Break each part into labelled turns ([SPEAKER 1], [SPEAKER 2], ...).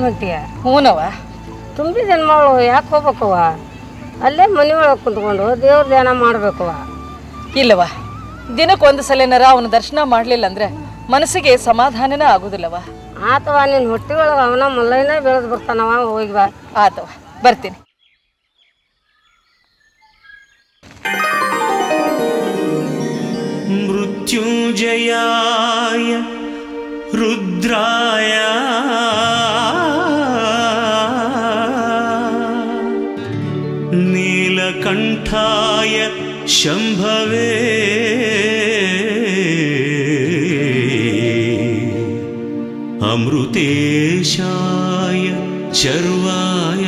[SPEAKER 1] ಎಲ್ಲಿ ಹೊಂಟಿಯ
[SPEAKER 2] ಹೂನವ
[SPEAKER 1] ತುಂಬಿದ ಮಗಳು ಯಾಕೆ ಹೋಗ್ಬೇಕವ್ವ ಅಲ್ಲೇ ಮನೆ ಒಳಗೆ ಕುಂತ್ಕೊಂಡು ದೇವ್ರ ಧ್ಯಾನ ಮಾಡ್ಬೇಕವ್ವ
[SPEAKER 2] ಇಲ್ಲವ ದಿನಕ್ಕೊಂದು ಸಲನಾರ ಅವನ ದರ್ಶನ ಮಾಡಲಿಲ್ಲ ಅಂದ್ರೆ ಮನಸ್ಸಿಗೆ ಸಮಾಧಾನನೇ ಆಗೋದಿಲ್ಲವ
[SPEAKER 1] ಆತವ ನಿನ್ನ ಹೊಟ್ಟೆ ಒಳಗೆ ಅವನ ಮಲ್ಲೈನ ಬೆಳೆದು ಬರ್ತಾನವ ಹೋಗಿ ಬಾ
[SPEAKER 2] ಆತವ ಬರ್ತೀನಿ
[SPEAKER 3] मृत्युञ्जयाय रुद्राय नीलकण्ठाय शम्भवे अमृतेशाय चर्वाय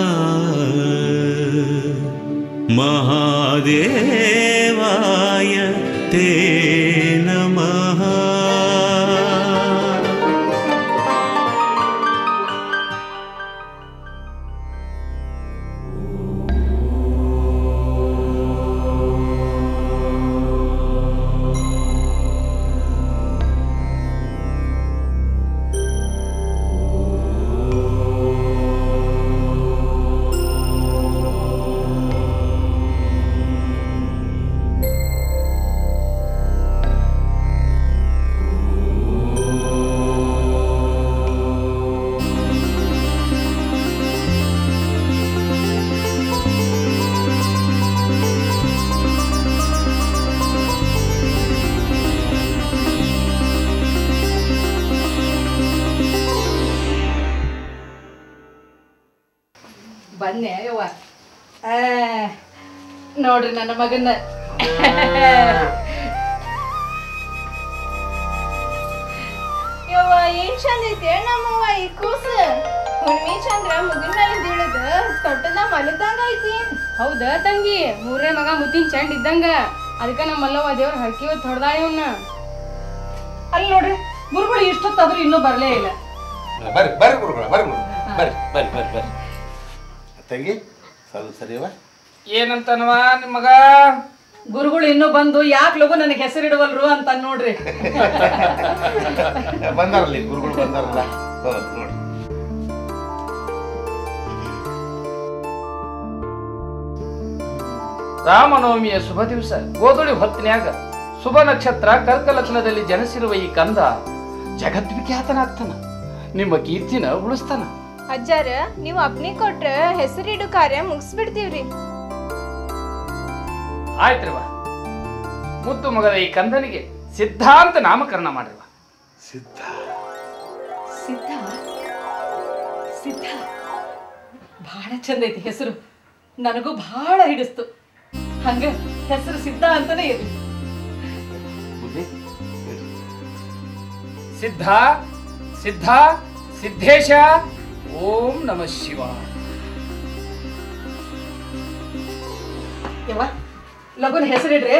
[SPEAKER 3] महादेवाय ते नमः
[SPEAKER 2] ಬನ್ನಿ ಯವ್ವ ಆ, ನೋಡ್ರಿ ನನ್ನ ಮಗನ
[SPEAKER 4] ಯವ್ವ ಏನ್ ಚಂದ ಐತಿ ನಮ್ಮವ್ವ ಈ ಕೂಸ ಹುಣ್ಮಿ ಚಂದ್ರ ಮುಗಿನ ಮೇಲೆ ಬೀಳದ ತೊಟ್ಟದ ಮಲದಂಗ ಐತಿ
[SPEAKER 5] ಹೌದಾ ತಂಗಿ ಮೂರನೇ ಮಗ ಮುತ್ತಿನ ಚಂಡ್ ಇದ್ದಂಗ ಅದಕ್ಕ ನಮ್ಮ ಮಲ್ಲವ್ವ ದೇವ್ರ ಹರಕಿ ಹೊತ್ತು ಹೊಡೆದಾಳ ಇವನ್ನ
[SPEAKER 2] ಅಲ್ಲಿ ನೋಡ್ರಿ ಗುರುಗಳು ಇಷ್ಟೊತ್ತಾದ್ರೂ ಇನ್ನೂ ಬರಲೇ ಇಲ್ಲ
[SPEAKER 6] ಬರ್ರಿ ಬರ್ರಿ ಗುರುಗಳ ಬರ್ರಿ ಗುರು. ಬರ್ರಿ ಬರ್ರಿ ಬರ್ರಿ ಬರ್ರಿ ತಂಗಿ ಸ್ವಲ್ಪ ಸರಿಯವ
[SPEAKER 7] ಏನಂತನವ ನಿಮ್ಮ ಮಗ
[SPEAKER 2] ಗುರುಗಳು ಇನ್ನೂ ಬಂದು ಯಾಕೆ ಲಗು ನನಗೆ ಹೆಸರಿಡುವಲ್ರು ಅಂತ ನೋಡ್ರಿ
[SPEAKER 6] ಬಂದಾರಲ್ಲಿ ಗುರುಗಳು ಬಂದಾರಲ್ಲ ಹ್ಞೂ ನೋಡಿ
[SPEAKER 7] ರಾಮನವಮಿಯ ಶುಭ ದಿವಸ ಗೋಧುಳಿ ಹೊತ್ತಿನ್ಯಾಗ ಶುಭ ನಕ್ಷತ್ರ ಕರ್ಕ ಲಗ್ನದಲ್ಲಿ ಜನಿಸಿರುವ ಈ ಕಂದ ಜಗದ್ವಿಖ್ಯಾತನಾಗ್ತಾನ ನಿಮ್ಮ ಕೀರ್ತಿನ ಉಳಿಸ್ತಾನ
[SPEAKER 4] ಅಜ್ಜಾರ ನೀವು ಅಪ್ನಿ ಕೊಟ್ರ ಹೆಸರಿಡು ಕಾರ್ಯ ಮುಗಿಸ್ಬಿಡ್ತೀವ್ರಿ
[SPEAKER 7] ಆಯ್ತ್ರಿವ ಮುದ್ದು ಮಗದ ಈ ಕಂದನಿಗೆ ಸಿದ್ಧಾಂತ ನಾಮಕರಣ ಮಾಡಿರುವ
[SPEAKER 6] ಸಿದ್ಧ
[SPEAKER 2] ಸಿದ್ಧ ಸಿದ್ಧ ಬಹಳ ಚಂದ ಐತಿ ಹೆಸರು ನನಗೂ ಬಹಳ ಹಿಡಿಸ್ತು ಹಂಗ ಹೆಸರು ಸಿದ್ಧ ಅಂತಾನೆ ಇರ್ಲಿ
[SPEAKER 6] ಬುದ್ಧಿ
[SPEAKER 7] ಸಿದ್ಧ ಸಿದ್ಧ ಸಿದ್ಧೇಶ ಓಂ ನಮಃ ಶಿವ
[SPEAKER 2] ಯವ್ವ ಲಗುನ ಹೆಸರಿಡ್ರಿ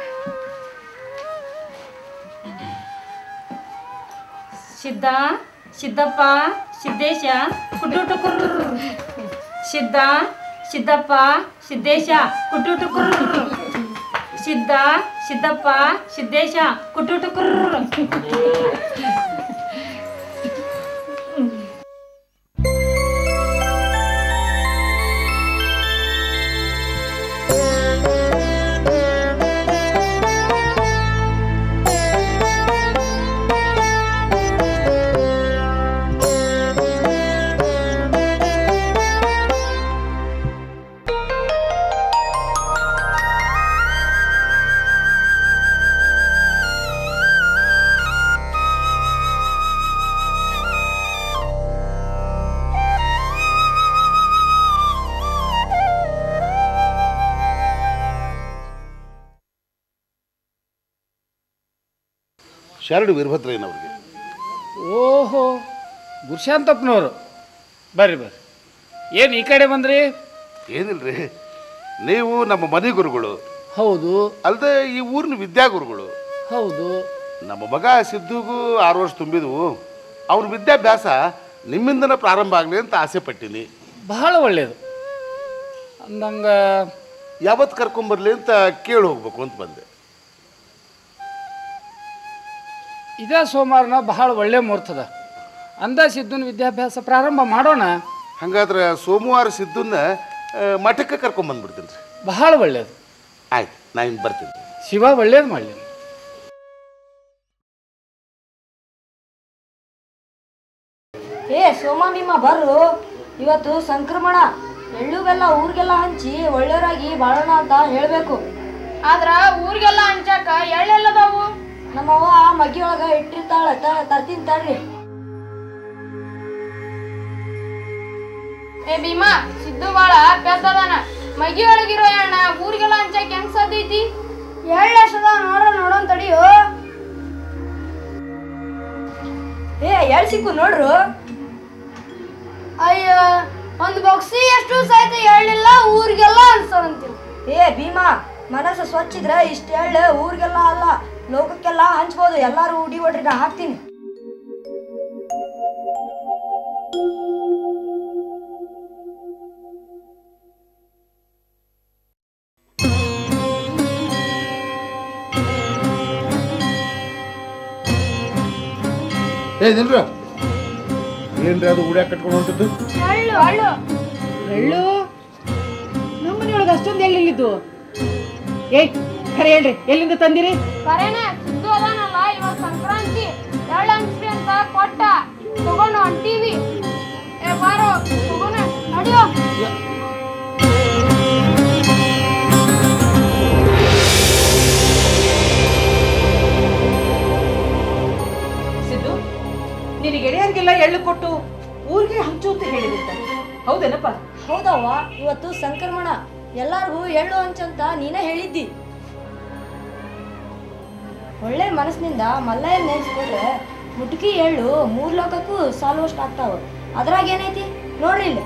[SPEAKER 5] ಸಿದ್ಧ ಸಿದ್ದಪ್ಪ ಸಿದ್ದೇಶ ಕುಟು ಟುಕುರ್ ಸಿದ್ಧ ಸಿದ್ದಪ್ಪ ಸಿದ್ದೇಶ ಕುಟು ಟುಕುರ್ ಸಿದ್ಧ ಸಿದ್ದಪ್ಪ ಸಿದ್ದೇಶ ಕುಟು ಟುಕುರ್
[SPEAKER 6] ಶರಡು ವೀರಭದ್ರಯ್ಯನವ್ರಿಗೆ
[SPEAKER 7] ಓಹೋ ಗುರುಶಾಂತಪ್ಪನವರು ಬರ್ರಿ ಬರ್ರಿ ಏನು ಈ ಕಡೆ ಬಂದ್ರಿ
[SPEAKER 6] ಏನಿಲ್ರಿ ನೀವು ನಮ್ಮ ಮನೆ ಗುರುಗಳು
[SPEAKER 7] ಹೌದು
[SPEAKER 6] ಅಲ್ಲದೆ ಈ ಊರಿನ ವಿದ್ಯಾಗುರುಗಳು
[SPEAKER 7] ಹೌದು
[SPEAKER 6] ನಮ್ಮ ಮಗ ಸಿದ್ದುಗೂ ಆರು ವರ್ಷ ತುಂಬಿದ್ವು ಅವ್ರ ವಿದ್ಯಾಭ್ಯಾಸ ನಿಮ್ಮಿಂದನೇ ಪ್ರಾರಂಭ ಆಗಲಿ ಅಂತ ಆಸೆ ಪಟ್ಟಿನಿ
[SPEAKER 7] ಬಹಳ ಒಳ್ಳೆಯದು ಅಂದಂಗ
[SPEAKER 6] ಯಾವತ್ತು ಕರ್ಕೊಂಬರ್ಲಿ ಅಂತ ಕೇಳಿ ಹೋಗ್ಬೇಕು ಅಂತ ಬಂದೆ
[SPEAKER 7] ಇದೇ ಸೋಮವಾರನ ಬಹಳ ಒಳ್ಳೆ ಮುಹೂರ್ತದ ಅಂದ ಸಿದ್ಧನ ವಿದ್ಯಾಭ್ಯಾಸ ಪ್ರಾರಂಭ ಮಾಡೋಣ
[SPEAKER 6] ಹಂಗಾದ್ರೆ ಸೋಮವಾರ ಸಿದ್ಧನ್ನ ಆ, ಮಠಕ್ಕೆ ಕರ್ಕೊಂಬಂದ್ಬಿಡ್ತೀನಿ ರೀ
[SPEAKER 7] ಬಹಳ ಒಳ್ಳೇದು
[SPEAKER 6] ಆಯ್ತು ನಾ ಇನ್ನು ಬರ್ತೀನಿ
[SPEAKER 7] ಶಿವ ಒಳ್ಳೇದು ಮಾಡಲಿ
[SPEAKER 8] ಏ ಸೋಮ ಭೀಮ ಬರ್ರು ಇವತ್ತು ಸಂಕ್ರಮಣ ಎಳ್ಳು ಬೆಲ್ಲ ಊರಿಗೆಲ್ಲ ಹಂಚಿ ಒಳ್ಳೆಯವರಾಗಿ ಬಾಳೋಣ ಅಂತ ಹೇಳ್ಬೇಕು
[SPEAKER 5] ಆದ್ರ ಊರಿಗೆಲ್ಲ ಹಂಚಾಕ ಎಳ್ಳೆಲ್ಲದಾವು
[SPEAKER 8] ನಮ್ಮವ್ವ ಮಗ್ಗಿ ಒಳಗ ಇಟ್ಟಿರ್ತಾಳ ತ- ತರ್ತೀನಿ ತಡ್ರಿ
[SPEAKER 5] ಏ ಭೀಮಾ ಸಿದ್ದು ಬಾಳ ಪೆದ್ದದಾನ ಮಗಿ ಒಳಗಿರೋ ಎಣ್ಣ ಊರಿಗೆಲ್ಲ ಹಂಚಾಕ ಹೆಂಗ್ ಸಾಧ್ಯೈತಿ
[SPEAKER 8] ಎಳ್ಳು ಎಷ್ಟದ ನೋಡ ನೋಡೋಣ ತಡಿಯೋ ಏ ಎಳ್ ಸಿಕ್ಕು ನೋಡ್ರು
[SPEAKER 5] ಅಯ್ಯ ಒಂದ್ ಬೊಕ್ಸಿ ಎಷ್ಟು ಸಹಿತ ಎಳ್ಳಿಲ್ಲ ಊರಿಗೆಲ್ಲ ಅನ್ಸೋಣಂತೀವಿ
[SPEAKER 8] ಏ ಭೀಮಾ ಮನಸ್ಸು ಸ್ವಚ್ಛ ಇದ್ರೆ ಇಷ್ಟ ಎಳ್ಳು ಊರಿಗೆಲ್ಲ ಅಲ್ಲ ಲೋಕಕ್ಕೆಲ್ಲ ಹಂಚ್ಬೋದು ಎಲ್ಲಾರು ಉಡಿ ಒಡ್ರಿ ನಾ ಹಾಕ್ತೀನಿ
[SPEAKER 6] ಏ ನಿಲ್ರ ಏನ್ರಿ ಅದು ಉಡ್ಯಾಕ ಕಟ್ಕೊಂಡು ಹೊಂಟದ್ದು
[SPEAKER 2] ಎಳ್ಳು ನಮ್ಮ ಮನೆಯೊಳಗೆ ಅಷ್ಟೊಂದು ಎಳ್ಳಿಲ್ಲಿದ್ದು ಏಯ್ ಖರೆ ಹೇಳ್ರಿ ಎಲ್ಲಿಂದ ತಂದಿರಿ
[SPEAKER 5] ಕರೆನೆ ಸಿದ್ದು ಅದಾನಲ್ಲ ಇವತ್ ಸಂಕ್ರಾಂತಿ ಎಳ್ಳು ಹಂಚ್ರಿ ಅಂತ ಕೊಟ್ಟ ತಗೊಂಡು ಹೊಂಟೀವಿ ಏ ಬಾರೋ ತಗೋಣ ನಡಿಯೋ
[SPEAKER 2] ಸಿದ್ದು ನಿನಗೆ ಗೆಳೆಯರಿಗೆಲ್ಲ ಎಳ್ಳು ಕೊಟ್ಟು ಊರಿಗೆ ಹಂಚು ಅಂತ ಹೇಳಿದಂತ ಹೌದೇನಪ್ಪ
[SPEAKER 8] ಹೌದವ್ವ ಇವತ್ತು ಸಂಕ್ರಮಣ ಎಲ್ಲಾರ್ಗೂ ಎಳ್ಳು ಹಂಚಂತ ನೀನೇ ಹೇಳಿದ್ದಿ ಒಳ್ಳೆ ಮನಸ್ಸಿನಿಂದ ಮಲ್ಲಯ್ಯ ನೆನ್ಸ್ಕೊಂಡ್ರೆ ಮುಟ್ಕಿ ಎಳ್ಳು ಮೂರ್ ಲೋಕಕ್ಕೂ ಸಾಲುವಷ್ಟು ಆಗ್ತಾವ ಅದ್ರಾಗ ಏನೈತಿ ನೋಡ್ರಿ ಇಲ್ಲಿ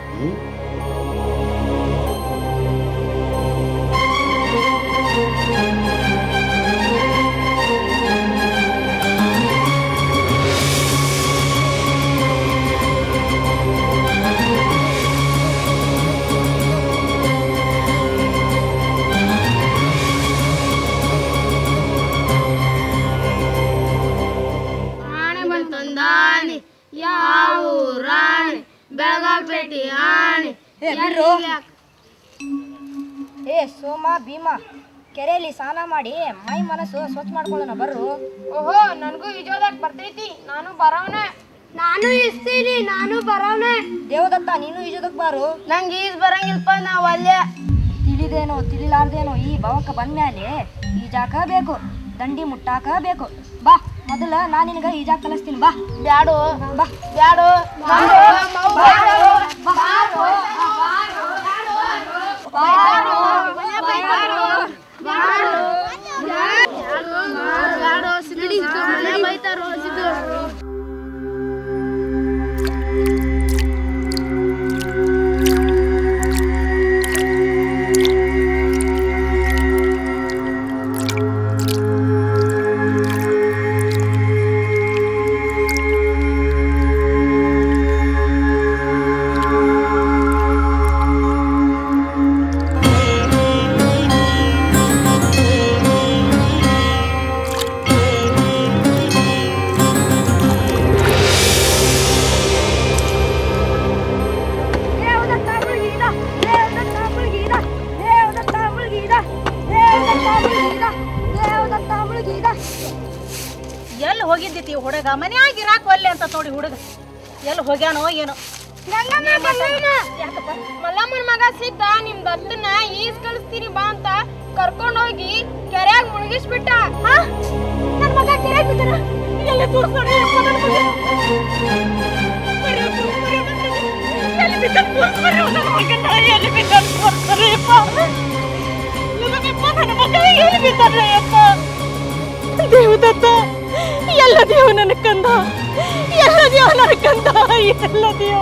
[SPEAKER 5] ಆಣೆ ಬಂತಂದಾಣಿ ಯಾವ ರಾಣಿ ಬೆಳಗಾಪೇಟಿ ಆಣಿ
[SPEAKER 8] ಏ ಬಿಡ್ರು ಏ ಸೋಮ ಭೀಮ ಕೆರೆಯಲ್ಲಿ ಸ್ನಾನ ಮಾಡಿ ಮೈ ಮನಸ್ಸು ಸ್ವಚ್ಛ ಮಾಡ್ಕೊಳ್ಳೋಣ ಬರ್ರು
[SPEAKER 5] ಓಹೋ ನನಗೂ ಈಜೋದಕ್ ಬರ್ತೈತಿ ನಾನು ಬರವನೆ ನಾನು ಇಸ್ತೀನಿ ನಾನು ಬರವನೆ
[SPEAKER 8] ದೇವದತ್ತ ನೀನು ಈಜೋದಕ್ ಬಾರು
[SPEAKER 5] ನಂಗೆ ಈಜ್ ಬರಂಗಿಲ್ಪ ನಾವು ಅಲ್ಲೇ
[SPEAKER 8] ತಿಳಿದೇನೋ ತಿಳಿಲಾರ್ದೇನೋ ಈ ಭವಕ್ಕ ಬಂದ್ಮ್ಯಾಲೆ ಈಜಾಕ ಬೇಕು ದಂಡಿ ಮುಟ್ಟಾಕ ಬೇಕು ಬಾ ಮೊದಲ ನಾ ನಿನಗ ಈಜಾಕ ಕಲಿಸ್ತೀನಿ ಬಾ
[SPEAKER 5] ಬ್ಯಾಡು
[SPEAKER 8] ಬಾ
[SPEAKER 5] ಬ್ಯಾಡು ಬೈತಾರೋ ಸಿದ್ದು
[SPEAKER 9] ಎಲ್ಲಿ ಹೋಗಿದ್ದಿತಿ ಹುಡುಗ ಮನ್ಯಾಗ ಇರಾಕ್ ಒಲ್ಲೆ ಅಂತ ನೋಡಿ ಹುಡುಗ ಎಲ್ಲಿ ಹೋಗ್ಯಾನೋ ಏನೋ
[SPEAKER 5] ಯಾಕಪ್ಪ ಮಲ್ಲಮ್ಮನ ಮಗ ಸಿದ್ದ ನಿಮ್ ದತ್ತನ ಈಜ್ ಕಳಿಸ್ತೀನಿ ಬಾ ಅಂತ ಕರ್ಕೊಂಡ್ ಹೋಗಿ ಕೆರೆಯಾಗ ಮುಳುಗಿಸ್ಬಿಟ್ಟ ನನ್ ಮಗ ಕೆರೆಯಾಗ ಬಿದ್ದಾನ ಎಲ್ಲ ತೋರ್ಸ್ಕೊಡ್ರಿ ಅಪ್ಪ ನನ್ ಮಗ. ಬರ್ರಿ ಅಪ್ಪ, ಬರ್ರಿ ಅಪ್ಪ, ನನ್ ಮಗ. ಎಲ್ಲಿ ಬಿದ್ದಾನ್ ತೋರ್ಸ್ಕೊಡ್ರಿ ಅಪ್ಪ ನನ್ ಮಗನ್ನ, ಎಲ್ಲಿ ಬಿದ್ದಾನ್ ತೋರ್ಸ್ಕೊಡ್ರಿ ಅಪ್ಪ. ಲಗನಪ್ಪ, ನನ್ ಮಗ ಎಲ್ಲಿ ಬಿದ್ದಾನ್ರಿ ಅಪ್ಪ? ದೇವದತ್ತ ಎಲ್ಲ ದೇವ ನನ್ನ ಕಂದ ಎಲ್ಲ ದೇವ ನನ್ನ ಕಂದ ಎಲ್ಲ ದೇವ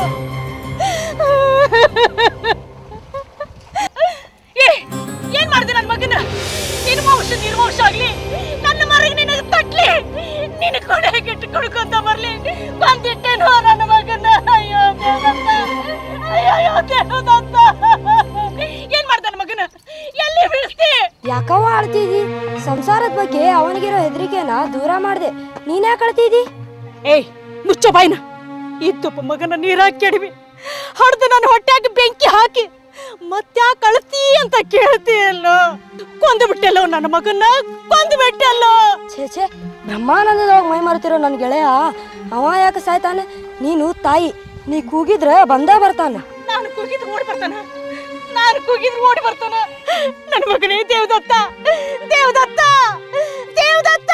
[SPEAKER 5] ಏ ಏನ್ ಮಾಡ್ದೆ ನನ್ನ ಮಗನ ನಿರ್ವಂಶ ನಿರ್ವಂಶ ಆಗ್ಲಿ ನನ್ನ ಮರಗೆ ನಿನಗೆ ತಟ್ಲಿ ನಿನ್ನ ಕೊನೆಗೆ ಇಟ್ಟು ಕುಡ್ಕೊಂತ ಬರ್ಲಿ ಬಂದಿಟ್ಟೇನೋ ನನ್ನ ಮಗನ ಅಯ್ಯೋ ದೇವದತ್ತ ಅಯ್ಯೋ ದೇವದತ್ತ ಏನ್ ಮಾಡ್ದ ನನ್ನ ಮಗನ ಎಲ್ಲಿ ಬೀಳಿಸ್ತಿ
[SPEAKER 8] ಯಾಕವ್ವ ಆಳ್ತಿದಿ ಸಂಸಾರದ ಬಗ್ಗೆ ಅವನಿಗಿರೋ ಹೆದರಿಕೆನ ದೂರ ಮಾಡ್ದೆ ನೀನ್ಯಾಕೆ ಅಳ್ತಿದಿ
[SPEAKER 9] ಏಯ್ ಮುಚ್ಚೋ ಬಾಯ್ನ
[SPEAKER 5] ಇದ್ದೊಬ್ಬ ಮಗನ ನೀರಾಕಿ ಕೆಡವಿ ಹೊಡೆದು ನನ್ನ ಹೊಟ್ಯಾಗ ಬೆಂಕಿ ಹಾಕಿ ಮತ್ತ್ಯಾಕೆ ಅಳ್ತಿ ಅಂತ ಕೇಳ್ತೀಯಲ್ಲೋ ಕೊಂದು ಬಿಟ್ಟಲ್ಲೋ ನನ್ನ ಮಗನ್ನ ಕೊಂದು ಬಿಟ್ಟಲ್ಲೋ
[SPEAKER 8] ಛೇ ಛೇ ಬ್ರಹ್ಮಾನಂದದೊಳಗೆ ಮೈ ಮರೆತಿರೋ ನನ್ನ ಗೆಳೆಯ ಅವ ಯಾಕೆ ಸಾಯ್ತಾನೆ ನೀನು ತಾಯಿ ನೀ ಕೂಗಿದ್ರೆ ಬಂದೇ ಬರ್ತಾನೆ
[SPEAKER 5] ನಾನು ಕೂಗಿದ್ರು ಓಡಿ ಬರ್ತಾನ ನಾನು ಕೂಗಿದ್ರು ಓಡಿ ಬರ್ತಾನ ನನ್ನ ಮಗನೇ ದೇವದತ್ತ ದೇವದತ್ತ ದೇವದತ್ತ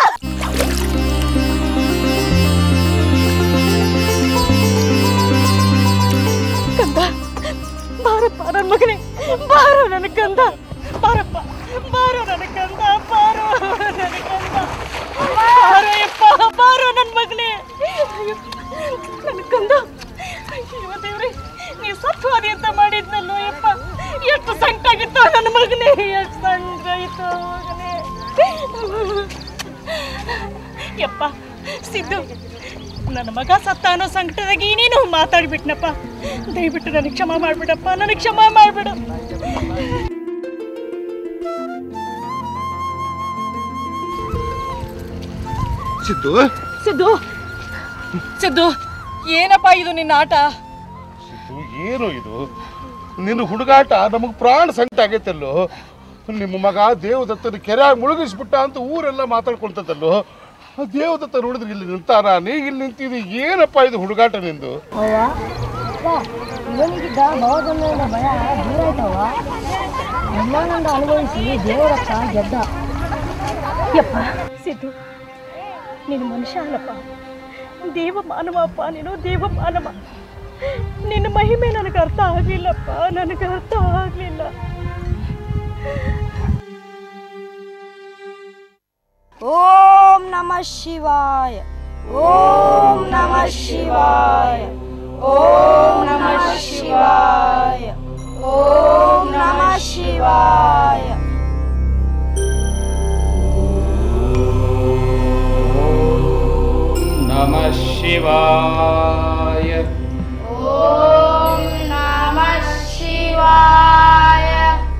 [SPEAKER 5] ಕಂದ ಬಾರಪ್ಪ ನನ್ನ ಮಗನೇ ಬಾರೋ ನನ್ನ ಕಂದ ಬಾರಪ್ಪ ಬಾರೋ ನನ್ನ ಕಂದ ಬಾರೋ ನನ್ನ ಕಂದ ಬಾರೋ ಯಪ್ಪ ಬಾರೋ ನನ್ನ ಮಗನೇ ನನ್ನ ಕಂದ ಅಯ್ಯೋ ದೇವ್ರೆ ನೀ ಸತ್ವಾದಿ ಅಂತ ಮಾಡಿದ್ನಲ್ಲೋ ಯಪ್ಪ ಎಷ್ಟು ಸಂಕಟಾಗಿತ್ತು ನನ್ನ ಮಗನೇ ಎಷ್ಟು ಸಂಕಟಾಗಿತ್ತು ಮಗನೇ ಯಪ್ಪ ಸಿದ್ದು ನನ್ನ ಮಗ ಸತ್ತ ಅನ್ನೋ ಸಂಕಟದಾಗ ನೀನು ಮಾತಾಡ್ಬಿಟ್ನಪ್ಪ ದಯವಿಟ್ಟು ನನಗೆ ಕ್ಷಮ ಮಾಡ್ಬಿಡಪ್ಪ ನನಗೆ ಕ್ಷಮ ಮಾಡ್ಬಿಡು
[SPEAKER 6] ಸಿದ್ದು
[SPEAKER 2] ಸಿದ್ದು ಸಿದ್ದು ಏನಪ್ಪ ಇದು ನಿನ್ನ ಆಟ
[SPEAKER 6] ಸಿದ್ದು ಏನು ಇದು ನಿನ್ನ ಹುಡುಗಾಟ ನಮಗೆ ಪ್ರಾಣ ಸಂಕಟ ಆಗೈತಲ್ಲೋ ನಿಮ್ಮ ಮಗ ದೇವದತ್ತನ ಕೆರೆಯಾಗ ಮುಳುಗಿಸ್ಬಿಟ್ಟ ಅಂತ ಊರೆಲ್ಲ ಮಾತಾಡ್ಕೊಳ್ತದಲ್ಲೋ ಆ ದೇವದತ್ತ ನೋಡಿದ್ರೆ ಇಲ್ಲಿ ನಿಂತಾರ ನೀ ಇಲ್ಲಿ ನಿಂತಿದ್ದು ಏನಪ್ಪ ಇದು ಹುಡುಗಾಟ ನಿಂದು
[SPEAKER 8] ಇವನಿಗಿದ್ದ ಭವದೊಂದಿನ ಭಯ ದೂರ ಆಯ್ತವ ಬ್ರಹ್ಮಾನಂದ ಅನುಭವಿಸಿ ದೇವರತ್ತ ಗೆದ್ದ
[SPEAKER 5] ಯಪ್ಪ ಸಿದ್ದು ನೀನು ಮನುಷ್ಯ ಅಲ್ಲಪ್ಪ ದೇವ ಮಾನವಪ್ಪ ನೀನು ದೇವ ಮಾನವ ನಿನ್ನ ಮಹಿಮೆ ನನಗೆ ಅರ್ಥ ಆಗಲಿಲ್ಲಪ್ಪ ನನಗೆ ಅರ್ಥ ಆಗಲಿಲ್ಲ
[SPEAKER 8] ಓಂ ನಮಃ ಶಿವಾಯ ಓಂ ನಮಃ ಶಿವಾಯ ಓಂ ನಮಃ ಶಿವಾಯ ಓಂ ನಮಃ ಶಿವಾಯ
[SPEAKER 7] ನಮಃ ಶಿವಾಯ
[SPEAKER 8] ಓಂ ನಮಃ ಶಿವಾಯ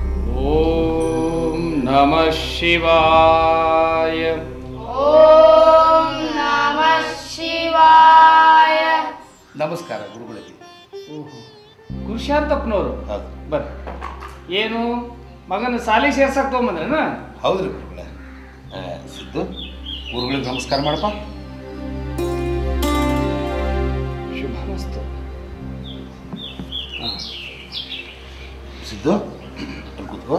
[SPEAKER 7] ಓಂ ನಮಃ ಶಿವಾಯ
[SPEAKER 8] ಓಂ ನಮಃ ಶಿವಾಯ
[SPEAKER 6] ನಮಸ್ಕಾರ ಗುರುಗಳಿಗೆ
[SPEAKER 7] ಕುರುಶಾಂತಪ್ಪನವರು
[SPEAKER 6] ಹೌದು
[SPEAKER 7] ಬರ್ರಿ ಏನು ಮಗನ ಸಾಲಿ ಸೇರ್ಸಕ್ ತೊಗೊಂಬಂದ್ರನ
[SPEAKER 6] ಹೌದ್ರಿ ಗುರುಗಳೇ ಆ, ಸಿದ್ದು ಗುರುಗಳಿಗೆ ನಮಸ್ಕಾರ ಮಾಡಪ್ಪ
[SPEAKER 7] ಶುಭ ಮಸ್ತು
[SPEAKER 6] ಸಿದ್ದು ಅಲ್ಲಿ ಕೂತ್ಕೋ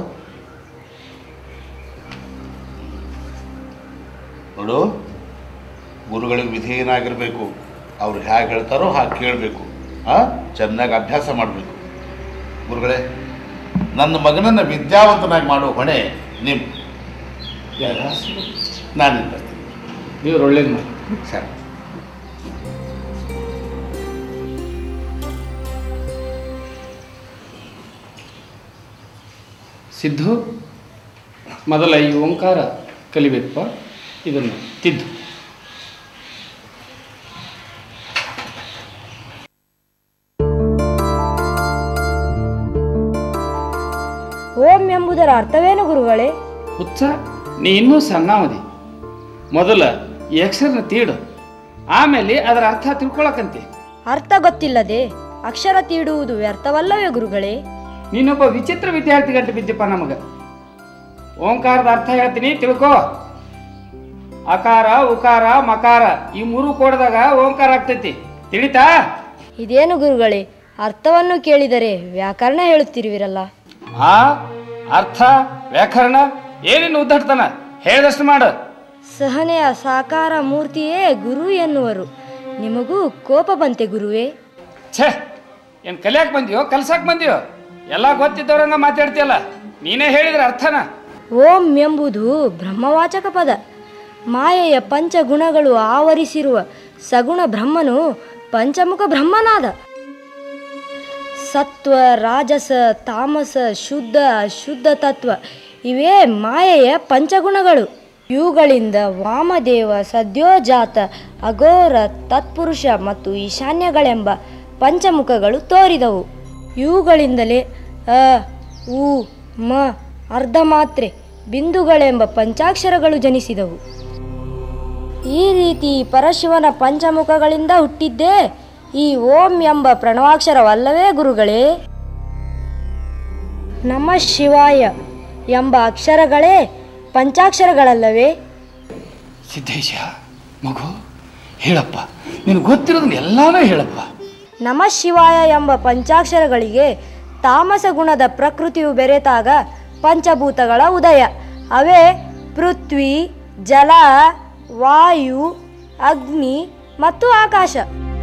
[SPEAKER 6] ನೋಡು ಗುರುಗಳಿಗೆ ವಿಧೇಯನಾಗಿರಬೇಕು ಅವ್ರು ಹೇಗೆ ಹೇಳ್ತಾರೋ ಹಾಗೆ ಕೇಳಬೇಕು ಹಾಂ ಚೆನ್ನಾಗಿ ಅಭ್ಯಾಸ ಮಾಡಬೇಕು ಗುರುಗಳೇ ನನ್ನ ಮಗನನ್ನು ವಿದ್ಯಾವಂತನಾಗಿ ಮಾಡೋ ಹೊಣೆ ನಿಮ್ಮ ನಾನು ಬರ್ತೀನಿ
[SPEAKER 7] ದೇವ್ರು ಒಳ್ಳೇದು ಮಾಡಿ
[SPEAKER 6] ಸರಿ
[SPEAKER 7] ಸಿದ್ದು ಮೊದಲ ಈ ಓಂಕಾರ ಕಲಿಬೇಕಪ್ಪ ಇದನ್ನು ತಿದ್ದು
[SPEAKER 8] ಓಂ ಎಂಬುದರ ಅರ್ಥವೇನು ಗುರುಗಳೇ
[SPEAKER 7] ಹುಚ್ಚ ನೀ ಇನ್ನೂ ಸಣ್ಣವದಿ ಮೊದಲ ಈ ಅಕ್ಷರನ ತೀಡು ಆಮೇಲೆ ಅದರ ಅರ್ಥ ತಿಳ್ಕೊಳಕಂತೆ
[SPEAKER 8] ಅರ್ಥ ಗೊತ್ತಿಲ್ಲದೆ ಅಕ್ಷರ ತೀಡುವುದು ವ್ಯರ್ಥವಲ್ಲವೇ ಗುರುಗಳೇ
[SPEAKER 7] ನೀನೊಬ್ಬ ವಿಚಿತ್ರ ವಿದ್ಯಾರ್ಥಿ ಗಂಟೆ ಬಿದ್ದಪ್ಪ ನಮಗ ಓಂಕಾರದ ಅರ್ಥ ಹೇಳ್ತೀನಿ ತಿಳ್ಕೋ ಅಕಾರ ಉಕಾರ ಮಕಾರ ಈ ಮೂರು ಕೋಡ್ದಾಗ ಓಂಕಾರ ಆಗ್ತೈತಿ ತಿಳಿತಾ
[SPEAKER 8] ಇದೇನು ಗುರುಗಳೇ ಅರ್ಥವನ್ನು ಕೇಳಿದರೆ ವ್ಯಾಕರಣ ಹೇಳುತ್ತಿರುವಿರಲ್ಲ
[SPEAKER 7] ಆ ಅರ್ಥ ವ್ಯಾಕರಣ ಏನೇನು ಉದ್ದಡ್ತಾನ ಹೇಳಿದಷ್ಟು ಮಾಡು
[SPEAKER 8] ಸಹನೆಯ ಸಾಕಾರ ಮೂರ್ತಿಯೇ ಗುರು ಎನ್ನುವರು ನಿಮಗೂ ಕೋಪ ಬಂತೆ ಗುರುವೇ
[SPEAKER 7] ಛೇ ಏನು ಕಲಿಯಾಕ್ ಬಂದಿಯೋ ಕಲ್ಸಕ್ ಬಂದಿಯೋ ಎಲ್ಲ ಗೊತ್ತಿದ್ದವ್ರಂಗ ಮಾತಾಡ್ತೀಯಲ್ಲ ನೀನೇ ಹೇಳಿದ್ರೆ ಅರ್ಥನ
[SPEAKER 8] ಓಂ ಎಂಬುದು ಬ್ರಹ್ಮವಾಚಕ ಪದ ಮಾಯೆಯ ಪಂಚಗುಣಗಳು ಆವರಿಸಿರುವ ಸಗುಣ ಬ್ರಹ್ಮನು ಪಂಚಮುಖ ಬ್ರಹ್ಮನಾದ ಸತ್ವ ರಾಜಸ ತಾಮಸ ಶುದ್ಧ ಅಶುದ್ಧ ತತ್ವ ಇವೇ ಮಾಯೆಯ ಪಂಚಗುಣಗಳು ಇವುಗಳಿಂದ ವಾಮದೇವ ಸದ್ಯೋಜಾತ ಅಘೋರ ತತ್ಪುರುಷ ಮತ್ತು ಈಶಾನ್ಯಗಳೆಂಬ ಪಂಚಮುಖಗಳು ತೋರಿದವು ಇವುಗಳಿಂದಲೇ ಅ ಉ ಮ ಅರ್ಧ ಮಾತ್ರೆ ಬಿಂದುಗಳೆಂಬ ಪಂಚಾಕ್ಷರಗಳು ಜನಿಸಿದವು ಈ ರೀತಿ ಪರಶಿವನ ಪಂಚಮುಖಗಳಿಂದ ಹುಟ್ಟಿದ್ದೇ ಈ ಓಂ ಎಂಬ ಪ್ರಣವಾಕ್ಷರವಲ್ಲವೇ ಗುರುಗಳೇ ನಮ ಶಿವಾಯ ಎಂಬ ಅಕ್ಷರಗಳೇ ಪಂಚಾಕ್ಷರಗಳಲ್ಲವೇ
[SPEAKER 7] ಸಿದ್ದೇಶ ಮಗು ಹೇಳಪ್ಪ ನಿನಗೆ ಗೊತ್ತಿರೋದನ್ನ ಎಲ್ಲಾನು ಹೇಳಪ್ಪ
[SPEAKER 8] ನಮ ಶಿವಾಯ ಎಂಬ ಪಂಚಾಕ್ಷರಗಳಿಗೆ ತಾಮಸ ಗುಣದ ಪ್ರಕೃತಿಯು ಬೆರೆತಾಗ ಪಂಚಭೂತಗಳ ಉದಯ ಅವೇ ಪೃಥ್ವಿ ಜಲ ವಾಯು ಅಗ್ನಿ ಮತ್ತು ಆಕಾಶ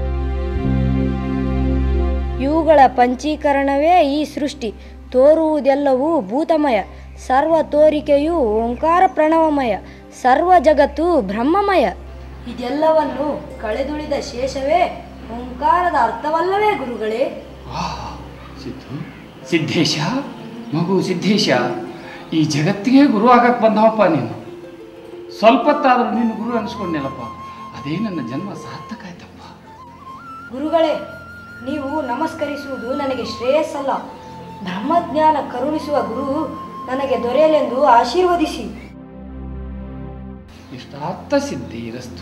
[SPEAKER 8] ಇವುಗಳ ಪಂಚೀಕರಣವೇ ಈ ಸೃಷ್ಟಿ ತೋರುವುದೆಲ್ಲವೂ ಭೂತಮಯ ಸರ್ವ ತೋರಿಕೆಯು ಓಂಕಾರ ಪ್ರಣವಮಯ ಸರ್ವ ಜಗತ್ತು ಬ್ರಹ್ಮಮಯ ಇದೆಲ್ಲವನ್ನು ಕಳೆದುಳಿದ ಶೇಷವೇ ಓಂಕಾರದ ಅರ್ಥವಲ್ಲವೇ ಗುರುಗಳೇ
[SPEAKER 7] ಸಿದ್ದು ಸಿದ್ದೇಶ ಮಗು ಸಿದ್ದೇಶ ಈ ಜಗತ್ತಿಗೆ ಗುರು ಆಗಕ್ಕೆ ಬಂದವಪ್ಪ ನೀನು ಸ್ವಲ್ಪ ಹೊತ್ತಾದರೂ ನೀನು ಗುರು ಅನ್ಸ್ಕೊಂಡೇನಪ್ಪ ಅದೇ ನನ್ನ ಜನ್ಮ ಸಾರ್ಥಕ ಆಯ್ತಪ್ಪ
[SPEAKER 8] ಗುರುಗಳೇ ನೀವು ನಮಸ್ಕರಿಸುವುದು ನನಗೆ ಶ್ರೇಯಸ್ಸಲ್ಲ ಬ್ರಹ್ಮಜ್ಞಾನ ಕರುಣಿಸುವ ಗುರು ನನಗೆ ದೊರೆಯಲೆಂದು ಆಶೀರ್ವದಿಸಿ
[SPEAKER 7] ಇಷ್ಟಾರ್ಥ ಸಿದ್ಧಿ ರಸ್ತು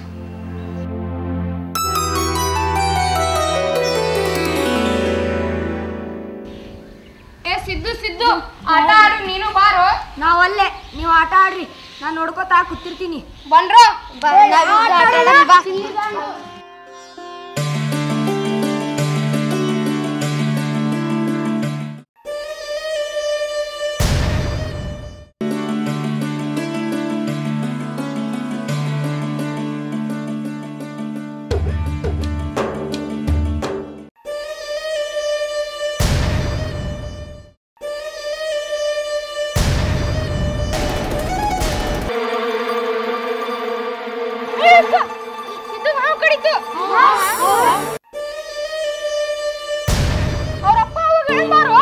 [SPEAKER 10] ಏ ಸಿದ್ದು ಸಿದ್ದು ಆಟ ಆಡು ನೀನು ಬಾರೋ
[SPEAKER 8] ನಾವಲ್ಲೇ ನೀವು ಆಟ ಆಡ್ರಿ ನಾನು ನೋಡ್ಕೋತಾ ಕೂತಿರ್ತೀನಿ
[SPEAKER 10] ಬನ್ರೋ ಬಾ ಸಿದ್ದು ಹಾವು ಕಡಿತು ಅವರಪ್ಪ ಅವಾಗ ಬಾರೋ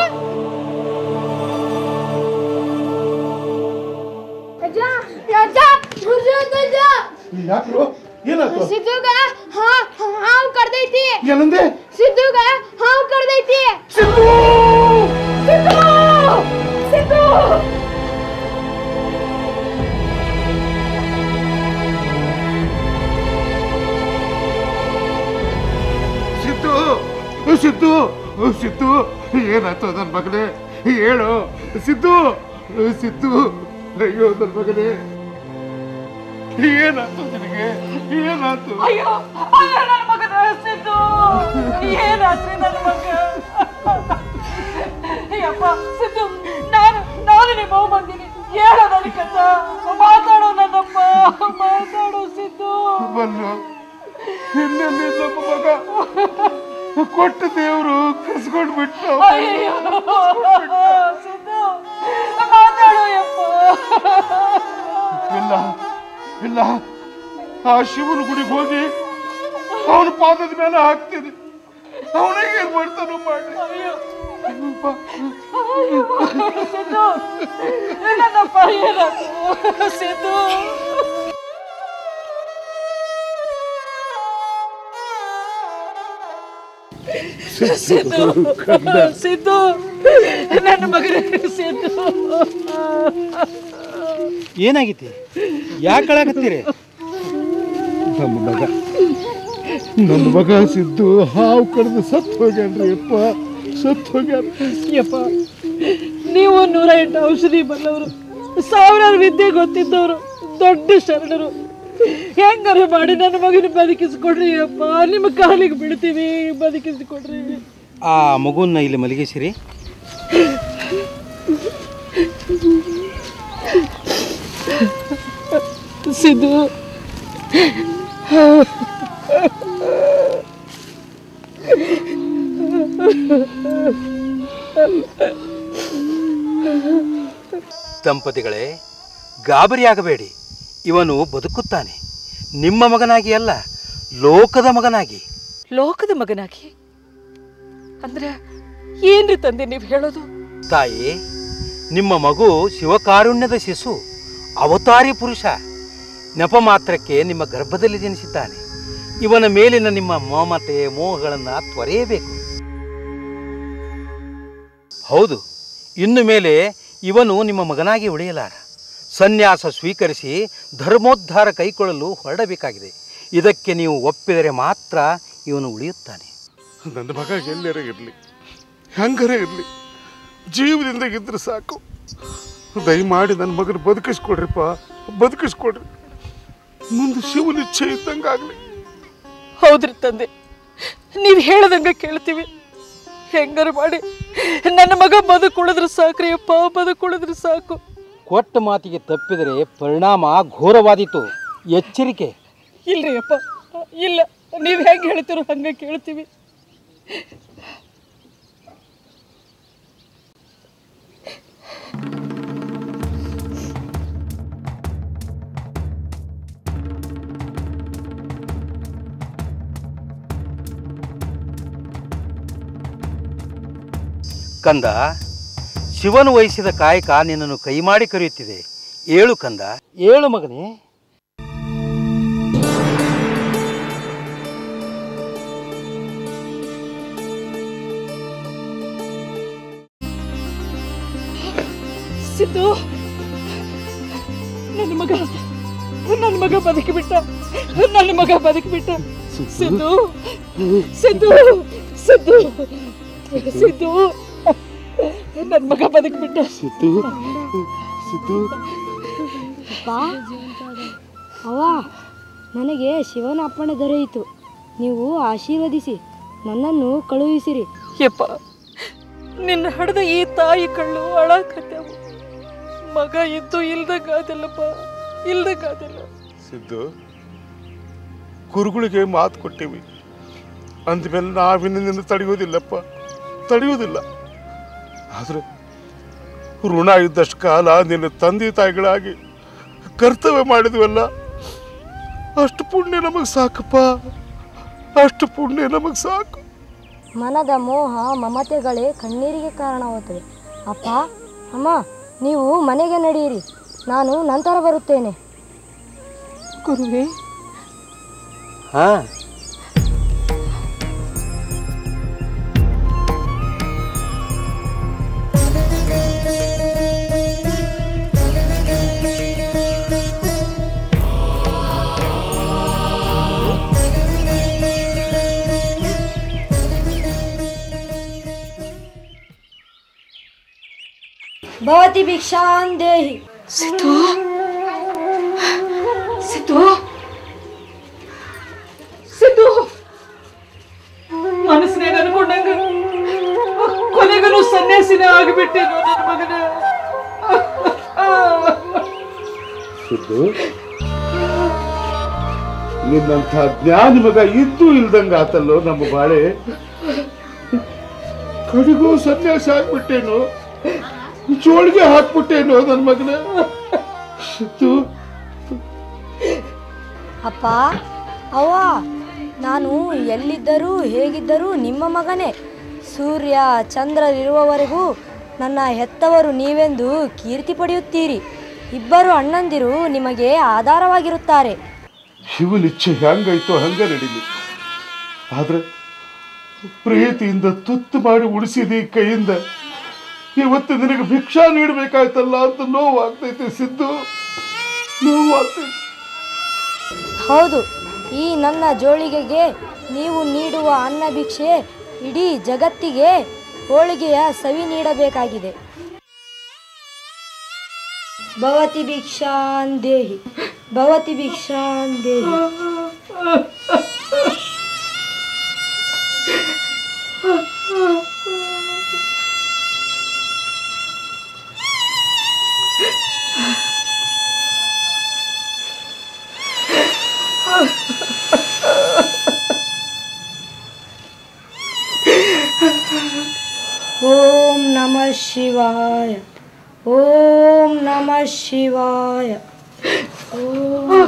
[SPEAKER 10] ಅಜ್ಜ ಅಜ್ಜ ಗುರುಜ
[SPEAKER 6] ಯಾಕ್ರು ಏನಾಯ್ತು
[SPEAKER 10] ಸಿದ್ದುಗ ಹಾ ಹಾವು ಕಡ್ದೈತಿ
[SPEAKER 6] ಏನಂದೆ
[SPEAKER 10] ಸಿದ್ದುಗ ಹಾವು ಕಡ್ದೈತಿ
[SPEAKER 6] ಸಿದ್ದು
[SPEAKER 10] ಸಿದ್ದು ಸಿದ್ದು
[SPEAKER 6] ಸಿದ್ದು ಸಿದ್ದು ಸಿದ್ದು ಏನಾಯ್ತು ನನ್ನ ಮಗನೇ ಹೇಳು ಸಿದ್ದು ಸಿದ್ದು ಅಯ್ಯೋ ನನ್ನ ಮಗನೇ ಏನಾಯ್ತು ನಿನಗೆ ಏನಾಯ್ತು
[SPEAKER 2] ಅಯ್ಯೋ ಅಯ್ಯೋ ನನ್ನ ಮಗನ ಸಿದ್ದು ಏನಾದ್ರಿ ನನ್ನ ಮಗ ಅಯ್ಯಪ್ಪ ಸಿದ್ದು ನಾನು ನಾನು ನಿಮ್ಮ ಅವ್ ಬಂದೀನಿ ಹೇಳೋ ನನ್ನ ಕಥ ಮಾತಾಡೋ ನನ್ನಪ್ಪ ಮಾತಾಡೋ ಸಿದ್ದು
[SPEAKER 6] ಬಲ್ಲು ಇನ್ನೆಲ್ಲಿ ನಮ್ಮ ಮಗ ಕೊಟ್ಟ ದೇವರು ಕಸ್ಕೊಂಡು ಬಿಟ್ಟು
[SPEAKER 2] ಅಯ್ಯೋ ಸಿದ್ದು ಮಾತಾಡೋ ಯಪ್ಪ
[SPEAKER 6] ಇಲ್ಲ ಇಲ್ಲ ಆ ಶಿವನ ಗುಡಿಗೆ ಹೋಗಿ ಅವನ ಪಾದದ ಮೇಲೆ ಹಾಕ್ತೀನಿ ಅವನಿಗೆ ಏನ್ ಮಾಡ್ತಾನೋ ಮಾಡಿ
[SPEAKER 2] ಸಿದ್ದು ನನ್ನಪ್ಪ ಏನಾಯ್ತು ಸಿದ್ದು ಸಿದ್ದು ಸಿದ್ದು ನನ್ನ ಮಗನೇ ಸಿದ್ದು
[SPEAKER 11] ಏನಾಗೈತಿ ಯಾಕೆ ಕಳಾಕತ್ತೀರಿ
[SPEAKER 6] ನಮ್ಮ ಮಗ ನನ್ನ ಮಗ ಸಿದ್ದು ಹಾವು ಕಡ್ದು ಸತ್ತು ಹೋಗ್ಯಾನ್ರಿ ಅಪ್ಪ ಸತ್ತು ಹೋಗ್ಯಾನ
[SPEAKER 2] ಯಪ್ಪ ನೀವು ನೂರ ಎಂಟು ಔಷಧಿ ಬಲ್ಲವರು ಸಾವಿರಾರು ವಿದ್ಯೆ ಗೊತ್ತಿದ್ದವರು ದೊಡ್ಡ ಶರಣರು ಹೆಂಗಾರ ಮಾಡಿ ನನ್ನ ಮಗನ ಬದುಕಿಸ್ಕೊಡ್ರಿ ಅಪ್ಪ ನಿಮ್ಮ ಕಾಲಿಗೆ ಬೀಳ್ತೀವಿ ಬದುಕಿಸ್ಕೊಡ್ರಿ
[SPEAKER 11] ಆ ಮಗುನ ಇಲ್ಲಿ ಮಲಗಿಸಿರಿ
[SPEAKER 2] ಸಿದ್ದು
[SPEAKER 11] ದಂಪತಿಗಳೇ ಗಾಬರಿಯಾಗಬೇಡಿ ಇವನು ಬದುಕುತ್ತಾನೆ ನಿಮ್ಮ ಮಗನಾಗಿ ಅಲ್ಲ ಲೋಕದ ಮಗನಾಗಿ
[SPEAKER 2] ಲೋಕದ ಮಗನಾಗಿ ಅಂದ್ರೆ ಏನ್ರಿ ತಂದೆ ನೀವು ಹೇಳೋದು
[SPEAKER 11] ತಾಯಿ ನಿಮ್ಮ ಮಗು ಶಿವಕಾರುಣ್ಯದ ಶಿಶು ಅವತಾರಿ ಪುರುಷ ನೆಪ ಮಾತ್ರಕ್ಕೆ ನಿಮ್ಮ ಗರ್ಭದಲ್ಲಿ ಜನಿಸಿದ್ದಾನೆ ಇವನ ಮೇಲಿನ ನಿಮ್ಮ ಮಮತೆ ಮೋಹಗಳನ್ನು ತೊರೆಯಬೇಕು ಹೌದು ಇನ್ನು ಮೇಲೆ ಇವನು ನಿಮ್ಮ ಮಗನಾಗಿ ಉಳಿಯಲಾರ ಸನ್ಯಾಸ ಸ್ವೀಕರಿಸಿ ಧರ್ಮೋದ್ಧಾರ ಕೈಕೊಳ್ಳಲು ಹೊರಡಬೇಕಾಗಿದೆ ಇದಕ್ಕೆ ನೀವು ಒಪ್ಪಿದರೆ ಮಾತ್ರ ಇವನು ಉಳಿಯುತ್ತಾನೆ
[SPEAKER 6] ನನ್ನ ಮಗ ಎಲ್ಲರ ಇರಲಿ ಹೆಂಗರೇ ಇರಲಿ ಜೀವದಿಂದ ಇದ್ರೆ ಸಾಕು ದಯಮಾಡಿ ನನ್ನ ಮಗನ ಬದುಕಿಸ್ಕೊಡ್ರಿಪ್ಪ ಬದುಕಿಸ್ಕೊಡ್ರಿ ಮುಂದೆ ಶಿವನ ಇಚ್ಛೆ ಇದ್ದಂಗಾಗ್ಲಿ
[SPEAKER 2] ಹೌದ್ರಿ ತಂದೆ ನೀವು ಹೇಳ್ದಂಗ ಕೇಳ್ತೀವಿ ಹೆಂಗಾರ ಮಾಡಿ ನನ್ನ ಮಗ ಬದುಕುಳಿದ್ರೆ ಸಾಕ್ರಿ ಅಪ್ಪ ಬದುಕುಳಿದ್ರೆ ಸಾಕು
[SPEAKER 11] ಕೊಟ್ಟ ಮಾತಿಗೆ ತಪ್ಪಿದರೆ ಪರಿಣಾಮ ಘೋರವಾದೀತು ಎಚ್ಚರಿಕೆ
[SPEAKER 2] ಇಲ್ರಿ ಅಪ್ಪ ಇಲ್ಲ ನೀವು ಹೆಂಗೆ ಹೇಳ್ತೀರೋ ಹಂಗೆ ಕೇಳ್ತೀವಿ
[SPEAKER 11] ಕಂದ ಶಿವನು ವಹಿಸಿದ ಕಾಯಕ ನಿನ್ನನ್ನು ಕೈ ಮಾಡಿ ಕರೆಯುತ್ತಿದೆ ಏಳು ಕಂದ ಏಳು ಮಗನೇ
[SPEAKER 2] ಸಿದ್ದು ನನ್ನ ಮಗ ನನ್ನ ಮಗ ಬದುಕಿಬಿಟ್ಟ ನನ್ನ ಮಗ ಬದುಕಿಬಿಟ್ಟ ಸಿದ್ದು ಸಿದ್ದು ಸಿದ್ದು ಸಿದ್ದು ನನ್ನ ಮಗ ಬದುಕಿಬಿಟ್ಟ
[SPEAKER 6] ಸಿದ್ದು ಸಿದ್ದು
[SPEAKER 8] ಅಪ್ಪ ಅವ್ವ ನನಗೆ ಶಿವನ ಅಪ್ಪಣೆ ದೊರೆಯಿತು ನೀವು ಆಶೀರ್ವದಿಸಿ ನನ್ನನ್ನು ಕಳುಹಿಸಿರಿ
[SPEAKER 2] ಯಪ್ಪ ನಿನ್ನ ಹಡ್ದ ಈ ತಾಯಿ ಕಳ್ಳು ಅಳಾಕತ್ತೇವು ಮಗ ಇದ್ದು ಇಲ್ದಂಗಾದಲ್ಲಪ್ಪ ಇಲ್ದಂಗಾದಲ್ಲ
[SPEAKER 6] ಸಿದ್ದು ಗುರುಗಳಿಗೆ ಮಾತು ಕೊಟ್ಟಿವಿ ಅಂದಮೇಲೆ ನಾವಿನ್ನಿಂದ ತಡೆಯೋದಿಲ್ಲಪ್ಪ ತಡೆಯೋದಿಲ್ಲ ಆದ್ರೆ ಋಣ ಇದ್ದಷ್ಟು ಕಾಲ ನಿನ್ನ ತಂದೆ ತಾಯಿಗಳಾಗಿ ಕರ್ತವ್ಯ ಮಾಡಿದ್ವಲ್ಲ ಅಷ್ಟು ಪುಣ್ಯ ನಮಗೆ ಸಾಕಪ್ಪ ಅಷ್ಟು ಪುಣ್ಯ ನಮಗೆ ಸಾಕು
[SPEAKER 8] ಮನದ ಮೋಹ ಮಮತೆಗಳೇ ಕಣ್ಣೀರಿಗೆ ಕಾರಣವಾಗುತ್ತದೆ ಅಪ್ಪ ಅಮ್ಮ ನೀವು ಮನೆಗೆ ನಡೆಯಿರಿ ನಾನು ನಂತರ ಬರುತ್ತೇನೆ
[SPEAKER 2] ಗುರುವೇ
[SPEAKER 11] ಹಾ
[SPEAKER 8] ಭವತಿ ಭಿಕ್ಷಾನ್ ದೇಹಿ
[SPEAKER 2] ಸಿದ್ದು ಸಿದ್ದು ಸಿದ್ದು ಮನಸ್ಸಿನಾಗ ಅನ್ಕೊಂಡಂಗ ಕೊನೆಗನು ಸನ್ಯಾಸಿನೇ ಆಗಿಬಿಟ್ಟೇನು ನನ್ನ ಮಗನ
[SPEAKER 6] ಸಿದ್ದು ನಿನ್ನಂಥ ಜ್ಞಾನಿ ಮಗ ಇದ್ದು ಇಲ್ದಂಗ ಆತಲ್ಲೋ ನಮ್ಮ ಬಾಳೆ ಕಡಿಗೂ ಸನ್ಯಾಸ ಹಾಕ್ಬಿಟ್ಟೇನು ಜೋಳಿಗೆ ಹಾಕ್ಬಿಟ್ಟೇನು ನನ್ನ ಮಗನ ಸಿದ್ದು
[SPEAKER 8] ಅಪ್ಪ ಅವ್ವ ನಾನು ಎಲ್ಲಿದ್ದರೂ ಹೇಗಿದ್ದರೂ ನಿಮ್ಮ ಮಗನೇ ಸೂರ್ಯ ಚಂದ್ರರಿರುವವರೆಗೂ ನನ್ನ ಹೆತ್ತವರು ನೀವೆಂದು ಕೀರ್ತಿ ಪಡೆಯುತ್ತೀರಿ ಇಬ್ಬರು ಅಣ್ಣಂದಿರು ನಿಮಗೆ ಆಧಾರವಾಗಿರುತ್ತಾರೆ
[SPEAKER 6] ಶಿವನಿಚ್ಛೆ ಹೆಂಗೈತೋ ಹಂಗ ನಡೀಲಿ ಆದ್ರೆ ಪ್ರೀತಿಯಿಂದ ತುತ್ತು ಮಾಡಿ ಉಳಿಸಿದಿ ಕೈಯಿಂದ ಇವತ್ತು ನಿನಗೆ ಭಿಕ್ಷಾ ನೀಡಬೇಕಾಯ್ತಲ್ಲ ಅಂತ ನೋವಾಗ್ತೈತೆ ಸಿದ್ದು ನೋವಾಗ್ತೈತೆ
[SPEAKER 8] ಹೌದು ಈ ನನ್ನ ಜೋಳಿಗೆಗೆ ನೀವು ನೀಡುವ ಅನ್ನ ಭಿಕ್ಷೆ ಇಡೀ ಜಗತ್ತಿಗೆ ಹೋಳಿಗೆಯ ಸವಿ ನೀಡಬೇಕಾಗಿದೆ ಭವತಿ ಭಿಕ್ಷಾನ್ ದೇಹಿ ಭವತಿ ಭಿಕ್ಷಾನ್ ದೇಹಿ ಓಂ ನಮಃ ಶಿವಾಯ ಓಂ ನಮಃ ಶಿವಾಯ ಓಂ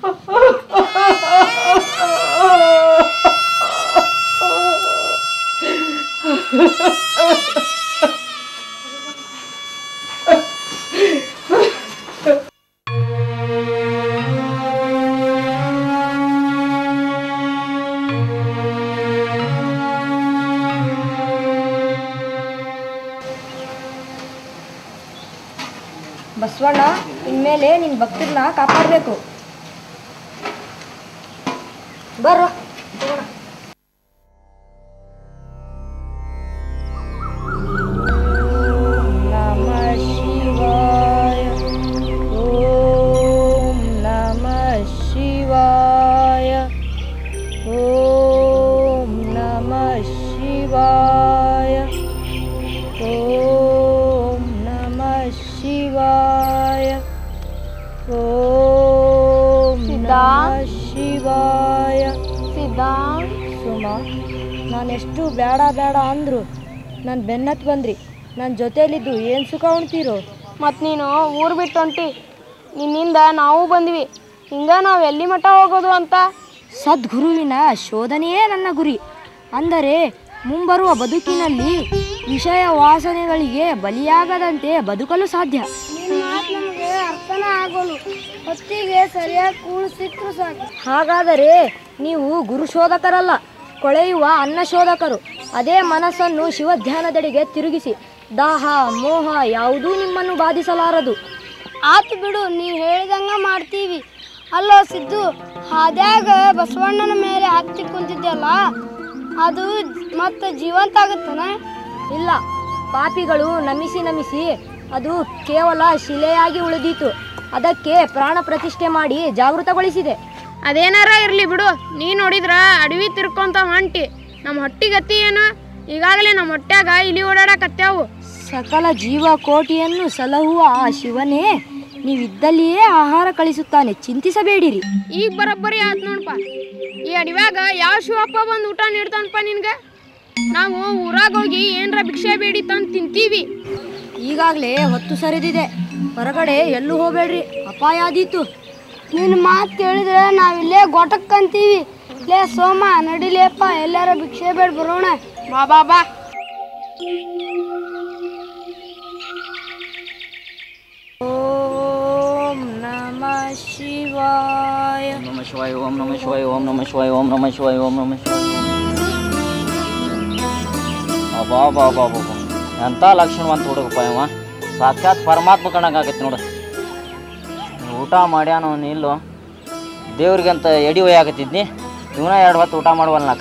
[SPEAKER 8] ಬಸವಣ್ಣ ಇನ್ಮೇಲೆ ನಿನ್ನ ಭಕ್ತರನ್ನ ಕಾಪಾಡಬೇಕು ಬರ್ರೋ
[SPEAKER 10] ಸಿದ್ಧ
[SPEAKER 8] ಶಿವಾಯ
[SPEAKER 10] ಸಿದ್ಧ
[SPEAKER 8] ಸುಮ ನಾನೆಷ್ಟು ಬೇಡ ಬೇಡ ಅಂದ್ರು ನಾನು ಬೆನ್ನತ್ ಬಂದ್ರಿ ನನ್ನ ಜೊತೆಲಿದ್ದು ಏನು ಸುಖ ಉಣ್ತೀರೋ
[SPEAKER 10] ಮತ್ತು ನೀನು ಊರು ಬಿಟ್ಟು ಹೊಂಟಿ ನಿನ್ನಿಂದ ನಾವು ಬಂದ್ವಿ ಹಿಂಗ ನಾವು ಎಲ್ಲಿ ಮಠ ಹೋಗೋದು ಅಂತ
[SPEAKER 8] ಸದ್ಗುರುವಿನ ಶೋಧನೆಯೇ ನನ್ನ ಗುರಿ ಅಂದರೆ ಮುಂಬರುವ ಬದುಕಿನಲ್ಲಿ ವಿಷಯ ವಾಸನೆಗಳಿಗೆ ಬಲಿಯಾಗದಂತೆ ಬದುಕಲು ಸಾಧ್ಯ
[SPEAKER 12] ನಮಗೆ ಅರ್ಥನೇ ಆಗೋಲು ಹೊತ್ತಿಗೆ ಸರಿಯಾಗಿ ಕೂಳು ಸಿಕ್ಕರು ಸಾಕು
[SPEAKER 8] ಹಾಗಾದರೆ ನೀವು ಗುರು ಶೋಧಕರಲ್ಲ ಕೊಳೆಯುವ ಅನ್ನ ಶೋಧಕರು ಅದೇ ಮನಸ್ಸನ್ನು ಶಿವಧ್ಯಾನದೆಡೆಗೆ ತಿರುಗಿಸಿ ದಾಹ ಮೋಹ ಯಾವುದೂ ನಿಮ್ಮನ್ನು ಬಾಧಿಸಲಾರದು
[SPEAKER 12] ಆತು ಬಿಡು ನೀ ಹೇಳಿದಂಗ ಮಾಡ್ತೀವಿ ಅಲ್ಲೋ ಸಿದ್ದು ಹಾದ್ಯಾಗ ಬಸವಣ್ಣನ ಮೇಲೆ ಹತ್ತಿ ಕುಂತಿದ್ಯಲ್ಲ ಅದು ಮತ್ತೆ ಜೀವಂತ ಆಗುತ್ತಾನ
[SPEAKER 8] ಇಲ್ಲ ಪಾಪಿಗಳು ನಮಿಸಿ ನಮಿಸಿ ಅದು ಕೇವಲ ಶಿಲೆಯಾಗಿ ಉಳಿದೀತು ಅದಕ್ಕೆ ಪ್ರಾಣ ಪ್ರತಿಷ್ಠೆ ಮಾಡಿ ಜಾಗೃತಗೊಳಿಸಿದೆ
[SPEAKER 10] ಅದೇನಾರ ಇರ್ಲಿ ಬಿಡು ನೀ ನೋಡಿದ್ರ ಅಡವಿ ತಿರ್ಕೊಂತ ಹೊಂಟಿ ನಮ್ಮ ಹೊಟ್ಟಿಗತಿ ಏನು ಈಗಾಗಲೇ ನಮ್ಮ ಹೊಟ್ಯಾಗ ಇಲಿ ಓಡಾಡಕತ್ಯಾವು
[SPEAKER 8] ಸಕಲ ಜೀವ ಕೋಟಿಯನ್ನು ಸಲಹುವ ಆ ಶಿವನೇ ನೀವಿದ್ದಲ್ಲಿಯೇ ಆಹಾರ ಕಳಿಸುತ್ತಾನೆ ಚಿಂತಿಸಬೇಡಿರಿ
[SPEAKER 10] ಈಗ ಬರೋಬ್ಬರಿ ಆತ್ ನೋಡಪ್ಪ ಈ ಅಡವ್ಯಾಗ ಯಾವ ಶಿವಪ್ಪ ಬಂದು ಊಟ ನೀಡ್ತಾನಪ್ಪ ನಿನ್ಗೆ ನಾವು ಊರಾಗ ಹೋಗಿ ಏನರ ಭಿಕ್ಷೆ ಬೇಡಿ ತಂದು ತಿಂತೀವಿ
[SPEAKER 8] ಈಗಾಗಲೇ ಹೊತ್ತು ಸರಿದಿದೆ ಹೊರಗಡೆ ಎಲ್ಲೂ ಹೋಗಬೇಡ್ರಿ ಅಪಾಯ ಆದೀತು
[SPEAKER 12] ನಿನ್ನ ಮಾತು ಕೇಳಿದ್ರೆ ನಾವಿಲ್ಲೇ ಗೊಟಕ್ಕಂತೀವಿ ಲೇ ಸೋಮ ನಡಿಲೇಪ್ಪ ಎಲ್ಲಾರ ಭಿಕ್ಷೆ ಬೇಡ ಬರೋಣ
[SPEAKER 10] ಬಾ ಬಾ ಬಾ
[SPEAKER 8] ಓಂ ನಮ ಶಿವಾಯ
[SPEAKER 7] ಓಂ ನಮ ಶಿವಾಯ ಓಂ ನಮ ಶಿವಾಯ ಓಂ ನಮ ಶಿವಾಯ ಓಂ ನಮ ಶಿವಾಯ ಓಂ ನಮ ಶಿವಾಯ ಅಬ್ಬಾ ಬಾ ಬಾ ಬಾ ಬಾ ಎಂಥ ಲಕ್ಷಣವಂತ ಹುಡುಗಪ್ಪ ಇವ ಸಾಕ್ಷಾತ್ ಪರಮಾತ್ಮ ಕಂಡಂಗಾಗೈತೆ ನೋಡು ಊಟ ಮಾಡ್ಯಾನೋ ಇಲ್ಲೋ ದೇವ್ರಿಗಂತ ಎಡಿ ಒಯ್ಯಾಕತ್ತಿದ್ನಿ ಇವನ ಎರಡು ಹೊತ್ತು ಊಟ ಮಾಡುವಲ್ನಾಕ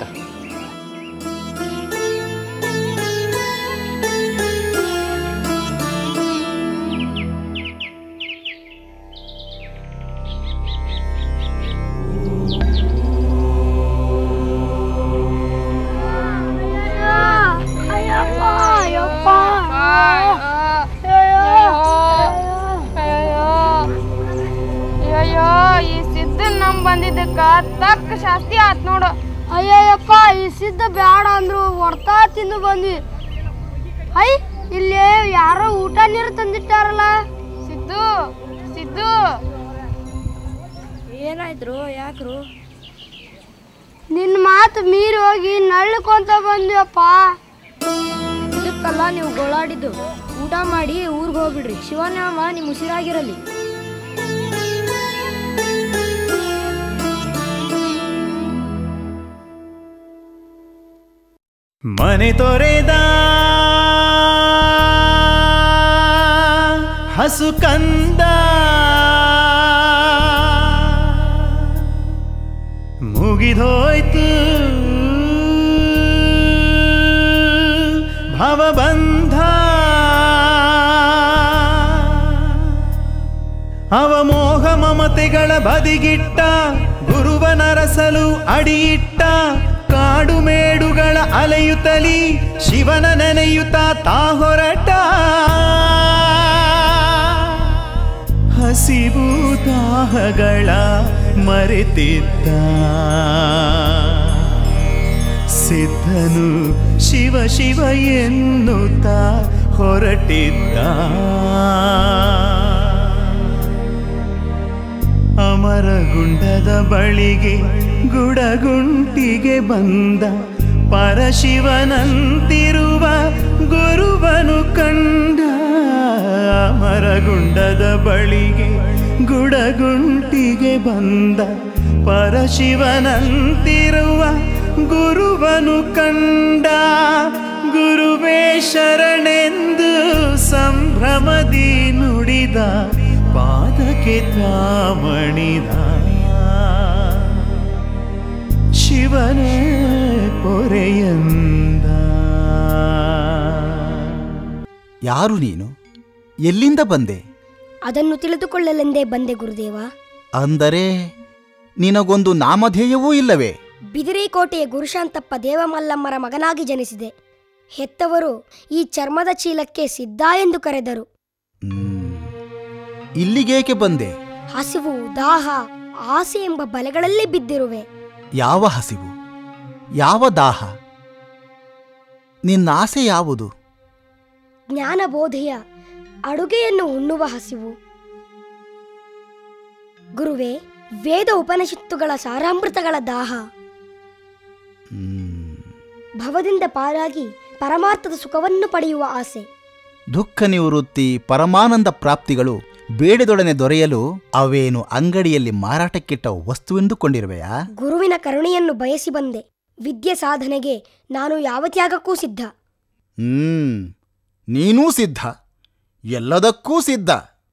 [SPEAKER 12] ಅಯ್ಯಪ್ಪ ಅಯ್ಯಪ್ಪ
[SPEAKER 10] ಅಯ್ಯೋ ಈ ಸಿದ್ದನ್ ನಮ್ ಬಂದಿದ್ದಕ್ಕ ತಕ್ಕ ಶಾಸ್ತಿ ಆತ್ ನೋಡು
[SPEAKER 12] ಅಯ್ಯಯ್ಯಪ್ಪ ಈ ಸಿದ್ಧ ಬ್ಯಾಡ ಅಂದ್ರು ಹೊಡ್ತಾ ತಿಂದು ಬಂದ್ವಿ ಐ ಇಲ್ಲಿ ಯಾರೋ ಊಟ ನೀರು ತಂದಿಟ್ಟಾರಲ್ಲ
[SPEAKER 10] ಸಿದ್ದು ಸಿದ್ದು
[SPEAKER 8] ಏನಾಯ್ತು ಯಾಕ್ರು
[SPEAKER 12] ನಿನ್ನ ಮಾತು ಮೀರಿ ಹೋಗಿ ನಳ್ಕೊಂತ ಬಂದ್ವಪ್ಪ
[SPEAKER 8] ಇದಕ್ಕಲ್ಲ ನೀವು ಗೋಳಾಡಿದ್ದು ಊಟ ಮಾಡಿ ಊರಿಗೆ ಹೋಗ್ಬಿಡ್ರಿ ಶಿವನಾಮ ನಿಮ್ಮ ಉಸಿರಾಗಿರಲಿ
[SPEAKER 3] ಮನೆ ತೊರೆದ ಹಸು ಕಂದ ಮುಗಿದೋಯ್ತು ಭವಬಂಧ ಅವ ಮೋಹ ಮಮತೆಗಳ ಬದಿಗಿಟ್ಟ ಗುರುವನರಸಲು ಅಡಿಯಿಟ್ಟ ಕಾಡು ಮೇಡುಗಳ ಅಲೆಯುತ್ತಲಿ ಶಿವನ ನೆನೆಯುತ್ತ ತಾ ಹೊರಟ ಹಸಿವು ದಾಹಗಳ ಮರೆತಿದ್ದ ಸಿದ್ಧನು ಶಿವ ಶಿವ ಎನ್ನುತ್ತ ಹೊರಟಿದ್ದ ಅಮರಗುಂಡದ ಬಳಿಗೆ ಗುಡಗುಂಟಿಗೆ ಬಂದ ಪರಶಿವನಂತಿರುವ ಗುರುವನು ಕಂಡ ಅಮರಗುಂಡದ ಬಳಿಗೆ ಗುಡಗುಂಟಿಗೆ ಬಂದ ಪರಶಿವನಂತಿರುವ ಗುರುವನು ಕಂಡ ಗುರುವೇ ಶರಣೆಂದು ಸಂಭ್ರಮದಿ ನುಡಿದ ಪಾದಕ್ಕೆ ತಾಮಣಿದ ಶಿವನೇ ಪೊರೆಯಂದ
[SPEAKER 13] ಯಾರು ನೀನು ಎಲ್ಲಿಂದ ಬಂದೆ
[SPEAKER 12] ಅದನ್ನು ತಿಳಿದುಕೊಳ್ಳಲೆಂದೇ ಬಂದೆ ಗುರುದೇವ
[SPEAKER 13] ಅಂದರೆ ನಿನಗೊಂದು ನಾಮಧೇಯವೂ ಇಲ್ಲವೇ
[SPEAKER 12] ಬಿದಿರೆಕೋಟೆಯ ಗುರುಶಾಂತಪ್ಪ ದೇವಮಲ್ಲಮ್ಮರ ಮಗನಾಗಿ ಜನಿಸಿದೆ ಹೆತ್ತವರು ಈ ಚರ್ಮದ ಚೀಲಕ್ಕೆ ಸಿದ್ಧ ಎಂದು ಕರೆದರು
[SPEAKER 13] ಇಲ್ಲಿಗೇಕೆ ಬಂದೆ
[SPEAKER 12] ಹಸಿವು ದಾಹ ಆಸೆ ಎಂಬ ಬಲೆಗಳಲ್ಲೇ ಬಿದ್ದಿರುವೆ
[SPEAKER 13] ಯಾವ ಹಸಿವು ಯಾವ ದಾಹ ನಿನ್ನ ಆಸೆ ಯಾವುದು
[SPEAKER 12] ಜ್ಞಾನಬೋಧೆಯ ಅಡುಗೆಯನ್ನು ಉಣ್ಣುವ ಹಸಿವು ಗುರುವೇ ವೇದ ಉಪನಿಷತ್ತುಗಳ ಸಾರಾಮೃತಗಳ ದಾಹ ಭವದಿಂದ ಪಾರಾಗಿ ಪರಮಾರ್ಥದ ಸುಖವನ್ನು ಪಡೆಯುವ ಆಸೆ
[SPEAKER 13] ದುಃಖ ನಿವೃತ್ತಿ ಪರಮಾನಂದ ಪ್ರಾಪ್ತಿಗಳು ಬೇಡದೊಡನೆ ದೊರೆಯಲು ಅವೇನು ಅಂಗಡಿಯಲ್ಲಿ ಮಾರಾಟಕ್ಕಿಟ್ಟ ವಸ್ತುವೆಂದುಕೊಂಡಿರುವೆಯಾ
[SPEAKER 12] ಗುರುವಿನ ಕರುಣೆಯನ್ನು ಬಯಸಿ ಬಂದೆ ವಿದ್ಯೆ ಸಾಧನೆಗೆ ನಾನು ಯಾವ ತ್ಯಾಗಕ್ಕೂ ಸಿದ್ಧ
[SPEAKER 13] ಹ್ಮ್ ನೀನೂ ಸಿದ್ಧ ಎಲ್ಲದಕ್ಕೂ ಸಿದ್ಧ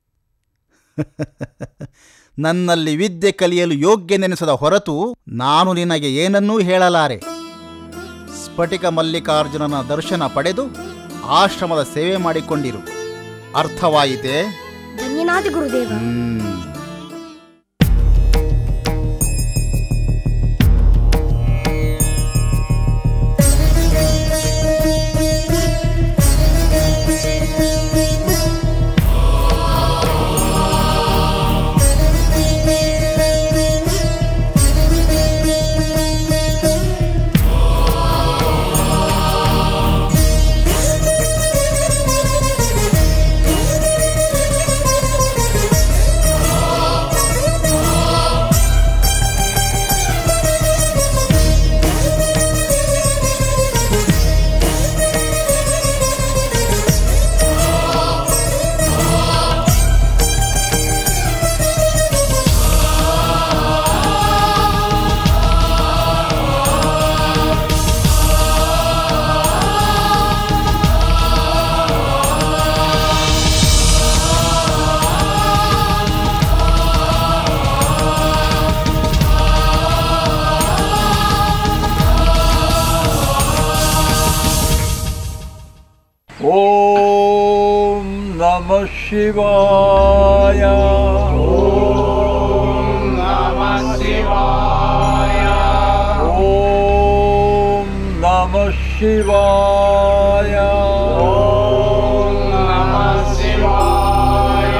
[SPEAKER 13] ನನ್ನಲ್ಲಿ ವಿದ್ಯೆ ಕಲಿಯಲು ಯೋಗ್ಯನೆನಿಸದ ಹೊರತು ನಾನು ನಿನಗೆ ಏನನ್ನೂ ಹೇಳಲಾರೆ ಸ್ಫಟಿಕ ಮಲ್ಲಿಕಾರ್ಜುನನ ದರ್ಶನ ಪಡೆದು ಆಶ್ರಮದ ಸೇವೆ ಮಾಡಿಕೊಂಡಿರು ಅರ್ಥವಾಯಿತೆ
[SPEAKER 12] ಧನ್ಯನಾದ ಗುರುದೇವ
[SPEAKER 14] ಓಂ ನಮ ಶಿವಾಯ ಓಂ ನಮ ಶಿವಾಯ ಓಂ ನಮ ಶಿವಾಯ ಓಂ ನಮ ಶಿವಾಯ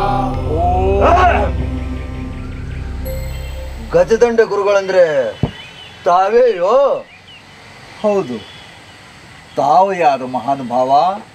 [SPEAKER 15] ಗಜದಂಡ ಗುರುಗಳಂದ್ರೆ ತಾವೇಯೋ
[SPEAKER 14] ಹೌದು ತಾವು ಯಾರು ಮಹಾನುಭಾವ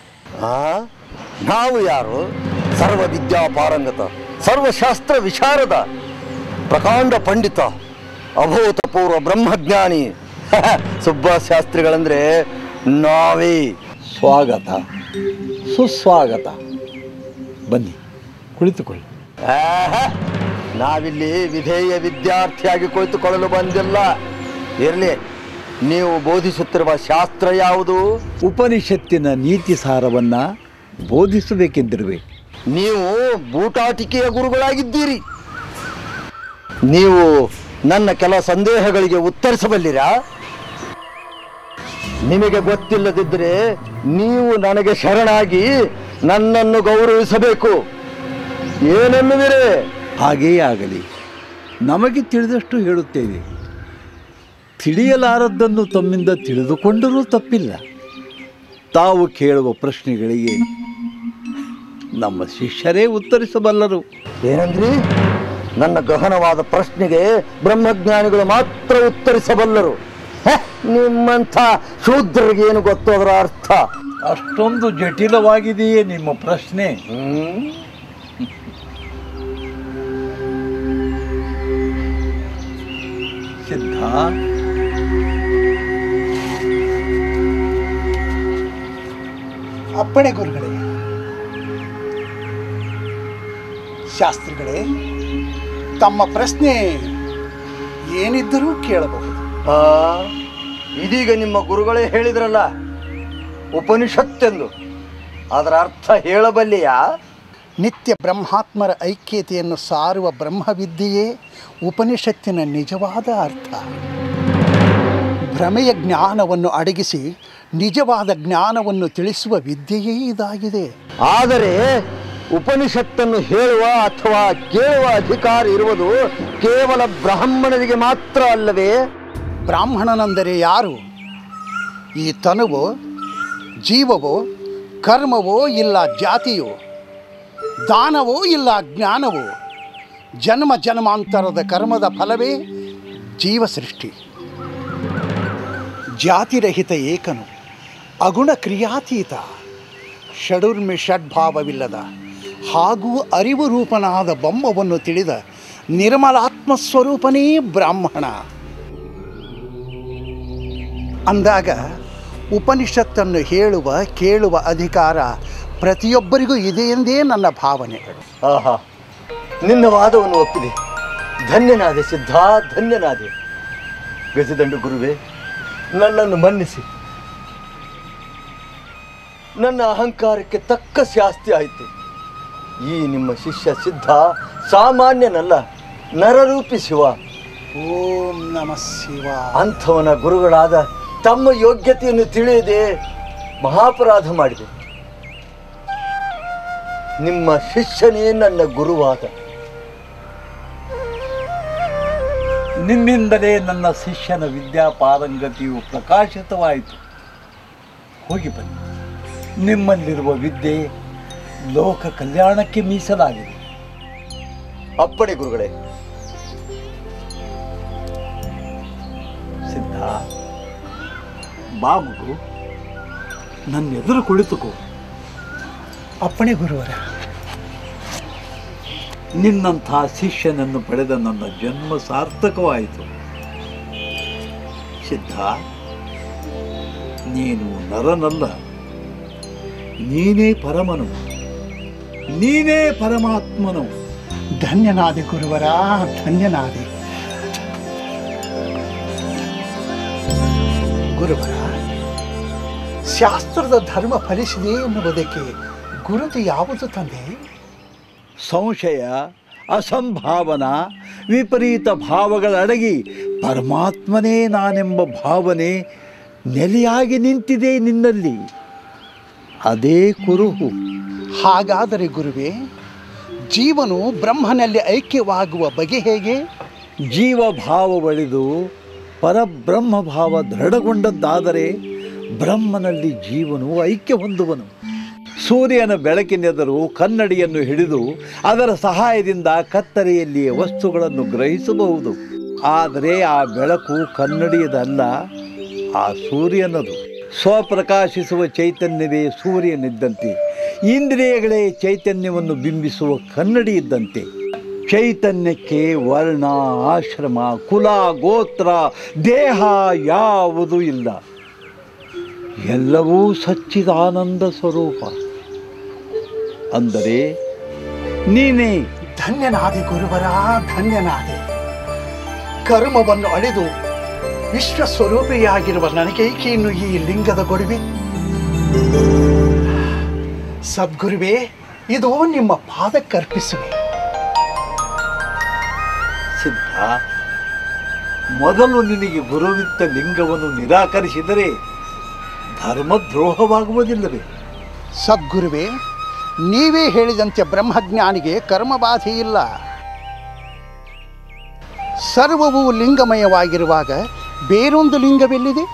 [SPEAKER 15] ನಾವು ಯಾರು ಸರ್ವ ವಿದ್ಯಾ ಪಾರಂಗತ ಸರ್ವಶಾಸ್ತ್ರ ವಿಶಾರದ ಪ್ರಕಾಂಡ ಪಂಡಿತ ಅಭೂತಪೂರ್ವ ಬ್ರಹ್ಮಜ್ಞಾನಿ ಸುಬ್ಬಶಾಸ್ತ್ರಿಗಳಂದ್ರೆ ನಾವೇ
[SPEAKER 14] ಸ್ವಾಗತ ಸುಸ್ವಾಗತ ಬನ್ನಿ ಕುಳಿತುಕೊಳ್ಳಿ
[SPEAKER 15] ಆಹಾ, ನಾವಿಲ್ಲಿ ವಿಧೇಯ ವಿದ್ಯಾರ್ಥಿಯಾಗಿ ಕುಳಿತುಕೊಳ್ಳಲು ಬಂದಿಲ್ಲ ಇರಲಿ ನೀವು ಬೋಧಿಸುತ್ತಿರುವ ಶಾಸ್ತ್ರ ಯಾವುದು
[SPEAKER 14] ಉಪನಿಷತ್ತಿನ ನೀತಿ ಸಾರವನ್ನ ಬೋಧಿಸಬೇಕೆಂದಿರುವೆ
[SPEAKER 15] ನೀವು ಬೂಟಾಟಿಕೆಯ ಗುರುಗಳಾಗಿದ್ದೀರಿ ನೀವು ನನ್ನ ಕೆಲ ಸಂದೇಹಗಳಿಗೆ ಉತ್ತರಿಸಬಲ್ಲಿರಾ ನಿಮಗೆ ಗೊತ್ತಿಲ್ಲದಿದ್ದರೆ ನೀವು ನನಗೆ ಶರಣಾಗಿ ನನ್ನನ್ನು ಗೌರವಿಸಬೇಕು ಏನೆನ್ನುವಿರೇ
[SPEAKER 14] ಹಾಗೇ ಆಗಲಿ ನಮಗೆ ತಿಳಿದಷ್ಟು ಹೇಳುತ್ತೇವೆ ತಿಳಿಯಲಾರದ್ದನ್ನು ತಮ್ಮಿಂದ ತಿಳಿದುಕೊಂಡರೂ ತಪ್ಪಿಲ್ಲ ತಾವು ಕೇಳುವ ಪ್ರಶ್ನೆಗಳಿಗೆ ನಮ್ಮ ಶಿಷ್ಯರೇ ಉತ್ತರಿಸಬಲ್ಲರು
[SPEAKER 15] ಏನಂದ್ರಿ ನನ್ನ ಗಹನವಾದ ಪ್ರಶ್ನೆಗೆ ಬ್ರಹ್ಮಜ್ಞಾನಿಗಳು ಮಾತ್ರ ಉತ್ತರಿಸಬಲ್ಲರು ಹೆ, ನಿಮ್ಮಂಥ ಶೂದ್ರರಿಗೇನು ಗೊತ್ತು ಅದರ ಅರ್ಥ
[SPEAKER 14] ಅಷ್ಟೊಂದು ಜಟಿಲವಾಗಿದೆಯೇ ನಿಮ್ಮ ಪ್ರಶ್ನೆ ಸಿದ್ಧ
[SPEAKER 16] ಅಪ್ಪಣೆ ಗುರುಗಳೇ ಶಾಸ್ತ್ರಿಗಳೇ ತಮ್ಮ ಪ್ರಶ್ನೆ ಏನಿದ್ದರೂ ಕೇಳಬಹುದು
[SPEAKER 15] ಆ, ಇದೀಗ ನಿಮ್ಮ ಗುರುಗಳೇ ಹೇಳಿದ್ರಲ್ಲ ಉಪನಿಷತ್ತೆಂದು ಅದರ ಅರ್ಥ ಹೇಳಬಲ್ಲಿಯಾ
[SPEAKER 16] ನಿತ್ಯ ಬ್ರಹ್ಮಾತ್ಮರ ಐಕ್ಯತೆಯನ್ನು ಸಾರುವ ಬ್ರಹ್ಮವಿದ್ಯೆಯೇ ಉಪನಿಷತ್ತಿನ ನಿಜವಾದ ಅರ್ಥ ಭ್ರಮೆಯ ಜ್ಞಾನವನ್ನು ಅಡಗಿಸಿ ನಿಜವಾದ ಜ್ಞಾನವನ್ನು ತಿಳಿಸುವ ವಿದ್ಯೆಯೇ ಇದಾಗಿದೆ
[SPEAKER 15] ಆದರೆ ಉಪನಿಷತ್ತನ್ನು ಹೇಳುವ ಅಥವಾ ಕೇಳುವ ಅಧಿಕಾರ ಇರುವುದು ಕೇವಲ ಬ್ರಾಹ್ಮಣರಿಗೆ ಮಾತ್ರ ಅಲ್ಲವೇ
[SPEAKER 16] ಬ್ರಾಹ್ಮಣನೆಂದರೆ ಯಾರು ಈ ತನುವು ಜೀವವೋ ಕರ್ಮವೋ ಇಲ್ಲ ಜಾತಿಯೋ ದಾನವೋ ಇಲ್ಲ ಜ್ಞಾನವೋ ಜನ್ಮ ಜನ್ಮಾಂತರದ ಕರ್ಮದ ಫಲವೇ ಜೀವ ಸೃಷ್ಟಿ ಜಾತಿರಹಿತ ಏಕನು ಅಗುಣ ಕ್ರಿಯಾತೀತ ಷಡುರ್ಮಿ ಷಡ್ಭಾವವಿಲ್ಲದ ಹಾಗೂ ಅರಿವು ರೂಪನಾದ ಬೊಮ್ಮವನ್ನು ತಿಳಿದ ನಿರ್ಮಲಾತ್ಮ ಸ್ವರೂಪನೇ ಬ್ರಾಹ್ಮಣ ಅಂದಾಗ ಉಪನಿಷತ್ತನ್ನು ಹೇಳುವ ಕೇಳುವ ಅಧಿಕಾರ ಪ್ರತಿಯೊಬ್ಬರಿಗೂ ಇದೆ ಎಂದೇ ನನ್ನ ಭಾವನೆಗಳು
[SPEAKER 15] ಆಹಾ ನಿನ್ನ ವಾದವನ್ನು ಒಪ್ಪಿದೆ ಧನ್ಯನಾದೆ ಸಿದ್ಧ ಧನ್ಯನಾದೆ ಗಜದಂಡು ಗುರುವೆ ನನ್ನನ್ನು ಮನ್ನಿಸಿ ನನ್ನ ಅಹಂಕಾರಕ್ಕೆ ತಕ್ಕ ಶಾಸ್ತಿ ಆಯಿತು ಈ ನಿಮ್ಮ ಶಿಷ್ಯ ಸಿದ್ಧ ಸಾಮಾನ್ಯನಲ್ಲ ನರರೂಪಿ ಶಿವ
[SPEAKER 16] ಓಂ ನಮ ಶಿವ
[SPEAKER 15] ಅಂಥವನ ಗುರುಗಳಾದ ತಮ್ಮ ಯೋಗ್ಯತೆಯನ್ನು ತಿಳಿಯದೆ ಮಹಾಪರಾಧ ಮಾಡಿದೆ ನಿಮ್ಮ ಶಿಷ್ಯನೇ ನನ್ನ ಗುರುವಾದ
[SPEAKER 14] ನಿಮ್ಮಿಂದಲೇ ನನ್ನ ಶಿಷ್ಯನ ವಿದ್ಯಾ ಪಾರಂಗತಿಯು ಪ್ರಕಾಶಿತವಾಯಿತು ಹೋಗಿ ಬನ್ನಿ ನಿಮ್ಮಲ್ಲಿರುವ ವಿದ್ಯೆ ಲೋಕ ಕಲ್ಯಾಣಕ್ಕೆ ಮೀಸಲಾಗಿದೆ
[SPEAKER 15] ಅಪ್ಪಣೆ ಗುರುಗಳೇ
[SPEAKER 14] ಸಿದ್ಧ ಬಾ ಮಗು ನನ್ನ ಎದುರು ಕುಳಿತುಕೋ
[SPEAKER 16] ಅಪ್ಪಣೆ ಗುರುವರ
[SPEAKER 14] ನಿನ್ನಂಥ ಶಿಷ್ಯನನ್ನು ಪಡೆದ ನನ್ನ ಜನ್ಮ ಸಾರ್ಥಕವಾಯಿತು ಸಿದ್ಧ ನೀನು ನರನಲ್ಲ ನೀನೇ ಪರಮನು ನೀನೇ ಪರಮಾತ್ಮನು
[SPEAKER 16] ಧನ್ಯನಾದೆ ಗುರುವರ ಧನ್ಯನಾದೆ ಗುರುವರ ಶಾಸ್ತ್ರದ ಧರ್ಮ ಫಲಿಸಿದೆ ಎನ್ನುವುದಕ್ಕೆ ಗುರುತು ಯಾವುದು ತಂದೆ
[SPEAKER 14] ಸಂಶಯ ಅಸಂಭಾವನ ವಿಪರೀತ ಭಾವಗಳಡಗಿ ಪರಮಾತ್ಮನೇ ನಾನೆಂಬ ಭಾವನೆ ನೆಲೆಯಾಗಿ ನಿಂತಿದೆ ನಿನ್ನಲ್ಲಿ ಅದೇ ಕುರುಹು
[SPEAKER 16] ಹಾಗಾದರೆ ಗುರುವೇ ಜೀವನು ಬ್ರಹ್ಮನಲ್ಲಿ ಐಕ್ಯವಾಗುವ ಬಗೆ ಹೇಗೆ
[SPEAKER 14] ಜೀವಭಾವ ಬಳಿದು ಪರಬ್ರಹ್ಮ ಭಾವ ದೃಢಗೊಂಡದ್ದಾದರೆ ಬ್ರಹ್ಮನಲ್ಲಿ ಜೀವನು ಐಕ್ಯ ಹೊಂದುವನು ಸೂರ್ಯನ ಬೆಳಕಿನೆದರು ಕನ್ನಡಿಯನ್ನು ಹಿಡಿದು ಅದರ ಸಹಾಯದಿಂದ ಕತ್ತಲೆಯಲ್ಲಿಯ ವಸ್ತುಗಳನ್ನು ಗ್ರಹಿಸಬಹುದು ಆದರೆ ಆ ಬೆಳಕು ಕನ್ನಡಿಯದಲ್ಲ ಆ ಸೂರ್ಯನದು ಸ್ವಪ್ರಕಾಶಿಸುವ ಚೈತನ್ಯವೇ ಸೂರ್ಯನಿದ್ದಂತೆ ಇಂದ್ರಿಯಗಳೇ ಚೈತನ್ಯವನ್ನು ಬಿಂಬಿಸುವ ಕನ್ನಡಿ ಇದ್ದಂತೆ ಚೈತನ್ಯಕ್ಕೆ ವರ್ಣ ಆಶ್ರಮ ಕುಲ ಗೋತ್ರ ದೇಹ ಯಾವುದೂ ಇಲ್ಲ ಎಲ್ಲವೂ ಸಚ್ಚಿದಾನಂದ ಸ್ವರೂಪ ಅಂದರೆ ನೀನೇ
[SPEAKER 16] ಧನ್ಯನಾದೆ ಗುರುವರ ಧನ್ಯನಾದೆ ಕರ್ಮವನ್ನು ಅಳೆದು ವಿಶ್ವ ಸ್ವರೂಪಿಯಾಗಿರುವ ನನಗೇಕೆ ಇನ್ನು ಈ ಲಿಂಗದ ಗೊಡವೆ ಸದ್ಗುರುವೇ ಇದು ನಿಮ್ಮ ಪಾದಕ್ಕರ್ಪಿಸುವೆ
[SPEAKER 14] ಸಿದ್ಧ ಮೊದಲು ನಿನಗೆ ಗುರುವಿತ್ತ ಲಿಂಗವನ್ನು ನಿರಾಕರಿಸಿದರೆ ಧರ್ಮದ್ರೋಹವಾಗುವುದಿಲ್ಲವೇ
[SPEAKER 16] ಸದ್ಗುರುವೇ ನೀವೇ ಹೇಳಿದಂತೆ ಬ್ರಹ್ಮಜ್ಞಾನಿಗೆ ಕರ್ಮಬಾಧೆ ಇಲ್ಲ ಸರ್ವವು ಲಿಂಗಮಯವಾಗಿರುವಾಗ ಬೇರೊಂದು ಲಿಂಗವೆಲ್ಲಿದೆ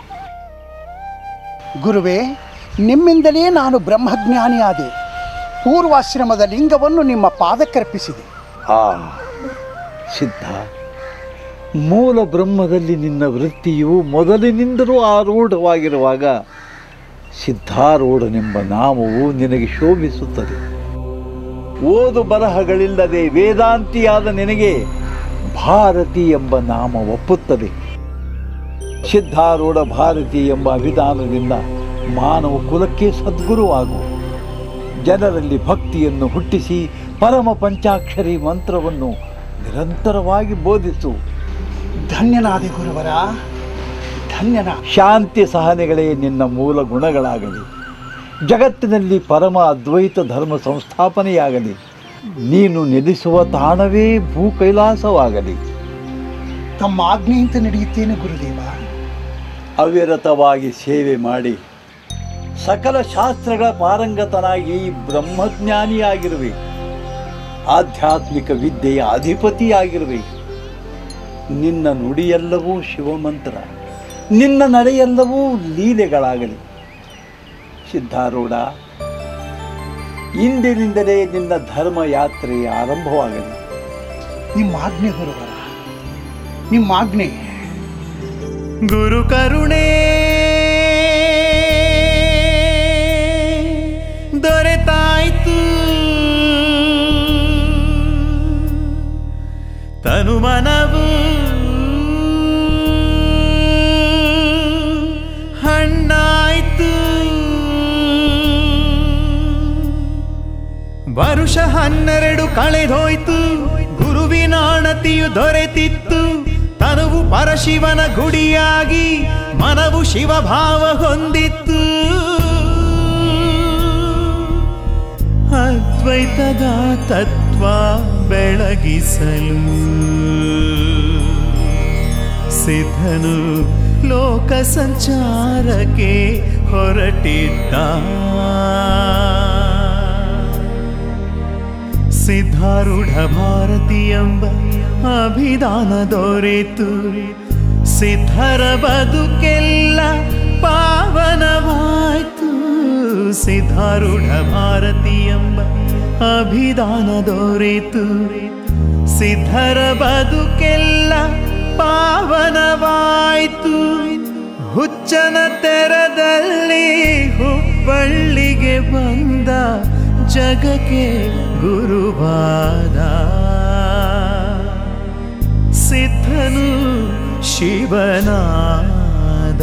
[SPEAKER 16] ಗುರುವೇ ನಿಮ್ಮಿಂದಲೇ ನಾನು ಬ್ರಹ್ಮಜ್ಞಾನಿಯಾದೆ ಪೂರ್ವಾಶ್ರಮದ ಲಿಂಗವನ್ನು ನಿಮ್ಮ ಪಾದಕ್ಕರ್ಪಿಸಿದೆ
[SPEAKER 14] ಆ ಸಿದ್ಧ ಮೂಲ ಬ್ರಹ್ಮದಲ್ಲಿ ನಿನ್ನ ವೃತ್ತಿಯು ಮೊದಲಿನಿಂದಲೂ ಆರೂಢವಾಗಿರುವಾಗ ಸಿದ್ಧಾರೂಢನೆಂಬ ನಾಮವು ನಿನಗೆ ಶೋಭಿಸುತ್ತದೆ ಓದು ಬರಹಗಳಿಲ್ಲದೆ ವೇದಾಂತಿಯಾದ ನಿನಗೆ ಭಾರತಿ ಎಂಬ ನಾಮ ಒಪ್ಪುತ್ತದೆ ಸಿದ್ಧಾರೂಢ ಭಾರತಿ ಎಂಬ ಅಭಿಧಾನದಿಂದ ಮಾನವ ಕುಲಕ್ಕೆ ಸದ್ಗುರುವಾಗು ಜನರಲ್ಲಿ ಭಕ್ತಿಯನ್ನು ಹುಟ್ಟಿಸಿ ಪರಮ ಪಂಚಾಕ್ಷರಿ ಮಂತ್ರವನ್ನು ನಿರಂತರವಾಗಿ ಬೋಧಿಸು
[SPEAKER 16] ಧನ್ಯನಾದೆ ಗುರುವರ ಧನ್ಯನ
[SPEAKER 14] ಶಾಂತಿ ಸಹನೆಗಳೇ ನಿನ್ನ ಮೂಲ ಗುಣಗಳಾಗಲಿ ಜಗತ್ತಿನಲ್ಲಿ ಪರಮ ಅದ್ವೈತ ಧರ್ಮ ಸಂಸ್ಥಾಪನೆಯಾಗಲಿ ನೀನು ನೆಲೆಸುವ ತಾಣವೇ ಭೂ ಕೈಲಾಸವಾಗಲಿ
[SPEAKER 16] ತಮ್ಮ ಆಜ್ಞೆಯಂತೆ ನಡೆಯುತ್ತೇನೆ ಗುರುದೇವ
[SPEAKER 14] ಅವಿರತವಾಗಿ ಸೇವೆ ಮಾಡಿ ಸಕಲ ಶಾಸ್ತ್ರಗಳ ಪಾರಂಗತನಾಗಿ ಬ್ರಹ್ಮಜ್ಞಾನಿಯಾಗಿರುವೆ ಆಧ್ಯಾತ್ಮಿಕ ವಿದ್ಯೆಯ ಅಧಿಪತಿಯಾಗಿರುವೆ ನಿನ್ನ ನುಡಿಯೆಲ್ಲವೂ ಶಿವಮಂತ್ರ ನಿನ್ನ ನಡೆಯೆಲ್ಲವೂ ಲೀಲೆಗಳಾಗಲಿ ಸಿದ್ಧಾರೂಢ ಇಂದಿನಿಂದಲೇ ನಿನ್ನ ಧರ್ಮ ಯಾತ್ರೆ ಆರಂಭವಾಗಲಿ
[SPEAKER 16] ನಿಮ್ಮ ಆಜ್ಞೆ ಗುರುವರ ನಿಮ್ಮ ಆಜ್ಞೆ
[SPEAKER 3] ಗುರು ಕರುಣೆ ದೊರೆತಾಯ್ತು ತನು ಮನವು ಹಣ್ಣಾಯ್ತು ವರುಷ ಹನ್ನೆರಡು ಕಳೆದೋಯ್ತು ಗುರುವಿನಾಣತಿಯು ದೊರೆತಿತ್ತು ತನುವು ಪರಶಿವನ ಗುಡಿಯಾಗಿ ಮನವು ಶಿವಭಾವ ಹೊಂದಿತ್ತು ಅದ್ವೈತದ ತತ್ವ ಬೆಳಗಿಸಲು ಸಿದ್ಧನು ಲೋಕ ಸಂಚಾರಕ್ಕೆ ಹೊರಟಿದ್ದ ಸಿದ್ಧಾರೂಢ ಭಾರತಿ ಎಂಬ ಅಭಿದಾನ ದೊರೆತು ಸಿದ್ಧರ ಬದುಕೆಲ್ಲ ಪಾವನವಾಯ್ತು ಸಿದ್ಧಾರೂಢ ಭಾರತಿ ಎಂಬ ಅಭಿದಾನ ದೊರೆತು ಸಿದ್ಧರ ಬದುಕೆಲ್ಲ ಪಾವನವಾಯ್ತು ಹುಚ್ಚನ ತೆರದಲ್ಲಿ ಹುಬ್ಬಳ್ಳಿಗೆ ಬಂದ ಜಗಕ್ಕೆ ಗುರುವಾದ ಸಿದ್ಧನು ಶಿವನಾದ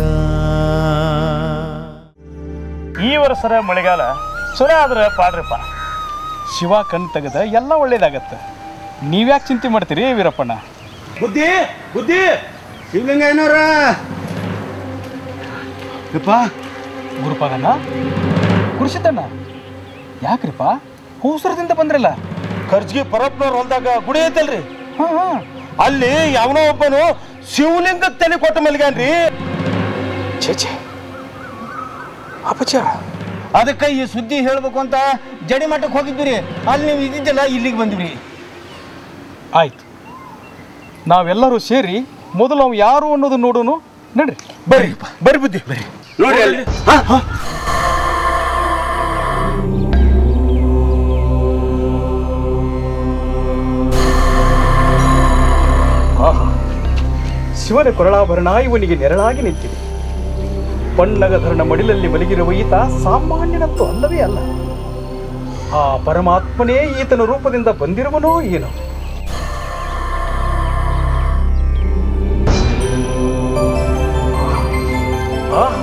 [SPEAKER 17] ಈ ವರ್ಷರ ಮಳೆಗಾಲ ಚಲೋ ಆದ್ರೆ ಪಾಡ್ರಪ್ಪ ಶಿವ ಕಣ್ ತೆಗೆದ ಎಲ್ಲ ಒಳ್ಳೇದಾಗತ್ತೆ ನೀವ್ಯಾಕೆ ಚಿಂತೆ ಮಾಡ್ತೀರಿ ವೀರಪ್ಪಣ್ಣ
[SPEAKER 18] ಬುದ್ಧಿ ಬುದ್ಧಿ ಶಿವಲಿಂಗಯ್ಯನವ್ರ
[SPEAKER 17] ಯಪ್ಪ ಗುರುಪಾಗಣ್ಣ ಕುರ್ಸಿದ್ದಣ್ಣ ಯಾಕ್ರಿಪ್ಪ ಹೂಸರದಿಂದ ಬಂದ್ರಲ್ಲ
[SPEAKER 6] ಖರ್ಜಿಗೆ ಪರಪ್ಪನವ್ರ ಹೊಲ್ದಾಗ ಗುಡಿ ಐತಲ್ರಿ ಅಲ್ಲಿ ಯಾವನೋ ಒಬ್ಬನು ಶಿವಲಿಂಗ ತಲೆ ಕೊಟ್ಟ ಮಲ್ಗ್ಯಾನ್ರಿ
[SPEAKER 17] ಛೇ
[SPEAKER 18] ಅಪಚ ಅದಕ್ಕೆ ಈ ಸುದ್ದಿ ಹೇಳ್ಬೇಕು ಅಂತ ಜಡಿ ಮಠಕ್ಕೆ ಹೋಗಿದ್ವಿ ರೀ ಅಲ್ಲಿ ನೀವು ಇದ್ದಿದ್ದಲ್ಲ ಇಲ್ಲಿಗೆ ಬಂದ್ವಿ
[SPEAKER 17] ಆಯ್ತು ನಾವೆಲ್ಲರೂ ಸೇರಿ ಮೊದಲು ಅವು ಯಾರು ಅನ್ನೋದು ನೋಡೋನು ನಡ್ರಿ
[SPEAKER 6] ಬರ್ರಿ ಬರ್ರಿ ಬುದ್ಧಿ ಬರ್ರಿ
[SPEAKER 18] ನೋಡಿ ಅಲ್ಲಿ
[SPEAKER 17] ಆಹಾ ಶಿವನ ಕೊರಳಾಭರಣ ಇವನಿಗೆ ನೆರಳಾಗಿ ನಿಂತಿದೆ ಪಣ್ಣಗಧರನ ಮಡಿಲಲ್ಲಿ ಮಲಗಿರುವ ಈತ ಸಾಮಾನ್ಯನಂತೂ ಅಲ್ಲವೇ ಅಲ್ಲ ಆ ಪರಮಾತ್ಮನೇ ಈತನ ರೂಪದಿಂದ ಬಂದಿರುವನೋ ಏನೋ ಆಹಾ.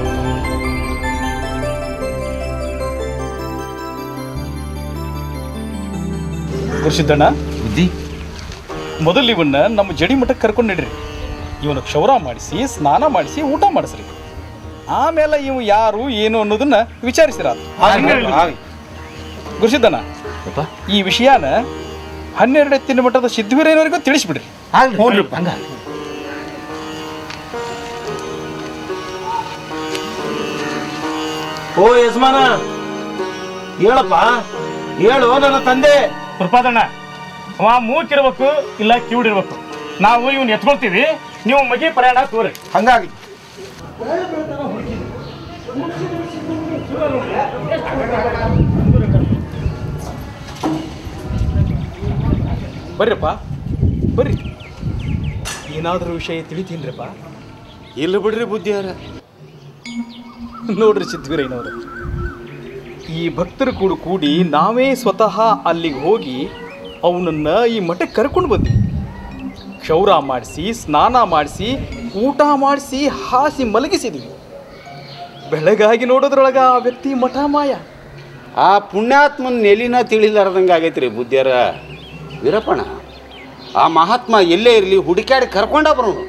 [SPEAKER 17] ಗುರುಸಿದ್ದಣ್ಣ ಬುದ್ಧಿ ಮೊದಲು ಇವನ್ನ ನಮ್ಮ ಜಡಿ ಮಠಕ್ಕೆ ಕರ್ಕೊಂಡು ನಡ್ರಿ ಇವನ ಕ್ಷೌರ ಮಾಡಿಸಿ ಸ್ನಾನ ಮಾಡಿಸಿ ಊಟ ಮಾಡಿಸ್ರಿ ಆಮೇಲೆ ಇವು ಯಾರು ಏನು ಅನ್ನೋದನ್ನ ವಿಚಾರಿಸಿರ ಗುರುಸಿದ್ದಣ್ಣ ಈ ವಿಷಯನ ಹನ್ನೆರಡು ಎತ್ತಿನ ಮಠದ ಸಿದ್ಧವೀರನವರಿಗೂ ತಿಳಿಸ್ಬಿಡ್ರಿ
[SPEAKER 18] ಓ ಯಜಮಾನ ಹೇಳಪ್ಪ ಹೇಳು ನನ್ನ ತಂದೆ
[SPEAKER 17] ಕೃಪಾದಣ್ಣ ಅವ ಮೂಕಿರ್ಬೇಕು ಇಲ್ಲ ಕಿವಿಡಿರ್ಬೇಕು ನಾವು ಇವನ್ ಎತ್ಕೊಳ್ತೀವಿ ನೀವು ಮಗಿ ಪ್ರಯಾಣ ತೋರಿ
[SPEAKER 18] ಹಂಗಾಗಿ
[SPEAKER 17] ಬರ್ರಿಪ್ಪ ಬರ್ರಿ ಏನಾದರೂ ವಿಷಯ ತಿಳಿತೀನ್ರಪ್ಪ
[SPEAKER 18] ಇಲ್ಲ ಬಿಡ್ರಿ ಬುದ್ಧಿಯಾರ
[SPEAKER 17] ನೋಡ್ರಿ ಸಿದ್ಧವೀರಯ್ಯನವರು ಈ ಭಕ್ತರು ಕೂಡ ಕೂಡಿ ನಾವೇ ಸ್ವತಃ ಅಲ್ಲಿಗೆ ಹೋಗಿ ಅವನನ್ನ ಈ ಮಠಕ್ಕೆ ಕರ್ಕೊಂಡು ಬಂದ್ವಿ ಕ್ಷೌರ ಮಾಡಿಸಿ ಸ್ನಾನ ಮಾಡಿಸಿ ಊಟ ಮಾಡಿಸಿ ಹಾಸಿ ಮಲಗಿಸಿದ್ವಿ ಬೆಳಗಾಗಿ ನೋಡೋದ್ರೊಳಗ ಆ ವ್ಯಕ್ತಿ ಮಠ ಮಾಯ
[SPEAKER 18] ಆ ಪುಣ್ಯಾತ್ಮನ ನೆಲಿನ ತಿಳಿಲಾರ್ದಂಗೆ ಆಗೈತ್ರಿ ಬುದ್ಧಿಯಾರ ವೀರಪ್ಪಣ ಆ ಮಹಾತ್ಮ ಎಲ್ಲೇ ಇರಲಿ ಹುಡುಕ್ಯಾಡಿ ಕರ್ಕೊಂಡ ಬರೋನು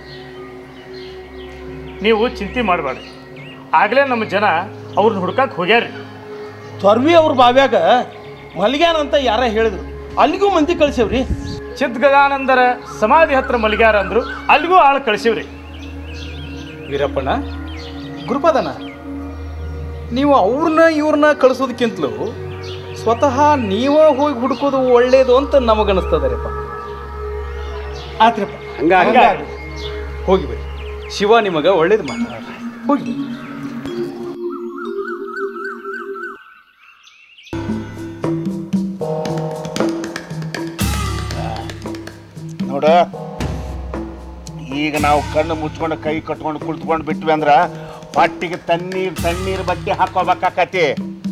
[SPEAKER 17] ನೀವು ಚಿಂತೆ ಮಾಡಬೇಡ್ರಿ ಆಗಲೇ ನಮ್ಮ ಜನ ಅವ್ರನ್ನ ಹುಡ್ಕಕ್ಕೆ ಹೋಗ್ಯಾರ್ರಿ
[SPEAKER 18] ತೊರ್ವಿ ಅವ್ರ ಬಾವ್ಯಾಗ ಮಲ್ಗ್ಯಾನಂತ ಯಾರ ಹೇಳಿದ್ರು ಅಲ್ಲಿಗೂ ಮಂದಿ ಕಳ್ಸೇವ್ರಿ
[SPEAKER 17] ಚಿದ್ಗದಾನಂದರ ಸಮಾಧಿ ಹತ್ರ ಮಲಗ್ಯಾರ ಅಂದ್ರು ಅಲ್ಲಿಗೂ ಆಳು ಕಳಿಸಿವ್ರಿ ವೀರಪ್ಪಣ್ಣ ಗುರುಪಾದನ ನೀವು ಅವ್ರನ್ನ ಇವ್ರನ್ನ ಕಳಿಸೋದಕ್ಕಿಂತಲೂ ಸ್ವತಃ ನೀವ ಹೋಗಿ ಹುಡುಕೋದು ಒಳ್ಳೇದು ಅಂತ ನಮಗನಿಸ್ತದರಿಪ್ಪ ಆತ್ರಪ್ಪ
[SPEAKER 18] ಹಂಗಾಗಿ
[SPEAKER 17] ಹೋಗಿ ಬರ್ರಿ ಶಿವ ನಿಮಗ ಒಳ್ಳೇದು ಮಾತಾಡ ಹೋಗಿ
[SPEAKER 6] ನೋಡ ಈಗ ನಾವು ಕಣ್ಣು ಮುಚ್ಕೊಂಡು ಕೈ ಕಟ್ಕೊಂಡು ಕುಳಿತುಕೊಂಡು ಬಿಟ್ವಿ ಅಂದ್ರ ಹೊಟ್ಟಿಗೆ ತಣ್ಣೀರ್ ತಣ್ಣೀರ್ ಬಟ್ಟೆ ಹಾಕೋಬೇಕಾಕತಿ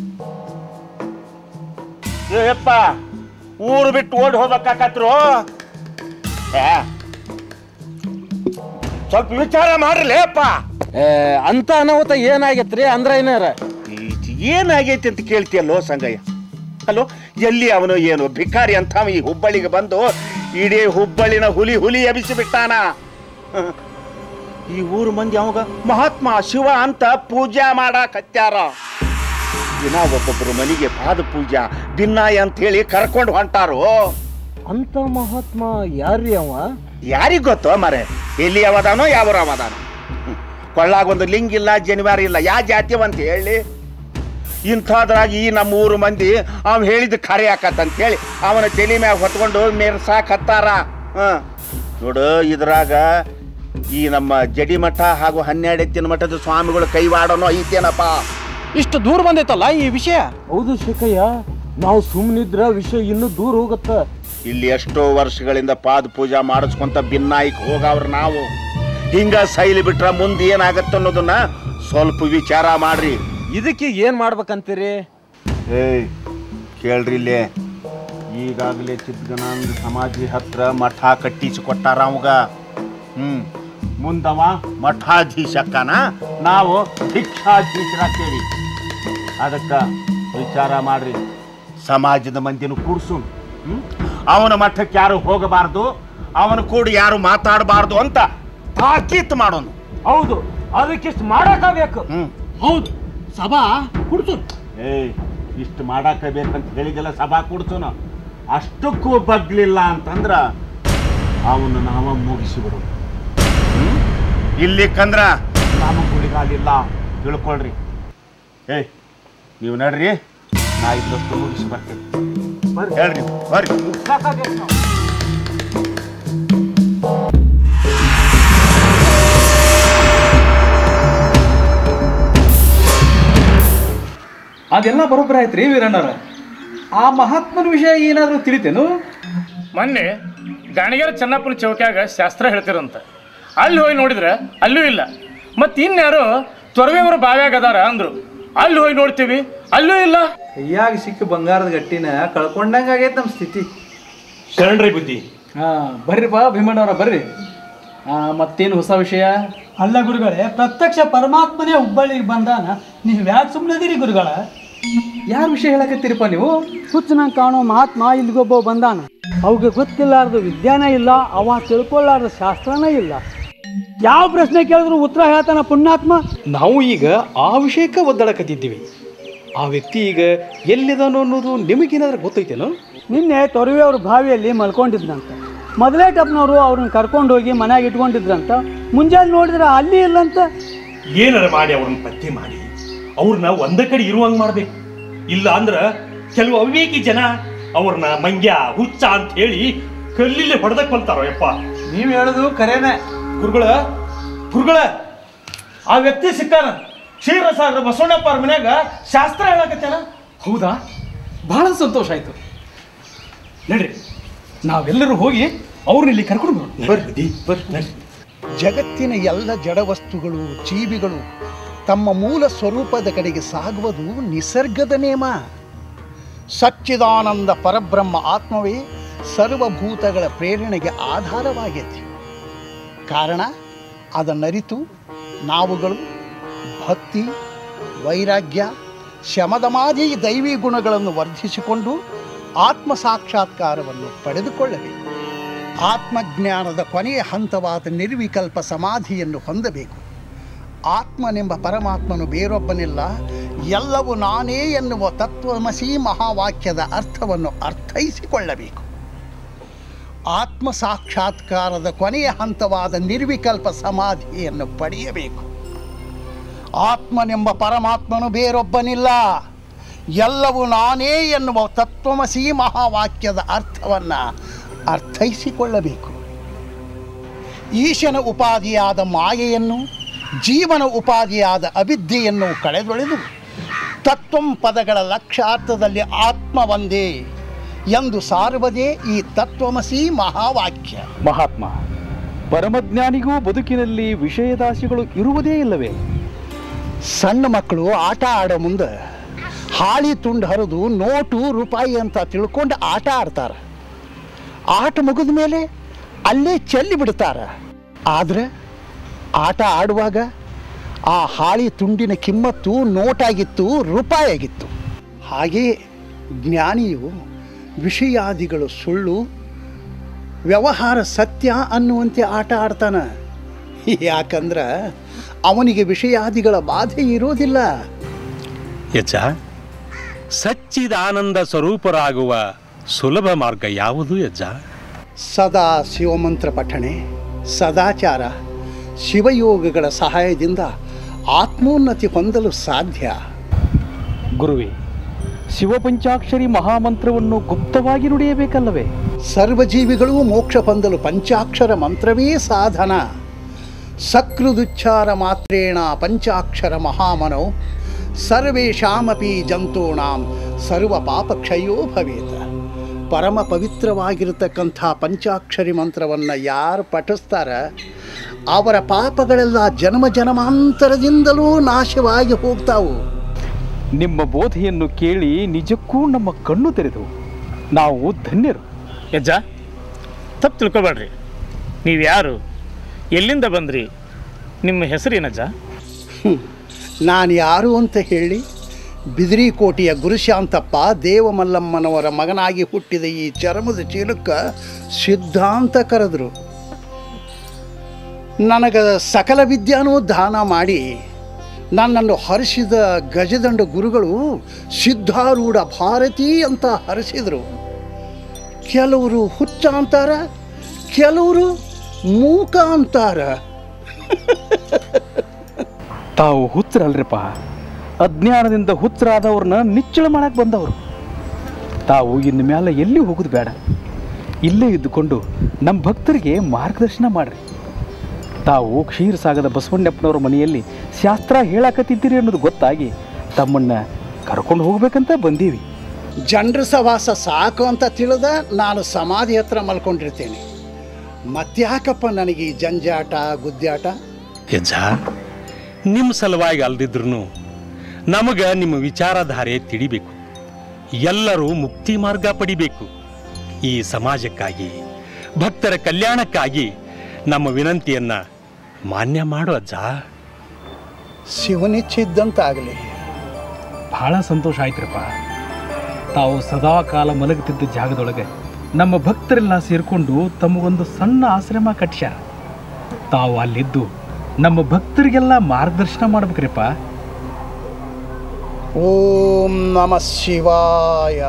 [SPEAKER 6] ಏಪ್ಪ ಊರು ಬಿಟ್ಟು ಓಡಿ ಹೋಗ್ಬೇಕಾಕತ್ರು ಏ, ಸ್ವಲ್ಪ ವಿಚಾರ ಮಾಡ್ರಲೇ ಅಪ್ಪ
[SPEAKER 19] ಅಂತ ಅನಾಹುತ ಏನಾಗೈತ್ರಿ ಅಂದ್ರ ಏನಾರ
[SPEAKER 6] ಏನಾಗೈತಿ ಅಂತ ಕೇಳ್ತೀಯಲ್ಲೋ ಸಂಗಯ್ಯ ಹಲೋ ಎಲ್ಲಿ ಅವನು ಏನು ಭಿಕಾರಿ ಅಂತ ಅವ ಈ ಹುಬ್ಬಳ್ಳಿಗೆ ಬಂದು ಇಡೀ ಹುಬ್ಬಳ್ಳಿನ ಹುಲಿ ಹುಲಿ ಎಬಿಸಿ ಬಿಟ್ಟಾನ ಹ. ಈ ಊರು ಮಂದಿ ಅವಾಗ ಮಹಾತ್ಮ ಶಿವ ಅಂತ ಪೂಜಾ ಮಾಡಾಕತ್ಯಾರ ದಿನ ಒಬ್ಬೊಬ್ಬರು ಮನೆಗೆ ಪಾದ ಪೂಜಾ ದಿನ್ನಾಯ ಅಂತ ಹೇಳಿ ಕರ್ಕೊಂಡು ಹೊಂಟಾರು
[SPEAKER 19] ಅಂತ ಮಹಾತ್ಮ ಯಾರ್ರಿ ಅವ
[SPEAKER 6] ಯಾರಿಗ್ ಗೊತ್ತೋ ಮರೆ ಎಲ್ಲಿ ಅವದಾನೋ ಯಾವ ಅವದಾನೋ ಹ್ಮ್. ಕೊಳ್ಳಾಗ ಒಂದು ಲಿಂಗ ಇಲ್ಲ ಜನಿವಾರ ಇಲ್ಲ ಯಾ ಜಾತಿಯವ ಅಂತ ಹೇಳಿ ಇಂಥದ್ರಾಗ ಈ ನಮ್ಮ ಊರು ಮಂದಿ ಅವ್ ಹೇಳಿದ ಖರೆ ಆಕತ್ತಂತ ಹೇಳಿ ಅವನ ತಲೆ ಮ್ಯಾಗ ಹೊತ್ಕೊಂಡು ಮೆರ್ಸಾಕತ್ತಾರ ಹ ನೋಡು ಇದ್ರಾಗ ಈ ನಮ್ಮ ಜಡಿ ಮಠ ಹಾಗೂ ಹನ್ನೆರಡು ಎತ್ತಿನ ಮಠದ ಸ್ವಾಮಿಗಳು ಕೈವಾಡನೋ ಐತೇನಪ್ಪ
[SPEAKER 19] ಇಷ್ಟು ದೂರ ಬಂದೈತಲ್ಲ ಈ ವಿಷಯ ಹೌದು ಶಿಖಯ್ಯ ನಾವು ಸುಮ್ಮನಿದ್ರ ವಿಷಯ ಇನ್ನೂ ದೂರ ಹೋಗತ್ತ
[SPEAKER 6] ಇಲ್ಲಿ ಎಷ್ಟೋ ವರ್ಷಗಳಿಂದ ಪಾದ ಪೂಜಾ ಮಾಡಿಸ್ಕೊಂತ ಭಿನ್ನಾಯಿಕ್ ಹೋಗವ್ರ ನಾವು ಹಿಂಗ ಸೈಲಿ ಬಿಟ್ರ ಮುಂದೆ ಏನಾಗತ್ತ ಅನ್ನೋದನ್ನ ಸ್ವಲ್ಪ ವಿಚಾರ ಮಾಡ್ರಿ
[SPEAKER 19] ಇದಕ್ಕೆ ಏನ್ ಮಾಡ್ಬೇಕಂತೀರಿ
[SPEAKER 6] ಏಯ್ ಕೇಳ್ರಿ ಇಲ್ಲೇ ಈಗಾಗಲೇ ಚಿದ್ಗನಾನಂದ ಸಮಾಧಿ ಹತ್ರ ಮಠ ಕಟ್ಟಿಸಿ ಕೊಟ್ಟಾರ ಅವಾಗ ಹ್ಮ್ ಮುಂದವ ಮಠಾಧೀಶಕ್ಕನ ನಾವು ಭಿಕ್ಷಾಧೀಶರಾಗ್ತೇವಿ ಅದಕ್ಕ ವಿಚಾರ ಮಾಡ್ರಿ ಸಮಾಜದ ಮಂದಿನ ಕೂಡ್ಸು ಹ್ಮ್ ಅವನ ಮಠಕ್ಕೆ ಯಾರು ಹೋಗಬಾರ್ದು ಅವನ ಕೂಡ ಯಾರು ಮಾತಾಡಬಾರ್ದು ಅಂತ ತಾಕೀತ್ ಮಾಡೋನು
[SPEAKER 19] ಹೌದು ಅದಕ್ಕಿಷ್ಟು ಮಾಡಕ್ಕಾಗಬೇಕು
[SPEAKER 6] ಹೌದು ಸಭಾ ಕುಡ್ಸು ಏಯ್ ಇಷ್ಟು ಮಾಡಾಕ ಬೇಕಂತ ಹೇಳಿದೆಲ್ಲ ಸಭಾ ಕುಡ್ಸೋನು ಅಷ್ಟಕ್ಕೂ ಬಗ್ಲಿಲ್ಲ ಅಂತಂದ್ರ ಅವನು ನಾವ ಮುಗಿಸಿಬಿಡು ಇಲ್ಲಿ ಕಂದ್ರ ನಮಗುಳಿಗಾಲಿಲ್ಲ ತಿಳ್ಕೊಳ್ರಿ ಏಯ್ ನೀವು ನಡ್ರಿ ನಾ ಇದ್ದಷ್ಟು ಮುಗಿಸಿ ಬರ್ತೇನೆ ಹೇಳ್ರಿ ಬರ್ರಿ
[SPEAKER 17] ಅದೆಲ್ಲ ಬರೋಬ್ಬರ ಆಯ್ತ್ರಿ ವೀರಣ್ಣರ ಆ ಮಹಾತ್ಮನ ವಿಷಯ ಏನಾದರೂ ತಿಳಿತೇನು
[SPEAKER 20] ಮೊನ್ನೆ ಗಾಣಿಗೆರ ಚೆನ್ನಪ್ಪನ ಚೌಕ್ಯಾಗ ಶಾಸ್ತ್ರ ಹೇಳ್ತಿರಂತ ಅಲ್ಲಿ ಹೋಗಿ ನೋಡಿದ್ರೆ ಅಲ್ಲೂ ಇಲ್ಲ ಮತ್ತು ಇನ್ಯಾರೋ ತೊರವೆಯವರು ಬಾವ್ಯಾಗ ಅದಾರ ಅಂದ್ರು ಅಲ್ಲಿ ಹೋಗಿ ನೋಡ್ತೀವಿ ಅಲ್ಲೂ ಇಲ್ಲ
[SPEAKER 17] ಕೈಯಾಗ ಸಿಕ್ಕ ಬಂಗಾರದ ಗಟ್ಟಿನ ಕಳ್ಕೊಂಡಂಗ ಆಗೈತೆ ನಮ್ಮ ಸ್ಥಿತಿ
[SPEAKER 20] ಶರಣ್ರಿ ಬುದ್ಧಿ
[SPEAKER 17] ಹಾ ಬರ್ರಿ ಬಾ ಭೀಮಣ್ಣವ್ರ ಬರ್ರಿ ಆ, ಮತ್ತೇನು ಹೊಸ ವಿಷಯ
[SPEAKER 21] ಅಲ್ಲ ಗುರುಗಳೇ ಪ್ರತ್ಯಕ್ಷ ಪರಮಾತ್ಮನೇ ಹುಬ್ಬಳ್ಳಿಗೆ ಬಂದಾನ ನೀವು ಯಾಕೆ ಸುಮ್ಮನಿದ್ದೀರಿ ಗುರುಗಳ
[SPEAKER 17] ಯಾರ ವಿಷಯ ಹೇಳಕತ್ತೀರಪ್ಪ ನೀವು
[SPEAKER 21] ಹುಚ್ಚನಂಗೆ ಕಾಣೋ ಮಹಾತ್ಮ ಇಲ್ಲಿಗೊಬ್ಬ ಬಂದಾನ ಅವ್ಗೆ ಗೊತ್ತಿಲ್ಲಾರ್ದು ವಿದ್ಯಾನ ಇಲ್ಲ ಅವ ತಿಳ್ಕೊಳ್ಳಾರ್ದ ಶಾಸ್ತ್ರನೇ ಇಲ್ಲ ಯಾವ ಪ್ರಶ್ನೆ ಕೇಳಿದ್ರು ಉತ್ತರ ಹೇಳ್ತಾನ ಪುಣ್ಯಾತ್ಮ
[SPEAKER 17] ನಾವು ಈಗ ಆ ವಿಷಯಕ್ಕೆ ಒದ್ದಾಡಕತ್ತಿದ್ದೀವಿ ಆ ವ್ಯಕ್ತಿ ಈಗ ಎಲ್ಲಿದಾನೋ ಅನ್ನೋದು ನಿಮಗೇನಾದ್ರೂ ಗೊತ್ತೈತೇನೋ
[SPEAKER 21] ನಿನ್ನೆ ತೊರವೆಯವ್ರ ಬಾವಿಯಲ್ಲಿ ಮಲ್ಕೊಂಡಿದ್ದಂತ ಮೊದಲೇ ಟಪ್ನವರು ಅವ್ರನ್ನ ಕರ್ಕೊಂಡು ಹೋಗಿ ಮನ್ಯಾಗ ಇಟ್ಕೊಂಡಿದ್ರಂತ ಮುಂಜಾನೆ ನೋಡಿದ್ರೆ ಅಲ್ಲಿ ಇಲ್ಲಂತ
[SPEAKER 22] ಏನಾರ ಮಾಡಿ ಅವ್ರನ್ನ ಪತ್ತೆ ಮಾಡಿ ಅವ್ರನ್ನ ಒಂದ ಕಡೆ ಇರುವಂಗ್ ಮಾಡ್ಬೇಕು ಇಲ್ಲ ಅಂದ್ರ ಕೆಲವು ಅವಿವೇಕಿ ಜನ ಅವ್ರನ್ನ ಮಂಗ್ಯ ಹುಚ್ಚ ಅಂತ ಹೇಳಿ ಕಲ್ಲಿಲ್ಲಿ ಹೊಡೆದಕ್ ಬಂತಾರೋ ಯಪ್ಪ
[SPEAKER 17] ನೀವ್ ಹೇಳುದು ಕರೇನೆ
[SPEAKER 22] ಗುರುಗಳ ಗುರುಗಳ ಆ ವ್ಯಕ್ತಿ ಸಿಕ್ಕಾನ ಕ್ಷೀರಸಾಗರ ಬಸವಣ್ಣಪ್ಪ ಅವ್ರ ಮನ್ಯಾಗ ಶಾಸ್ತ್ರ ಹೇಳಕತ್ತೇನ
[SPEAKER 17] ಹೌದಾ ಬಹಳ ಸಂತೋಷ ಆಯ್ತು ನಡ್ರಿ ನಾವೆಲ್ಲರೂ ಹೋಗಿ ಅವ್ರನ್ನ ಇಲ್ಲಿ ಕರ್ಕೊಂಡು ಬರೋಣ
[SPEAKER 16] ಬರ್ರಿ ಬರ್ರಿ ಜಗತ್ತಿನ ಎಲ್ಲ ಜಡವಸ್ತುಗಳು ಜೀವಿಗಳು ತಮ್ಮ ಮೂಲ ಸ್ವರೂಪದ ಕಡೆಗೆ ಸಾಗುವುದು ನಿಸರ್ಗದ ನೇಮ ಸಚ್ಚಿದಾನಂದ ಪರಬ್ರಹ್ಮ ಆತ್ಮವೇ ಸರ್ವಭೂತಗಳ ಪ್ರೇರಣೆಗೆ ಆಧಾರವಾಗೈತಿ ಕಾರಣ ಅದನ್ನರಿತು ನಾವುಗಳು ಭಕ್ತಿ ವೈರಾಗ್ಯ ಶಮದಮಾದಿ ದೈವಿ ಗುಣಗಳನ್ನು ವರ್ಧಿಸಿಕೊಂಡು ಆತ್ಮ ಸಾಕ್ಷಾತ್ಕಾರವನ್ನು ಪಡೆದುಕೊಳ್ಳಬೇಕು ಆತ್ಮಜ್ಞಾನದ ಕೊನೆಯ ಹಂತವಾದ ನಿರ್ವಿಕಲ್ಪ ಸಮಾಧಿಯನ್ನು ಹೊಂದಬೇಕು ಆತ್ಮನೆಂಬ ಪರಮಾತ್ಮನು ಬೇರೊಬ್ಬನಿಲ್ಲ ಎಲ್ಲವೂ ನಾನೇ ಎನ್ನುವ ತತ್ವಮಸಿ ಮಹಾವಾಕ್ಯದ ಅರ್ಥವನ್ನು ಅರ್ಥೈಸಿಕೊಳ್ಳಬೇಕು ಆತ್ಮ ಸಾಕ್ಷಾತ್ಕಾರದ ಕೊನೆಯ ಹಂತವಾದ ನಿರ್ವಿಕಲ್ಪ ಸಮಾಧಿಯನ್ನು ಪಡೆಯಬೇಕು ಆತ್ಮನೆಂಬ ಪರಮಾತ್ಮನು ಬೇರೊಬ್ಬನಿಲ್ಲ ಎಲ್ಲವೂ ನಾನೇ ಎನ್ನುವ ತತ್ವಮಸಿ ಮಹಾವಾಕ್ಯದ ಅರ್ಥವನ್ನು ಅರ್ಥೈಸಿಕೊಳ್ಳಬೇಕು ಈಶನ ಉಪಾಧಿಯಾದ ಮಾಯೆಯನ್ನು ಜೀವನ ಉಪಾಧಿಯಾದ ಅವಿದ್ಯೆಯನ್ನು ಕಳೆದೊಳೆದು ತತ್ವಂ ಪದಗಳ ಲಕ್ಷಾರ್ಥದಲ್ಲಿ ಆತ್ಮ ಒಂದೇ ಎಂದು ಸಾರುವುದೇ ಈ ತತ್ವಮಸಿ ಮಹಾವಾಕ್ಯ
[SPEAKER 19] ಮಹಾತ್ಮ ಪರಮಜ್ಞಾನಿಗೂ ಬದುಕಿನಲ್ಲಿ ವಿಷಯದಾಸಿಗಳು ಇರುವುದೇ ಇಲ್ಲವೇ
[SPEAKER 16] ಸಣ್ಣ ಮಕ್ಕಳು ಆಟ ಆಡೋ ಮುಂದೆ ಹಾಳಿ ತುಂಡು ಹರಿದು ನೋಟು ರೂಪಾಯಿ ಅಂತ ತಿಳ್ಕೊಂಡು ಆಟ ಆಡ್ತಾರೆ ಆಟ ಮುಗಿದ ಮೇಲೆ ಅಲ್ಲೇ ಚೆಲ್ಲಿ ಬಿಡ್ತಾರೆ ಆದರೆ ಆಟ ಆಡುವಾಗ ಆ ಹಾಳಿ ತುಂಡಿನ ಕಿಮ್ಮತ್ತು ನೋಟಾಗಿತ್ತು ರೂಪಾಯಿ ಆಗಿತ್ತು ಹಾಗೆಯೇ ಜ್ಞಾನಿಯು ವಿಷಯಾದಿಗಳು ಸುಳ್ಳು ವ್ಯವಹಾರ ಸತ್ಯ ಅನ್ನುವಂತೆ ಆಟ ಆಡ್ತಾನೆ ಯಾಕಂದ್ರೆ ಅವನಿಗೆ ವಿಷಯಾದಿಗಳ ಬಾಧೆ ಇರೋದಿಲ್ಲ
[SPEAKER 22] ಯಜ್ಜ ಸಚ್ಚಿದಾನಂದ ಸ್ವರೂಪರಾಗುವ ಸುಲಭ ಮಾರ್ಗ ಯಾವುದು ಯಜ್ಜ
[SPEAKER 16] ಸದಾ ಶಿವಮಂತ್ರ ಪಠಣೆ ಸದಾಚಾರ ಶಿವಯೋಗಗಳ ಸಹಾಯದಿಂದ ಆತ್ಮೋನ್ನತಿ ಹೊಂದಲು ಸಾಧ್ಯ
[SPEAKER 19] ಗುರುವೇ ಶಿವಪಂಚಾಕ್ಷರಿ ಮಹಾಮಂತ್ರವನ್ನು ಗುಪ್ತವಾಗಿ ನುಡಿಯಬೇಕಲ್ಲವೇ
[SPEAKER 16] ಸರ್ವಜೀವಿಗಳು ಮೋಕ್ಷ ಹೊಂದಲು ಪಂಚಾಕ್ಷರ ಮಂತ್ರವೇ ಸಾಧನ ಸಕೃದುಚ್ಚಾರ ಮಾತ್ರೇಣ ಪಂಚಾಕ್ಷರ ಮಹಾಮನೋ ಸರ್ವೇಷಾಮಪಿ ಜಂತೂಣಾಂ ಸರ್ವ ಪಾಪಕ್ಷಯೋ ಭವೇತ ಪರಮ ಪವಿತ್ರವಾಗಿರತಕ್ಕಂಥ ಪಂಚಾಕ್ಷರಿ ಮಂತ್ರವನ್ನು ಯಾರು ಪಠಿಸ್ತಾರ ಅವರ ಪಾಪಗಳೆಲ್ಲ ಜನ್ಮ ಜನ್ಮಾಂತರದಿಂದಲೂ ನಾಶವಾಗಿ ಹೋಗ್ತಾವು
[SPEAKER 19] ನಿಮ್ಮ ಬೋಧೆಯನ್ನು ಕೇಳಿ ನಿಜಕ್ಕೂ ನಮ್ಮ ಕಣ್ಣು ತೆರೆದು ನಾವು ಧನ್ಯರು
[SPEAKER 20] ಯಜ್ಜ ತಪ್ಪು ತಿಳ್ಕೊಬೇಡ್ರಿ ನೀವು ಯಾರು ಎಲ್ಲಿಂದ ಬಂದ್ರಿ ನಿಮ್ಮ ಹೆಸರೇನಜ್ಜ
[SPEAKER 16] ನಾನು ಯಾರು ಅಂತ ಹೇಳಿ ಬಿದಿರಿಕೋಟೆಯ ಗುರುಶಾಂತಪ್ಪ ದೇವಮಲ್ಲಮ್ಮನವರ ಮಗನಾಗಿ ಹುಟ್ಟಿದ ಈ ಚರ್ಮದ ಚೀಲಕ್ಕೆ ಸಿದ್ಧಾಂತ ಕರೆದ್ರು ನನಗೆ ಸಕಲ ವಿದ್ಯಾನೂ ದಾನ ಮಾಡಿ ನನ್ನನ್ನು ಹರಿಸಿದ ಗಜದಂಡ ಗುರುಗಳು ಸಿದ್ಧಾರೂಢ ಭಾರತಿ ಅಂತ ಹರಿಸಿದರು ಕೆಲವರು ಹುಚ್ಚ ಅಂತಾರ ಕೆಲವರು ಮೂಕ ಅಂತಾರ
[SPEAKER 19] ತಾವು ಹುಚ್ಚರಲ್ರಿಪ್ಪ ಅಜ್ಞಾನದಿಂದ ಹುಚ್ಚರಾದವ್ರನ್ನ ನಿಚ್ಚಳ ಮಾಡಕ್ಕೆ ಬಂದವರು ತಾವು ಇನ್ನು ಮೇಲೆ ಎಲ್ಲಿ ಹೋಗೋದು ಬೇಡ ಇಲ್ಲೇ ಇದ್ದುಕೊಂಡು ನಮ್ಮ ಭಕ್ತರಿಗೆ ಮಾರ್ಗದರ್ಶನ ಮಾಡ್ರಿ ತಾವು ಕ್ಷೀರಸಾಗದ ಬಸವಣ್ಣಪ್ಪನವ್ರ ಮನೆಯಲ್ಲಿ ಶಾಸ್ತ್ರ ಹೇಳಕತ್ತಿದ್ದೀರಿ ಅನ್ನೋದು ಗೊತ್ತಾಗಿ ತಮ್ಮನ್ನ ಕರ್ಕೊಂಡು ಹೋಗ್ಬೇಕಂತ ಬಂದೀವಿ
[SPEAKER 16] ಜನರ ಸವಾಸ ಸಾಕು ಅಂತ ತಿಳಿದ ನಾನು ಸಮಾಧಿ ಹತ್ರ ಮಲ್ಕೊಂಡಿರ್ತೇನೆ ಮತ್ತ್ಯಾಕಪ್ಪ ನನಗೆ ಈ ಜಂಜಾಟ ಗುದ್ದಾಟ
[SPEAKER 22] ಯಜ್ಜ ನಿಮ್ಮ ಸಲುವಾಗಿ ಅಲ್ದಿದ್ರು ನಮಗ ನಿಮ್ಮ ವಿಚಾರಧಾರೆ ತಿಳಿಬೇಕು ಎಲ್ಲರೂ ಮುಕ್ತಿ ಮಾರ್ಗ ಪಡಿಬೇಕು ಈ ಸಮಾಜಕ್ಕಾಗಿ ಭಕ್ತರ ಕಲ್ಯಾಣಕ್ಕಾಗಿ ನಮ್ಮ ವಿನಂತಿಯನ್ನ ಮಾನ್ಯ ಮಾಡು ಅಜ್ಜ
[SPEAKER 16] ಶಿವನಿಚ್ಛಿದ್ದಂತಾಗಲಿ
[SPEAKER 19] ಬಹಳ ಸಂತೋಷ ಆಯ್ತ್ರಪ್ಪ ತಾವು ಸದಾ ಕಾಲ ಮಲಗುತ್ತಿದ್ದ ಜಾಗದೊಳಗೆ ನಮ್ಮ ಭಕ್ತರೆಲ್ಲ ಸೇರಿಕೊಂಡು ತಮಗೊಂದು ಸಣ್ಣ ಆಶ್ರಮ ಕಟ್ಸ್ಯಾರ ತಾವು ಅಲ್ಲಿದ್ದು ನಮ್ಮ ಭಕ್ತರಿಗೆಲ್ಲ ಮಾರ್ಗದರ್ಶನ ಮಾಡ್ಬೇಕ್ರಿಪ್ಪ
[SPEAKER 16] ಓಂ ನಮ ಶಿವಾಯ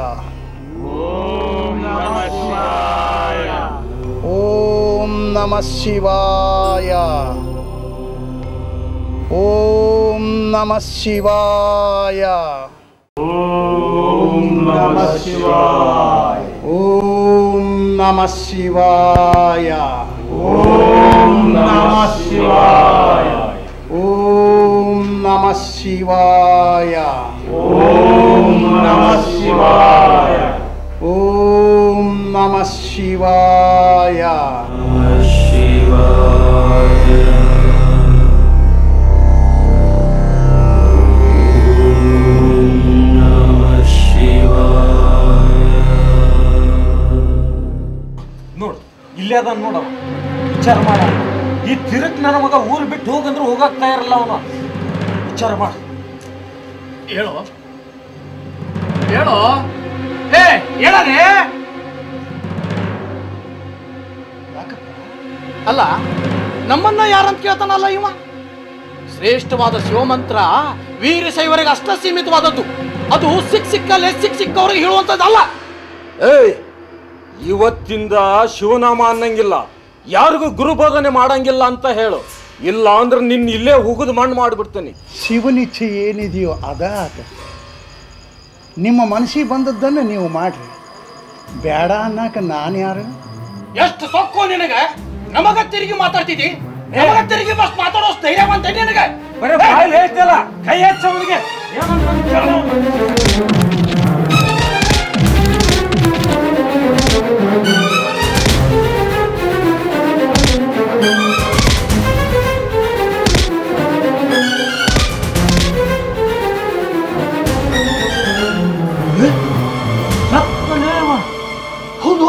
[SPEAKER 16] ಓಂ ನಮ ಶಿವಾಯ ಓಂ ನಮ ಶಿವಾಯ ಓಂ ನಮ ಶಿವಾಯ ಓಂ ನಮ ಶಿವಾಯ ಓಂ ನಮ ಶಿವಾಯ ಓಂ ನಮ ಶಿವಾಯ ಓಂ ನಮ ಶಿವಾಯ ಓಂ ನಮ ಶಿವಾಯ
[SPEAKER 19] ನೋಡು ಇಲ್ಲೇ ಅದ ನೋಡ ವಿಚಾರ ಮಾಡ ಈ ತಿರುಕ್ ನನ್ನ ಮಗ ಊರು ಬಿಟ್ಟು ಹೋಗಂದ್ರೆ ಹೋಗಾಗ್ತಾ ಇರಲ್ಲ ಅವನು ವಿಚಾರ ಮಾಡ
[SPEAKER 17] ಹೇಳು ಹೇಳು ಏ ಹೇಳನೆ
[SPEAKER 1] ಅಲ್ಲ ನಮ್ಮನ್ನ ಯಾರಂತ ಕೇಳ್ತಾನಲ್ಲ ಇವ ಶ್ರೇಷ್ಠವಾದ ಶಿವಮಂತ್ರ ವೀರಶೈವರಿಗೆ ಅಷ್ಟ ಸೀಮಿತವಾದದ್ದು ಅದು ಸಿಕ್ ಸಿಕ್ಕಲ್ಲೇ ಸಿಕ್ ಸಿಕ್ಕವ್ರಿಗೆ ಹೇಳುವಂಥದ್ದಲ್ಲ
[SPEAKER 19] ಏಯ್ ಇವತ್ತಿಂದ ಶಿವನಾಮ ಅನ್ನಂಗಿಲ್ಲ ಯಾರಿಗೂ ಗುರುಬೋಧನೆ ಮಾಡಂಗಿಲ್ಲ ಅಂತ ಹೇಳು ಇಲ್ಲ ಅಂದ್ರೆ ನಿನ್ನ ಇಲ್ಲೇ ಹುಗುದು ಮಣ್ಣು ಮಾಡಿಬಿಡ್ತೇನೆ
[SPEAKER 16] ಶಿವನಿಚ್ಛೆ ಏನಿದೆಯೋ ಅದ ಆತ ನಿಮ್ಮ ಮನಸ್ಸಿಗೆ ಬಂದದ್ದನ್ನು ನೀವು ಮಾಡ್ರಿ ಬೇಡ ಅನ್ನಕ ನಾನು ಯಾರು
[SPEAKER 1] ಎಷ್ಟು ಸೊಕ್ಕು ನಿನಗೆ ನಮಗ ತಿರುಗಿ ಮಾತಾಡ್ತಿದ್ದಿ ನಮಗ ತಿರುಗಿ ಬಸ್ ಮಾತಾಡೋ ಧೈರ್ಯವಂತ ನಿನಗೆ
[SPEAKER 19] ಬರೀ ಬಾಯಲ್ಲಿ ಹೇಳ್ತಿಲ್ಲ ಕೈ ಹೆಚ್ಚ ಅವನಿಗೆ
[SPEAKER 1] ಏನಂತ ಹೌದು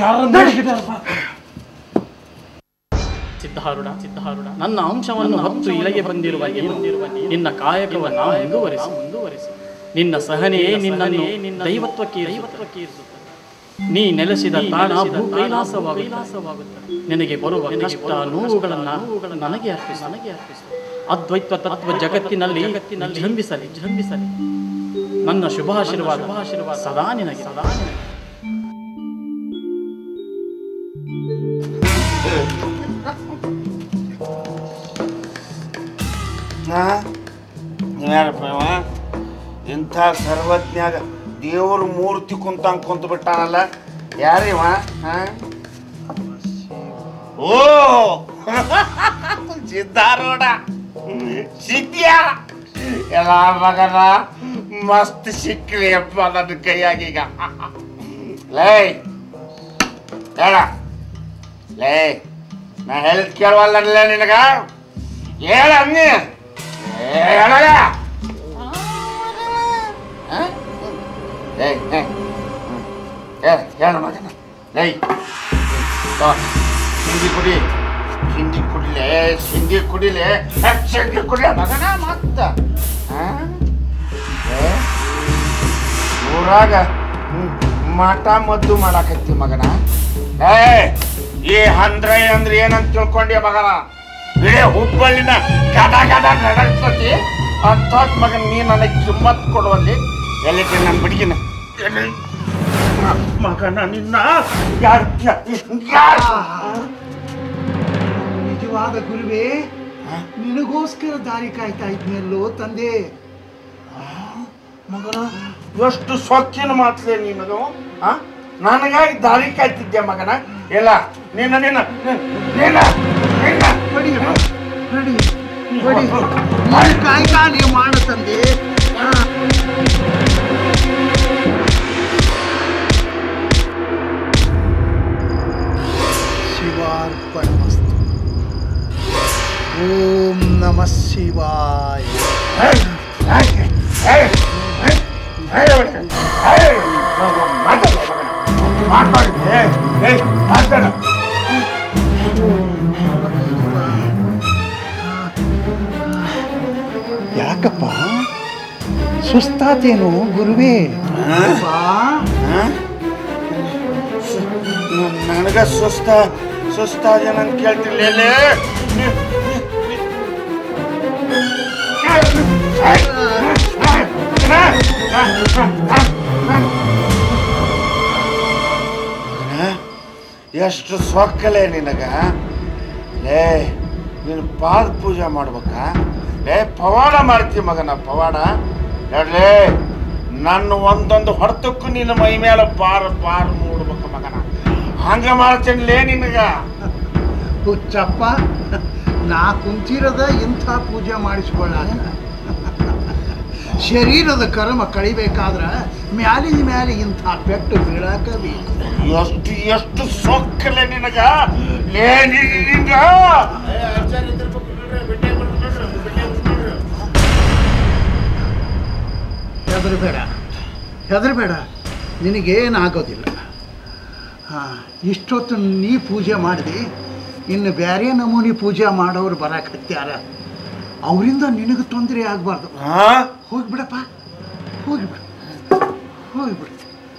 [SPEAKER 4] ಸಿದ್ಧಾರೂಢ ಸಿದ್ಧಾರೂಢ ನನ್ನ ಅಂಶವನ್ನು ಹೊತ್ತು ಇಳೆಗೆ ಬಂದಿರುವ ನೀನು ನಿನ್ನ ಕಾಯಕವನ್ನು ಮುಂದುವರಿಸಿ ಮುಂದುವರಿಸಿ ನಿನ್ನ ಸಹನೆಯೇ ನಿನ್ನನ್ನು ನಿನ್ನ ದೈವತ್ವಕ್ಕೆ ದೈವತ್ವಕ್ಕೆ ನೀ ನೆಲೆಸಿದ ತಾಣ ಭೂ ಕೈಲಾಸವಾಗುತ್ತದೆ ನಿನಗೆ ಬರುವ ಕಷ್ಟ ನೋವುಗಳನ್ನ ನನಗೆ ಅರ್ಪಿಸು ನನಗೆ ಅರ್ಪಿಸು ಅದ್ವೈತ ತತ್ವ ಜಗತ್ತಿನಲ್ಲಿ ಜಗತ್ತಿನಲ್ಲಿ ಜಂಬಿಸಲಿ ಜಂಬಿಸಲಿ ನನ್ನ ಶುಭಾಶೀರ್ವಾದ ಶುಭಾಶೀರ್ವಾದ ಸದಾ ನಿನಗೆ ಸದಾ ನಿನಗೆ
[SPEAKER 18] ನೀವ್ಯಾರಪ್ಪ ಇವ ಇಂಥ ಸರ್ವಜ್ಞಾಗ ದೇವ್ರ ಮೂರ್ತಿ ಕುಂತಂಗ್ ಕುಂತ ಬಿಟ್ಟಾನಲ್ಲ ಯಾರಿವ ಹಾ? ಓ ಸಿದ್ಧಾರೂಢ ಸಿದ್ಯಾ ಎಲ್ಲ ಮಗನ ಮಸ್ತ್ ಸಿಕ್ಲಿ ಅಪ್ಪ ನನ್ನ ಕೈಯಾಗೀಗ ಲೇ ಹೇಳ ಲೇ ನಾ ಹೇಳಿದ್ ಕೇಳವಲ್ಲ ನಿನಗ ಹೇಳ ಅನ್ನಿ ಹೇಳಲ್ಲ ಏಯ್ ಏಯ್ ಹೇಳ ಮಗನ ಏಯ್ ತೋ, ಸಿಂಧಿ ಕುಡಿ ಸಿಂಧಿ ಕುಡಿಲೆ ಸಿಂಧಿ ಕುಡಿಲೆ ಹೇ, ಸಿಂಧಿ ಕುಡಿಲೆ ಮಗನ ಮತ್ತ ಆ? ಏ, ಊರಾಗ ಹ್ಮ್, ಮಠ ಮದ್ದು ಮಾಡಾಕತ್ತಿ ಮಗನ ಏ ಈ ಹಂದ್ರೆ ಅಂದ್ರೆ ಏನಂತ ತಿಳ್ಕೊಂಡಿ ಮಗನ ಇಡೀ ಹುಬ್ಬಳ್ಳಿನ ಗದ ಗದ ನಡೆಸ್ತತಿ ಅಂತ ಮಗನ್ ನೀ ನನಗೆ ಕಿಮ್ಮತ್ ಕೊಡುವಲ್ಲಿ ಎಲ್ಲಿಗೆ ನನ್ನ ಬಿಡಿಗಿನ ಎಲ್ಲಿ ಮಗನ ನಿನ್ನ ಯಾರು ಯಾರು
[SPEAKER 16] ನಿಜವಾದ ಗುರುವೇ ನಿನಗೋಸ್ಕರ ದಾರಿ ಕಾಯ್ತಾ ಇದ್ನಲ್ಲೋ ತಂದೆ
[SPEAKER 18] ಮಗನ ಎಷ್ಟು ಸೊಕ್ಕಿನ ಮಾತ್ಲೆ ನೀನದು ಆ ನನಗಾಗಿ ದಾರಿ ಕಾಯ್ತಿದ್ದೆ ಮಗನ ಇಲ್ಲ ನಿನ್ನ ನಿನ್ನ ನಿನ್ನ ನಿನ್ನ
[SPEAKER 16] ಬಡಿ ಬಡಿ ಬಡಿ ನೀನು ಕಾಯ್ತಾ ನೀವು ಮಾಡು ತಂದೆ ಆ. ಶಿವಾರ್ಪಣಮಸ್ತು ಓಂ ನಮಃ ಶಿವಾಯ ಯಾಕಪ್ಪ ಸುಸ್ತಾತೇನು ಗುರುವೇ
[SPEAKER 18] ನನಗ ಸುಸ್ತ ಸುಸ್ತಾದೇನಂತ ಕೇಳ್ತಿರ್ಲಿಲ್ಲ ಎಷ್ಟು ಸೊಕ್ಕಲೆ ನಿನಗ ಲೇ ನೀನು ಪಾದ ಪೂಜೆ ಮಾಡ್ಬೇಕಾ ಲೇ ಪವಾಡ ಮಾಡ್ತೀವಿ ಮಗನ ಪವಾಡ ಹೇಳ್ಲೇ ನನ್ನ ಒಂದೊಂದು ಹೊಡೆತಕ್ಕೂ ನಿನ್ನ ಮೈ ಮೇಲೆ ಬಾರ್ ಬಾರ್ ಮೂಡ್ಬೇಕು ಮಗನ ಹಂಗ ಮಾಡ್ತೀನಿ ಲೇ ನಿನಗ
[SPEAKER 16] ಹುಚ್ಚಪ್ಪ ನಾ ಕುಂತಿರದ ಇಂಥ ಪೂಜೆ ಮಾಡಿಸ್ಕೊಳ್ಳ ಶರೀರದ ಕರ್ಮ ಕಳಿಬೇಕಾದ್ರ ಮ್ಯಾಲಿನ ಮ್ಯಾಲೆ ಇಂಥ ಪೆಟ್ಟು ಬೀಳಾಕಬೇಕು
[SPEAKER 18] ಎಷ್ಟು ಎಷ್ಟು ಸೊಕ್ಕಲೆ ನಿನಗ ಲೇ ನಿನಗ
[SPEAKER 16] ಹೆದರಬೇಡ ಹೆದರಬೇಡ ನಿನಗೇನಾಗೋದಿಲ್ಲ ಹಾಂ ಇಷ್ಟೊತ್ತು ನೀ ಪೂಜೆ ಮಾಡಿದೆ ಇನ್ನು ಬೇರೆ ನಮೂನಿ ಪೂಜೆ ಮಾಡೋರು ಬರಾಕತ್ಯಾರ ಅವರಿಂದ ನಿನಗೆ ತೊಂದರೆ ಆಗಬಾರ್ದು ಹೋಗ್ಬಿಡಪ್ಪ ಹೋಗ್ಬಿಡು ಹೋಗ್ಬಿಡು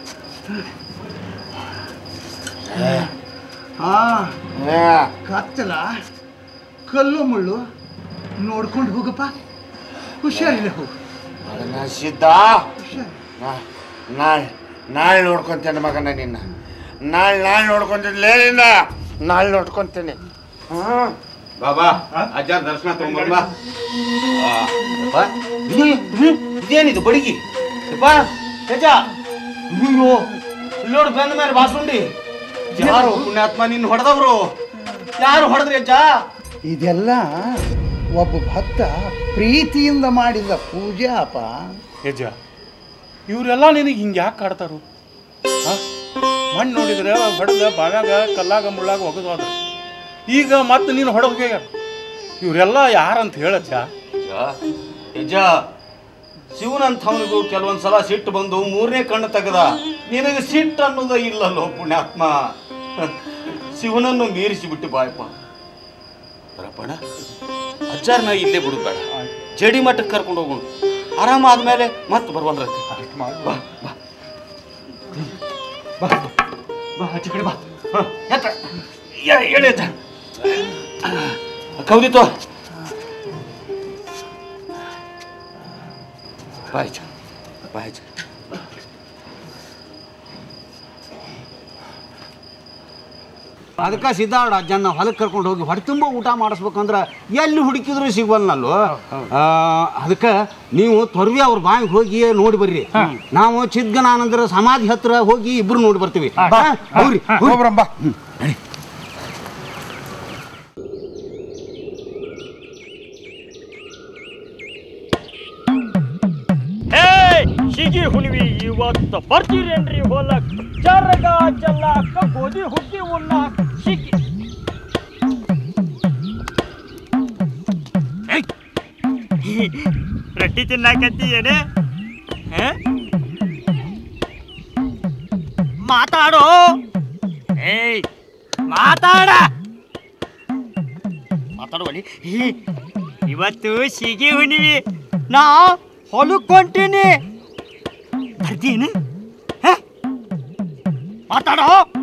[SPEAKER 16] ಹಾಂ ಕತ್ತಲ ಕಲ್ಲು ಮುಳ್ಳು ನೋಡ್ಕೊಂಡು ಹೋಗಪ್ಪ ಹುಷಾರಿಲ್ಲ ಹೋಗು
[SPEAKER 18] ಮಗನ ಸಿದ್ಧ ನಾ- ನಾಳೆ ನಾಳೆ ನೋಡ್ಕೊಂತೇನೆ ಮಗನ ನಿನ್ನ ನಾಳೆ ನಾಳೆ ನೋಡ್ಕೊಂತೀನಿ ಲೇ ನಿನ್ನ ನಾಳೆ ನೋಡ್ಕೊಂತೇನೆ ಹಾಂ ಬಾಬಾ ಅಜ್ಜಾರ್ ದರ್ಶನ ತಗೊಂಬರ್ಬ ಇದೇನಿದು ಬಡಿಗಿ ಯಪ್ಪ ಯಜ ಅಯ್ಯೋ ಇಲ್ಲಿ ನೋಡು ಬಂದ ಮೇಲೆ ಬಾಸುಂಡಿ ಯಾರು ಪುಣ್ಯಾತ್ಮ ನಿನ್ನ ಹೊಡೆದವ್ರು ಯಾರು ಹೊಡೆದ್ರಿ ಅಜ್ಜ
[SPEAKER 16] ಇದೆಲ್ಲ ಒಬ್ಬ ಭಕ್ತ ಪ್ರೀತಿಯಿಂದ ಮಾಡಿದ ಪೂಜೆ ಅಪ್ಪ
[SPEAKER 22] ಯಜ್ಜ ಇವರೆಲ್ಲ ನಿನಗೆ ಹಿಂಗೆ ಯಾಕೆ ಕಾಡ್ತಾರು ಮಣ್ಣು ನೋಡಿದ್ರೆ ಹೊಡೆದ ಬಾವ್ಯಾಗ ಕಲ್ಲಾಗ ಮುಳ್ಳಾಗ ಒಗದು ಆದ್ರು
[SPEAKER 5] ಈಗ ಮತ್ತೆ ನೀನು ಹೊಡೆದು ಹೋಗ್ಯಾರ ಇವರೆಲ್ಲ ಯಾರಂತ ಹೇಳಚ್ಚ
[SPEAKER 9] ಯಜ ಶಿವನಂಥವನಿಗೂ ಕೆಲವೊಂದ್ ಸಲ ಸಿಟ್ಟು ಬಂದು ಮೂರನೇ ಕಣ್ಣು ತೆಗೆದ ನಿನಗೆ ಸಿಟ್ಟು ಅನ್ನೋದ ಇಲ್ಲಲ್ಲೋ ಪುಣ್ಯಾತ್ಮ ಶಿವನನ್ನು ಮೀರಿಸಿ ಬಿಟ್ಟು ಬಾಯಪ್ಪ ರಪ್ಪಣ ಅಜ್ಜಾರನ ಇಲ್ಲೇ ಬಿಡುದು ಬೇಡ ಜಡಿ ಮಠಕ್ಕೆ ಕರ್ಕೊಂಡು ಹೋಗೋಣ ಆರಾಮ ಆದ್ಮೇಲೆ ಮತ್ತೆ ಬರ್ವಲ್ರತ್ತೆ ಬಾ ಬಾ ಬಾ ಬಾ ಆಚೆ ಕಡೆ ಬಾ ಹ, ಎತ್ತ. ಎ- ಎಳೆ ಎತ್ತ. ಕೌದಿತ್ತು ಬಾಯ್ ಚ ಬಾಯ್ ಚ
[SPEAKER 23] ಅದಕ್ಕೆ ಸಿದ್ಧಾರ್ಡ ಅಜ್ಜನ್ನ ಹೊಲಕ್ಕೆ ಕರ್ಕೊಂಡು ಹೋಗಿ ಹೊಟ್ಟೆ ತುಂಬ ಊಟ ಮಾಡಿಸ್ಬೇಕಂದ್ರೆ ಎಲ್ಲಿ ಹುಡುಕಿದ್ರು ಸಿಗವಲ್ಲಲ್ಲೋ ಅದಕ್ಕೆ ನೀವು ತೊರ್ವಿ ಅವ್ರ ಬಾಯಿಗೆ ಹೋಗಿ ನೋಡಿ ಬರ್ರಿ ನಾವು ಚಿದ್ಗನಾನಂದರ ಸಮಾಧಿ ಹತ್ರ ಹೋಗಿ ಇಬ್ರು ನೋಡಿ ಬರ್ತೀವಿ ಬಾ, ಹೋಗ್ರಿ
[SPEAKER 16] ಹೋಗ್ಬರಂಬ
[SPEAKER 24] ಹೇ ಸಿಗಿ ಹುಣಿವಿ ಇವತ್ತು ಬರ್ತೀರೇನ್ರಿ ಹೊಲಕ್ ಜರಗ ಜಲ್ಲಾಕ ಗೋಧಿ ಹುಟ್ಟಿ ಉಣ್ಣ ಸಿಗಿ ರೊಟ್ಟಿ ತಿನ್ನಾಕತ್ತಿ ಏನೇ ಮಾತಾಡೋ ಏಯ್ ಮಾತಾಡ ಮಾತಾಡುವಲ್ಲಿ ಇವತ್ತು ಸಿಗಿ ಹುಣಿವಿ ನಾ ಹೊಲಕ್ಕೆ ಹೊಂಟೀನಿ ಬರ್ತೀನಿ ಮಾತಾಡೋ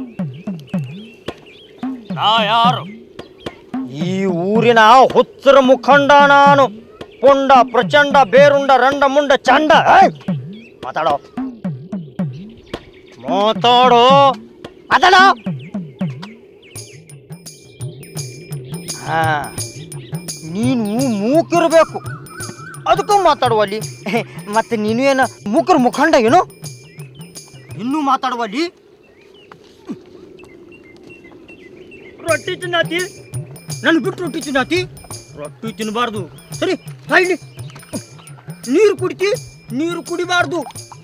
[SPEAKER 24] ನಾ ಯಾರು ಈ ಊರಿನ ಹುಚ್ಚರ ಮುಖಂಡ ನಾನು ಪುಂಡ ಪ್ರಚಂಡ ಬೇರುಂಡ ರಂಡ ಮುಂಡ ಚಂಡ ಏಯ್! ಮಾತಾಡೋ ಮಾತಾಡೋ ಮಾತಾಡೋ ಹಾ ನೀನು ಮೂಕಿರ್ಬೇಕು ಅದಕ್ಕೂ ಮಾತಾಡುವಲ್ಲಿ ಮತ್ತೆ ನೀನು ಏನ ಮೂಕರ ಮುಖಂಡ ಏನು ಇನ್ನೂ ಮಾತಾಡುವಲ್ಲಿ ರೊಟ್ಟಿ ತಿನ್ನಾತಿ ನನ್ ಬಿಟ್ಟು ರೊಟ್ಟಿ ತಿನ್ನಾತಿ ರೊಟ್ಟಿ ತಿನ್ನಬಾರ್ದು ಸರಿ ಇಲ್ಲಿ ನೀರು ಕುಡಿತಿ ನೀರು ಕುಡಿಬಾರ್ದು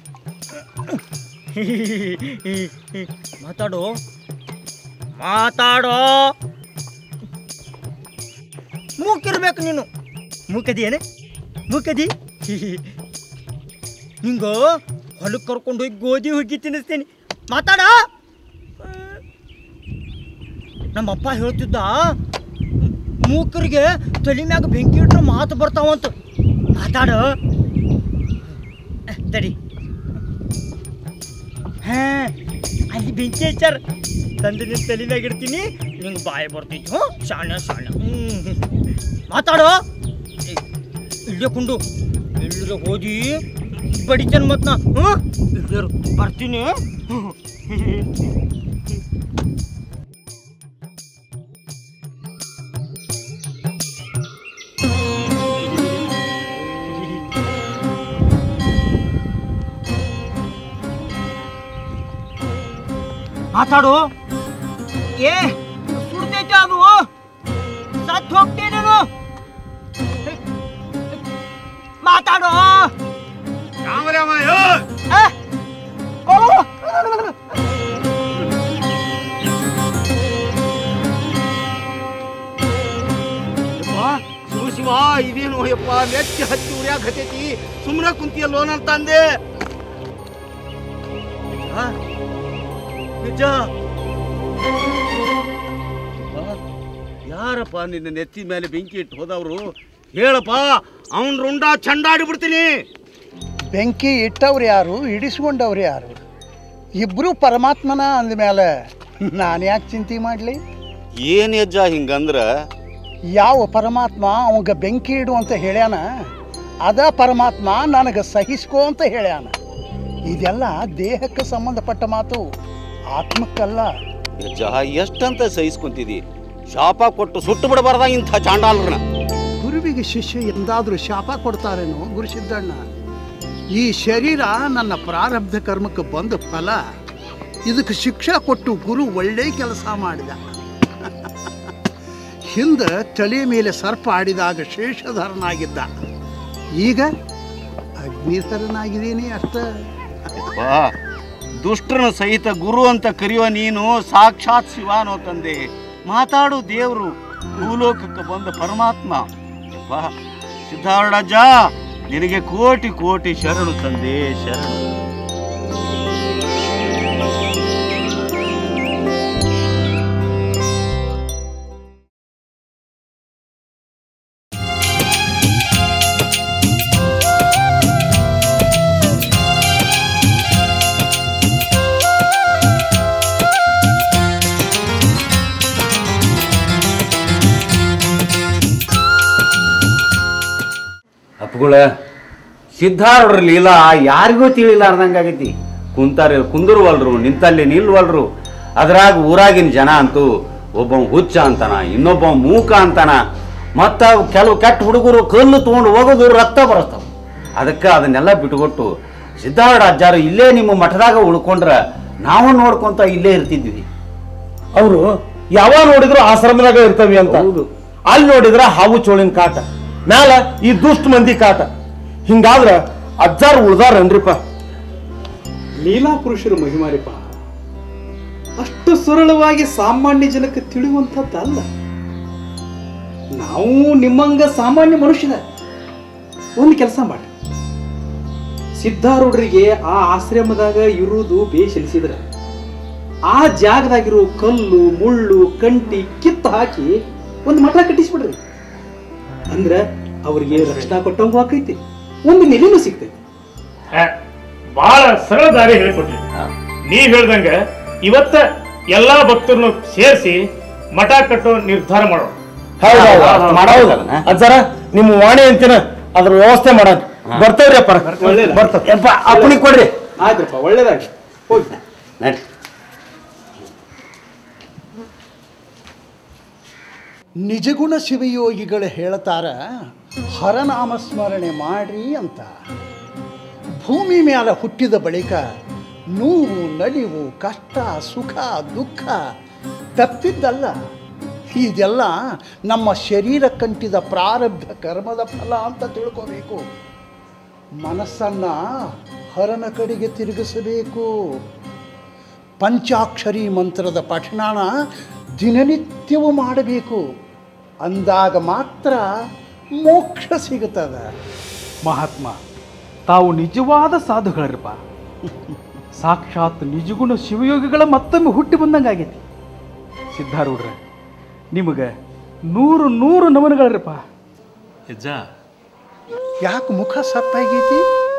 [SPEAKER 24] ಮಾತಾಡೋ ಮಾತಾಡೋ ಮೂಕಿರ್ಬೇಕು ನೀನು ಮೂಕದಿ ಏನೇ ಮೂಕದಿ ನಿಂಗ ಹೊಲಕ್ಕೆ ಕರ್ಕೊಂಡು ಹೋಗಿ ಗೋಧಿ ಹುಗ್ಗಿ ತಿನ್ನಿಸ್ತೀನಿ ಮಾತಾಡ ನಮ್ಮಪ್ಪ ಹೇಳ್ತಿದ್ದ ಮೂಕರಿಗೆ ತಲೆ ಮ್ಯಾಗ ಬೆಂಕಿ ಇಟ್ರೆ ಮಾತು ಬರ್ತಾವಂತ ಮಾತಾಡ ಅಹ್, ತಡಿ ಹಾ ಅಲ್ಲಿ ಬೆಂಕಿ ಹಚ್ಚಾರ ತಂದು ನಿನ್ನ ತಲೆ ಮ್ಯಾಗ ಇಡ್ತೀನಿ ನಿಂಗೆ ಬಾಯಿ ಬರ್ತಿತ್ತು ಹ್ಞೂ ಶಾಣ ಶಾಣ ಹ್ಞೂ ಮಾತಾಡೋ ಏ, ಇಲ್ಲೇ ಕುಂಡು ಎಲ್ಲರ ಹೋಗಿ ಬಡಿತೇನೆ ಮತ್ ನಾ ಹ್ಞೂ ಇಲ್ಲೇ ಬರ್ತೀನಿ ಮಾತಾಡು ಏ ಸುಡ್ತೈತೆ ಅದು ಸತ್ ಹೋಗ್ತೀನಿ ನಾನು ಮಾತಾಡು ಆ? ಓ!
[SPEAKER 9] ಶಿವ ಶಿವ ಇದೇನು ಯಪ್ಪ ನೆಚ್ಚಿ ಹಚ್ಚಿ ಉರಿಯಾಕ ಹತ್ತೈತಿ ಸುಮ್ಮನೆ ಕುಂತಿಯಲ್ಲೋ ನನ್ನ ತಂದೆ ಆ? ನಿಜ ಆ? ಯಾರಪ್ಪ ನಿನ್ನ ನೆತ್ತಿ ಮೇಲೆ ಬೆಂಕಿ ಇಟ್ಟು ಹೋದವರು ಹೇಳಪ್ಪ ಅವನ್ ರುಂಡ ಚಂಡಾಡಿ ಬಿಡ್ತೀನಿ
[SPEAKER 16] ಬೆಂಕಿ ಇಟ್ಟವ್ರು ಯಾರು ಇಡಿಸ್ಕೊಂಡವ್ರು ಯಾರು ಇಬ್ರು ಪರಮಾತ್ಮನ ಅಂದಮೇಲೆ ನಾನು ಯಾಕೆ ಚಿಂತೆ ಮಾಡಲಿ
[SPEAKER 9] ಏನ್ ಯಜ್ಜ ಹಿಂಗಂದ್ರ
[SPEAKER 16] ಯಾವ ಪರಮಾತ್ಮ ಅವಾಗ ಬೆಂಕಿ ಇಡು ಅಂತ ಹೇಳ್ಯಾನ ಅದ ಪರಮಾತ್ಮ ನನಗೆ ಸಹಿಸ್ಕೋ ಅಂತ ಹೇಳ್ಯಾನ ಇದೆಲ್ಲ ದೇಹಕ್ಕೆ ಸಂಬಂಧಪಟ್ಟ ಮಾತು ಆತ್ಮಕ್ಕಲ್ಲ
[SPEAKER 9] ಯಜ್ಜ ಎಷ್ಟಂತ ಸಹಿಸ್ಕೊಂತಿದಿ ಶಾಪ ಕೊಟ್ಟು ಸುಟ್ಟು ಬಿಡಬಾರ್ದ ಇಂಥ ಚಾಂಡಾಲರನ್ನ
[SPEAKER 16] ಗುರುವಿಗೆ ಶಿಷ್ಯ ಎಂದಾದರೂ ಶಾಪ ಕೊಡ್ತಾರೇನೋ ಗುರುಸಿದ್ದಣ್ಣ ಈ ಶರೀರ ನನ್ನ ಪ್ರಾರಬ್ಧ ಕರ್ಮಕ್ಕೆ ಬಂದ ಫಲ ಇದಕ್ಕೆ ಶಿಕ್ಷಾ ಕೊಟ್ಟು ಗುರು ಒಳ್ಳೆ ಕೆಲಸ ಮಾಡಿದ ಹಿಂದೆ ತಲೆ ಮೇಲೆ ಸರ್ಪ ಆಡಿದಾಗ ಶೇಷಧರನಾಗಿದ್ದ ಈಗ ಅಗ್ನಿಧರನಾಗಿದ್ದೀನಿ ಅಷ್ಟ
[SPEAKER 9] ಬಾ ದುಷ್ಟರನ ಸಹಿತ ಗುರು ಅಂತ ಕರೆಯುವ ನೀನು ಸಾಕ್ಷಾತ್ ಶಿವಾನೋ ತಂದೆ
[SPEAKER 23] ಮಾತಾಡು ದೇವರು ಭೂಲೋಕಕ್ಕೆ ಬಂದ ಪರಮಾತ್ಮ ಯಪ್ಪ ಸಿದ್ಧಾರೂಢಜ್ಜ ನಿನಗೆ ಕೋಟಿ ಕೋಟಿ ಶರಣು ತಂದೆ ಶರಣು
[SPEAKER 14] ಅಪ್ಪುಗಳ ಸಿದ್ಧಾರೂಢರ ಲೀಲಾ ಯಾರಿಗೂ ತಿಳಿಲಾರ್ದಂಗೆ ಆಗೈತಿ ಕುಂತಾರ ಕುಂದರ್ವಲ್ರು ನಿಂತಲ್ಲಿ ನಿಲ್ವಲ್ರು ಅದ್ರಾಗ ಊರಾಗಿನ ಜನ ಅಂತೂ ಒಬ್ಬ ಹುಚ್ಚ ಅಂತಾನ ಇನ್ನೊಬ್ಬ ಮೂಕ ಅಂತಾನ ಮತ್ತ ಕೆಲವು ಕೆಟ್ಟ ಹುಡುಗರು ಕಲ್ಲು ತೊಗೊಂಡು ಹೋಗೋದು ರಕ್ತ ಬರಸ್ತಾವ ಅದಕ್ಕೆ ಅದನ್ನೆಲ್ಲ ಬಿಟ್ಕೊಟ್ಟು ಸಿದ್ಧಾರೂಢ ಅಜ್ಜಾರು ಇಲ್ಲೇ ನಿಮ್ಮ ಮಠದಾಗ ಉಳ್ಕೊಂಡ್ರ ನಾವು ನೋಡ್ಕೊಂತ ಇಲ್ಲೇ ಇರ್ತಿದ್ವಿ
[SPEAKER 5] ಅವರು ಯಾವಾಗ ನೋಡಿದ್ರು ಆಶ್ರಮದಾಗ ಇರ್ತವಿ ಅಂತ ಅಲ್ಲಿ ನೋಡಿದ್ರ ಹಾವು ಚೋಳಿನ ಕಾಟ ಮ್ಯಾಲ ಈ ದುಷ್ಟ ಮಂದಿ ಕಾಟ ಹಿಂಗಾದ್ರ ಅಜ್ಜಾರ್ ಉಳ್ದಾರನ್ರಿಪ್ಪ
[SPEAKER 17] ಲೀಲಾ ಪುರುಷರ ಮಹಿಮಾರಿಪ ಅಷ್ಟು ಸರಳವಾಗಿ ಸಾಮಾನ್ಯ ಜನಕ್ಕೆ ತಿಳಿಯುವಂಥದ್ದಲ್ಲ ನಾವು ನಿಮ್ಮಂಗ ಸಾಮಾನ್ಯ ಮನುಷ್ಯನ ಒಂದು ಕೆಲಸ ಮಾಡಿ ಸಿದ್ಧಾರೂಢರಿಗೆ ಆ ಆಶ್ರಮದಾಗ ಇರುವುದು ಬೇಷಲಿಸಿದ್ರ ಆ ಜಾಗದಾಗಿರೋ ಕಲ್ಲು ಮುಳ್ಳು ಕಂಟಿ ಕಿತ್ತು ಹಾಕಿ ಒಂದು ಮಠ ಕಟ್ಟಿಸ್ಬಿಡ್ರಿ ಅಂದ್ರ ಅವ್ರಿಗೆ ರಕ್ಷಣಾ ಕೊಟ್ಟಂಗೂ ಆಕೈತಿ ಒಂದು ನೆಲೆನೂ ಸಿಗ್ತೈತಿ
[SPEAKER 20] ಬಹಳ ಸರಳ ದಾರಿ ಹೇಳಿಕೊಟ್ರಿ ನೀವ್ ಹೇಳ್ದಂಗ ಇವತ್ತ ಎಲ್ಲಾ ಭಕ್ತರನ್ನು ಸೇರಿಸಿ ಮಠ ಕಟ್ಟೋ ನಿರ್ಧಾರ ಮಾಡೋಣ
[SPEAKER 5] ಅಜ್ಜಾರ ನಿಮ್ಮ ವಾಣಿ ಅಂತಿನ ಅದ್ರ ವ್ಯವಸ್ಥೆ ಮಾಡೋಣ ಬರ್ತೇವ್ರಿ ಅಪ್ಪ ಬರ್ತೇವೆ ಅಪ್ಪನಿಗೆ ಕೊಡ್ರಿ
[SPEAKER 17] ಆಯ್ತಪ್ಪ ಒಳ್ಳೇದಾಗಿ ಹೋಗಿ
[SPEAKER 14] ನಡ್ರಿ
[SPEAKER 16] ನಿಜಗುಣ ಶಿವಯೋಗಿಗಳು ಹೇಳ್ತಾರ ಹರನಾಮ ಸ್ಮರಣೆ ಮಾಡ್ರಿ ಅಂತ ಭೂಮಿ ಮ್ಯಾಲ ಹುಟ್ಟಿದ ಬಳಿಕ ನೋವು ನಲಿವು ಕಷ್ಟ ಸುಖ ದುಃಖ ತಪ್ಪಿದ್ದಲ್ಲ ಇದೆಲ್ಲ ನಮ್ಮ ಶರೀರ ಕಂಟಿದ ಪ್ರಾರಬ್ಧ ಕರ್ಮದ ಫಲ ಅಂತ ತಿಳ್ಕೋಬೇಕು ಮನಸ್ಸನ್ನ ಹರನ ಕಡೆಗೆ ತಿರುಗಿಸಬೇಕು ಪಂಚಾಕ್ಷರಿ ಮಂತ್ರದ ಪಠಣನ ದಿನನಿತ್ಯವೂ ಮಾಡಬೇಕು ಅಂದಾಗ ಮಾತ್ರ ಮೋಕ್ಷ ಸಿಗುತ್ತದೆ
[SPEAKER 17] ಮಹಾತ್ಮ ತಾವು ನಿಜವಾದ ಸಾಧುಗಳರಪ್ಪ ಸಾಕ್ಷಾತ್ ನಿಜಗುಣ ಶಿವಯೋಗಿಗಳ ಮತ್ತೊಮ್ಮೆ ಹುಟ್ಟಿ ಬಂದಂಗಾಗೈತಿ ಸಿದ್ಧಾರೂಢ್ರ ನಿಮಗೆ ನೂರು ನೂರು ನಮನಗಳರಪ್ಪ
[SPEAKER 22] ಹೆಜ್ಜ
[SPEAKER 16] ಯಾಕೆ ಮುಖ ಸಪ್ಪಾಗೈತಿ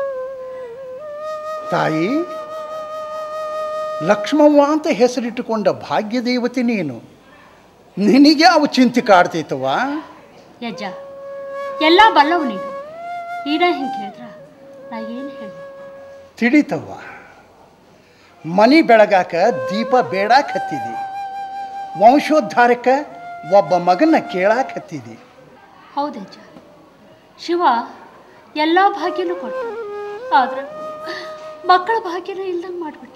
[SPEAKER 16] ತಾಯಿ ಲಕ್ಷ್ಮವ್ವ ಅಂತ ಹೆಸರಿಟ್ಟುಕೊಂಡ ಭಾಗ್ಯದೇವತೆ ನೀನು ನಿನಗೆ ಅವು ಚಿಂತೆ ಕಾಡ್ತೈತವ
[SPEAKER 2] ಯಜ್ಜ ಎಲ್ಲ ಬಲ್ಲವು ನೀನು ನೀನ ಹಿಂಗೆ ಹೇಳಿದ್ರ ನಾ ಏನು ಹೇಳಿ
[SPEAKER 16] ತಿಳಿತವ್ವ ಮನಿ ಬೆಳಗಾಕ ದೀಪ ಬೇಡಾಕ್ ಹತ್ತಿದಿ ವಂಶೋದ್ಧಾರಕ್ಕೆ ಒಬ್ಬ ಮಗನ ಕೇಳಾಕ್ ಹತ್ತಿದಿ
[SPEAKER 2] ಹೌದಜ್ಜ ಶಿವ ಎಲ್ಲ ಭಾಗ್ಯನೂ ಕೊಟ್ಟ ಆದ್ರೆ ಮಕ್ಕಳ ಭಾಗ್ಯನ ಇಲ್ದಂಗೆ ಮಾಡಿಬಿಟ್ಟ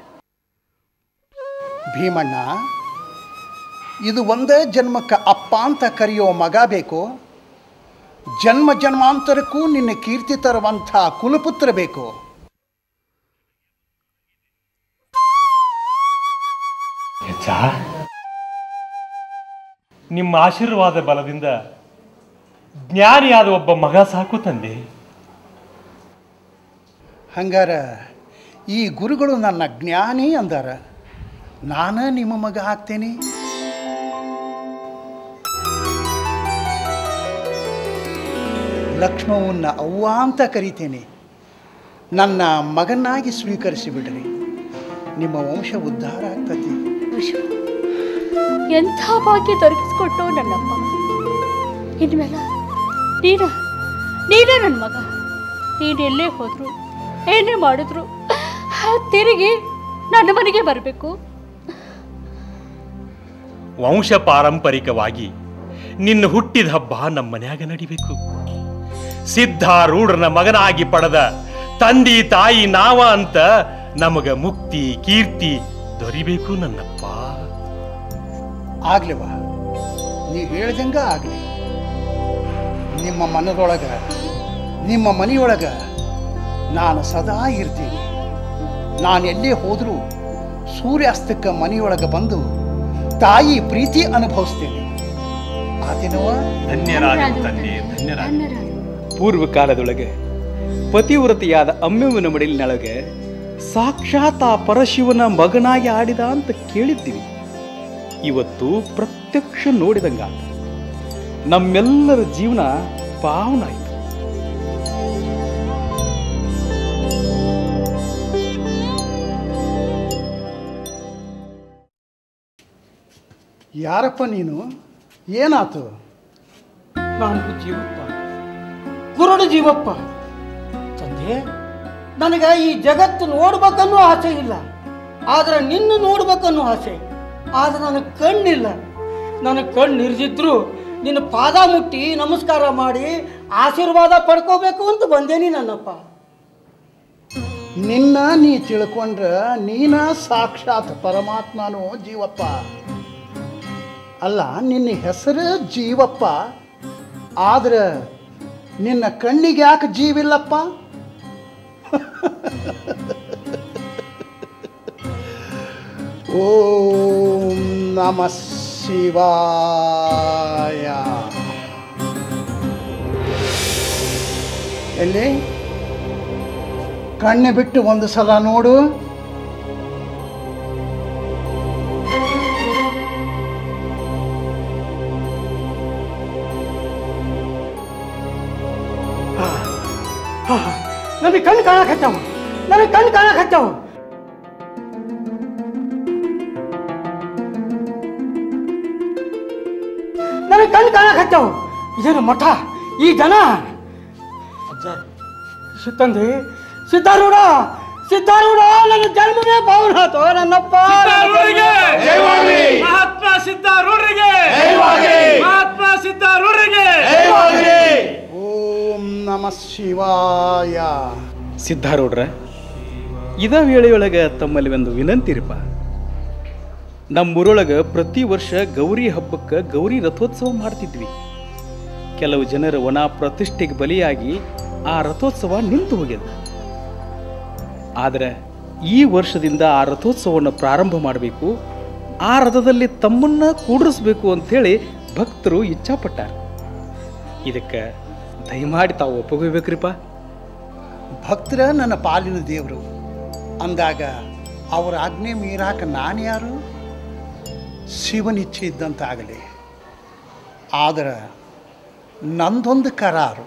[SPEAKER 16] ಭೀಮಣ್ಣ ಇದು ಒಂದೇ ಜನ್ಮಕ್ಕೆ ಅಪ್ಪ ಅಂತ ಕರೆಯೋ ಮಗ ಬೇಕು ಜನ್ಮ ಜನ್ಮಾಂತರಕ್ಕೂ ನಿನ್ನ ಕೀರ್ತಿ ತರುವಂಥ ಕುಲಪುತ್ರ ಬೇಕು
[SPEAKER 22] ಹೆಜ್ಜ ನಿಮ್ಮ ಆಶೀರ್ವಾದ ಬಲದಿಂದ ಜ್ಞಾನಿಯಾದ ಒಬ್ಬ ಮಗ ಸಾಕು ತಂದೆ
[SPEAKER 16] ಹಂಗಾರ ಈ ಗುರುಗಳು ನನ್ನ ಜ್ಞಾನಿ ಅಂದಾರ ನಾನು ನಿಮ್ಮ ಮಗ ಆಗ್ತೇನೆ ಲಕ್ಷ್ಮವನ್ನ ಅವ್ವ ಅಂತ ಕರಿತೇನೆ ನನ್ನ ಮಗನಾಗಿ ಸ್ವೀಕರಿಸಿ ಬಿಡ್ರಿ ನಿಮ್ಮ ವಂಶ ಉದ್ಧಾರ ಆಗ್ತತಿ
[SPEAKER 2] ವಿಶ್ವ ಎಂಥ ಭಾಗ್ಯ ದೊರಕಿಸ್ಕೊಟ್ಟು ನನ್ನಪ್ಪ ಇನ್ಮೇಲೆ ನೀನ ನೀನೇ ನನ್ನ ಮಗ ನೀನು ಎಲ್ಲೇ ಹೋದ್ರು ಏನೇ ಮಾಡಿದ್ರು ತಿರುಗಿ ನನ್ನ ಮನೆಗೆ ಬರಬೇಕು
[SPEAKER 22] ವಂಶ ಪಾರಂಪರಿಕವಾಗಿ ನಿನ್ನ ಹುಟ್ಟಿದ ಹಬ್ಬ ನಮ್ಮ ಮನ್ಯಾಗ ನಡಿಬೇಕು ಸಿದ್ಧಾರೂಢನ ಮಗನಾಗಿ ಪಡೆದ ತಂದಿ ತಾಯಿ ನಾವ ಅಂತ ನಮಗ ಮುಕ್ತಿ ಕೀರ್ತಿ ದೊರಿಬೇಕು ನನ್ನಪ್ಪ
[SPEAKER 16] ಆಗ್ಲಿವ ನೀವು ಹೇಳ್ದಂಗ ಆಗಲಿ ನಿಮ್ಮ ಮನದೊಳಗ ನಿಮ್ಮ ಮನೆಯೊಳಗ ನಾನು ಸದಾ ಇರ್ತೀನಿ ನಾನು ಎಲ್ಲೇ ಹೋದರೂ ಸೂರ್ಯಾಸ್ತಕ್ಕೆ ಮನೆಯೊಳಗೆ ಬಂದು ತಾಯಿ ಪ್ರೀತಿ ಅನುಭವಿಸ್ತೇನೆ ಆತೇನವ
[SPEAKER 19] ಧನ್ಯರಾದ ತಂದೆ ಧನ್ಯರಾದ ಪೂರ್ವ ಕಾಲದೊಳಗೆ ಪತಿವ್ರತೆಯಾದ ಅಮ್ಮೆವನ ಮಡಿಲಿನೊಳಗೆ ಸಾಕ್ಷಾತ್ ಆ ಪರಶಿವನ ಮಗನಾಗಿ ಆಡಿದ ಅಂತ ಕೇಳಿದ್ದೀವಿ ಇವತ್ತು ಪ್ರತ್ಯಕ್ಷ ನೋಡಿದಂಗ ನಮ್ಮೆಲ್ಲರ ಜೀವನ ಪಾವನ ಆಯ್ತು
[SPEAKER 16] ಯಾರಪ್ಪ ನೀನು ಏನಾತು
[SPEAKER 1] ನಾನು ಜೀವಪ್ಪ ಕುರುಡು ಜೀವಪ್ಪ ತಂದೆ ನನಗೆ ಈ ಜಗತ್ತು ನೋಡ್ಬೇಕನ್ನೋ ಆಸೆ ಇಲ್ಲ ಆದ್ರೆ ನಿನ್ನ ನೋಡ್ಬೇಕನ್ನೋ ಆಸೆ ಆದ್ರೆ ನನಗೆ ಕಣ್ಣಿಲ್ಲ ನನಗೆ ಕಣ್ಣು ಇರ್ದಿದ್ರು ನಿನ್ನ ಪಾದ ಮುಟ್ಟಿ ನಮಸ್ಕಾರ ಮಾಡಿ ಆಶೀರ್ವಾದ ಪಡ್ಕೋಬೇಕು ಅಂತ ಬಂದೇನಿ ನನ್ನಪ್ಪ
[SPEAKER 16] ನಿನ್ನ ನೀ ತಿಳ್ಕೊಂಡ್ರ ನೀನ ಸಾಕ್ಷಾತ್ ಪರಮಾತ್ಮನೋ ಜೀವಪ್ಪ ಅಲ್ಲ ನಿನ್ನ ಹೆಸರು ಜೀವಪ್ಪ ಆದ್ರೆ ನಿನ್ನ ಕಣ್ಣಿಗೆ ಯಾಕೆ ಜೀವಿಲ್ಲಪ್ಪ ಓಂ ನಮ ಶಿವಾಯ ಎಲ್ಲಿ ಕಣ್ಣು ಬಿಟ್ಟು ಒಂದು ಸಲ ನೋಡು
[SPEAKER 1] ನನಗೆ ಕಣ್ಣು ಕಾಣಕ್ ಹಚ್ಚಾವ ನನಗೆ ಕಣ್ಣು ಕಾಣಕ್ ಹಚ್ಚಾವ ನನಗೆ ಕಣ್ಣು ಕಾಣಕ್ ಹಚ್ಚಾವ ಇದೇನು ಮಠ ಈ ಜನ ತಂದೆ ಸಿದ್ಧಾರೂಢ ಸಿದ್ಧಾರೂಢ ನನ್ನ ಜನ್ಮವೇ ಪಾವನ ಆತು ನನ್ನಪ್ಪ
[SPEAKER 20] ಜಯವಾಗಲಿ! ಮಹಾತ್ಮ ಸಿದ್ಧಾರೂಢರಿಗೆ ಮಹಾತ್ಮ ಸಿದ್ಧಾರೂಢರಿಗೆ
[SPEAKER 16] ಓಂ ನಮ ಶಿವಾಯ
[SPEAKER 19] ಸಿದ್ಧಾರೂಢ್ರ ಇದ ವೇಳೆಯೊಳಗೆ ತಮ್ಮಲ್ಲಿ ಒಂದು ವಿನಂತಿರಿಪ ನಮ್ಮೂರೊಳಗೆ ಪ್ರತಿ ವರ್ಷ ಗೌರಿ ಹಬ್ಬಕ್ಕೆ ಗೌರಿ ರಥೋತ್ಸವ ಮಾಡ್ತಿದ್ವಿ ಕೆಲವು ಜನರ ಒಣ ಪ್ರತಿಷ್ಠೆಗೆ ಬಲಿಯಾಗಿ ಆ ರಥೋತ್ಸವ ನಿಂತು ಹೋಗ್ಯದ ಆದರೆ ಈ ವರ್ಷದಿಂದ ಆ ರಥೋತ್ಸವವನ್ನು ಪ್ರಾರಂಭ ಮಾಡಬೇಕು ಆ ರಥದಲ್ಲಿ ತಮ್ಮನ್ನ ಕೂಡಿಸ್ಬೇಕು ಅಂಥೇಳಿ ಭಕ್ತರು ಇಚ್ಛಾಪಟ್ಟಾರ ಇದಕ್ಕೆ ದಯಮಾಡಿ ತಾವು ಒಪ್ಪಗೋಬೇಕ್ರಿಪ್ಪ
[SPEAKER 16] ಭಕ್ತರ ನನ್ನ ಪಾಲಿನ ದೇವರು ಅಂದಾಗ ಅವರ ಆಜ್ಞೆ ಮೀರಾಕ ನಾನು ಯಾರು ಶಿವನಿಚ್ಛೆ ಇದ್ದಂತಾಗಲಿ ಆದ್ರೆ ನಂದೊಂದು ಕರಾರು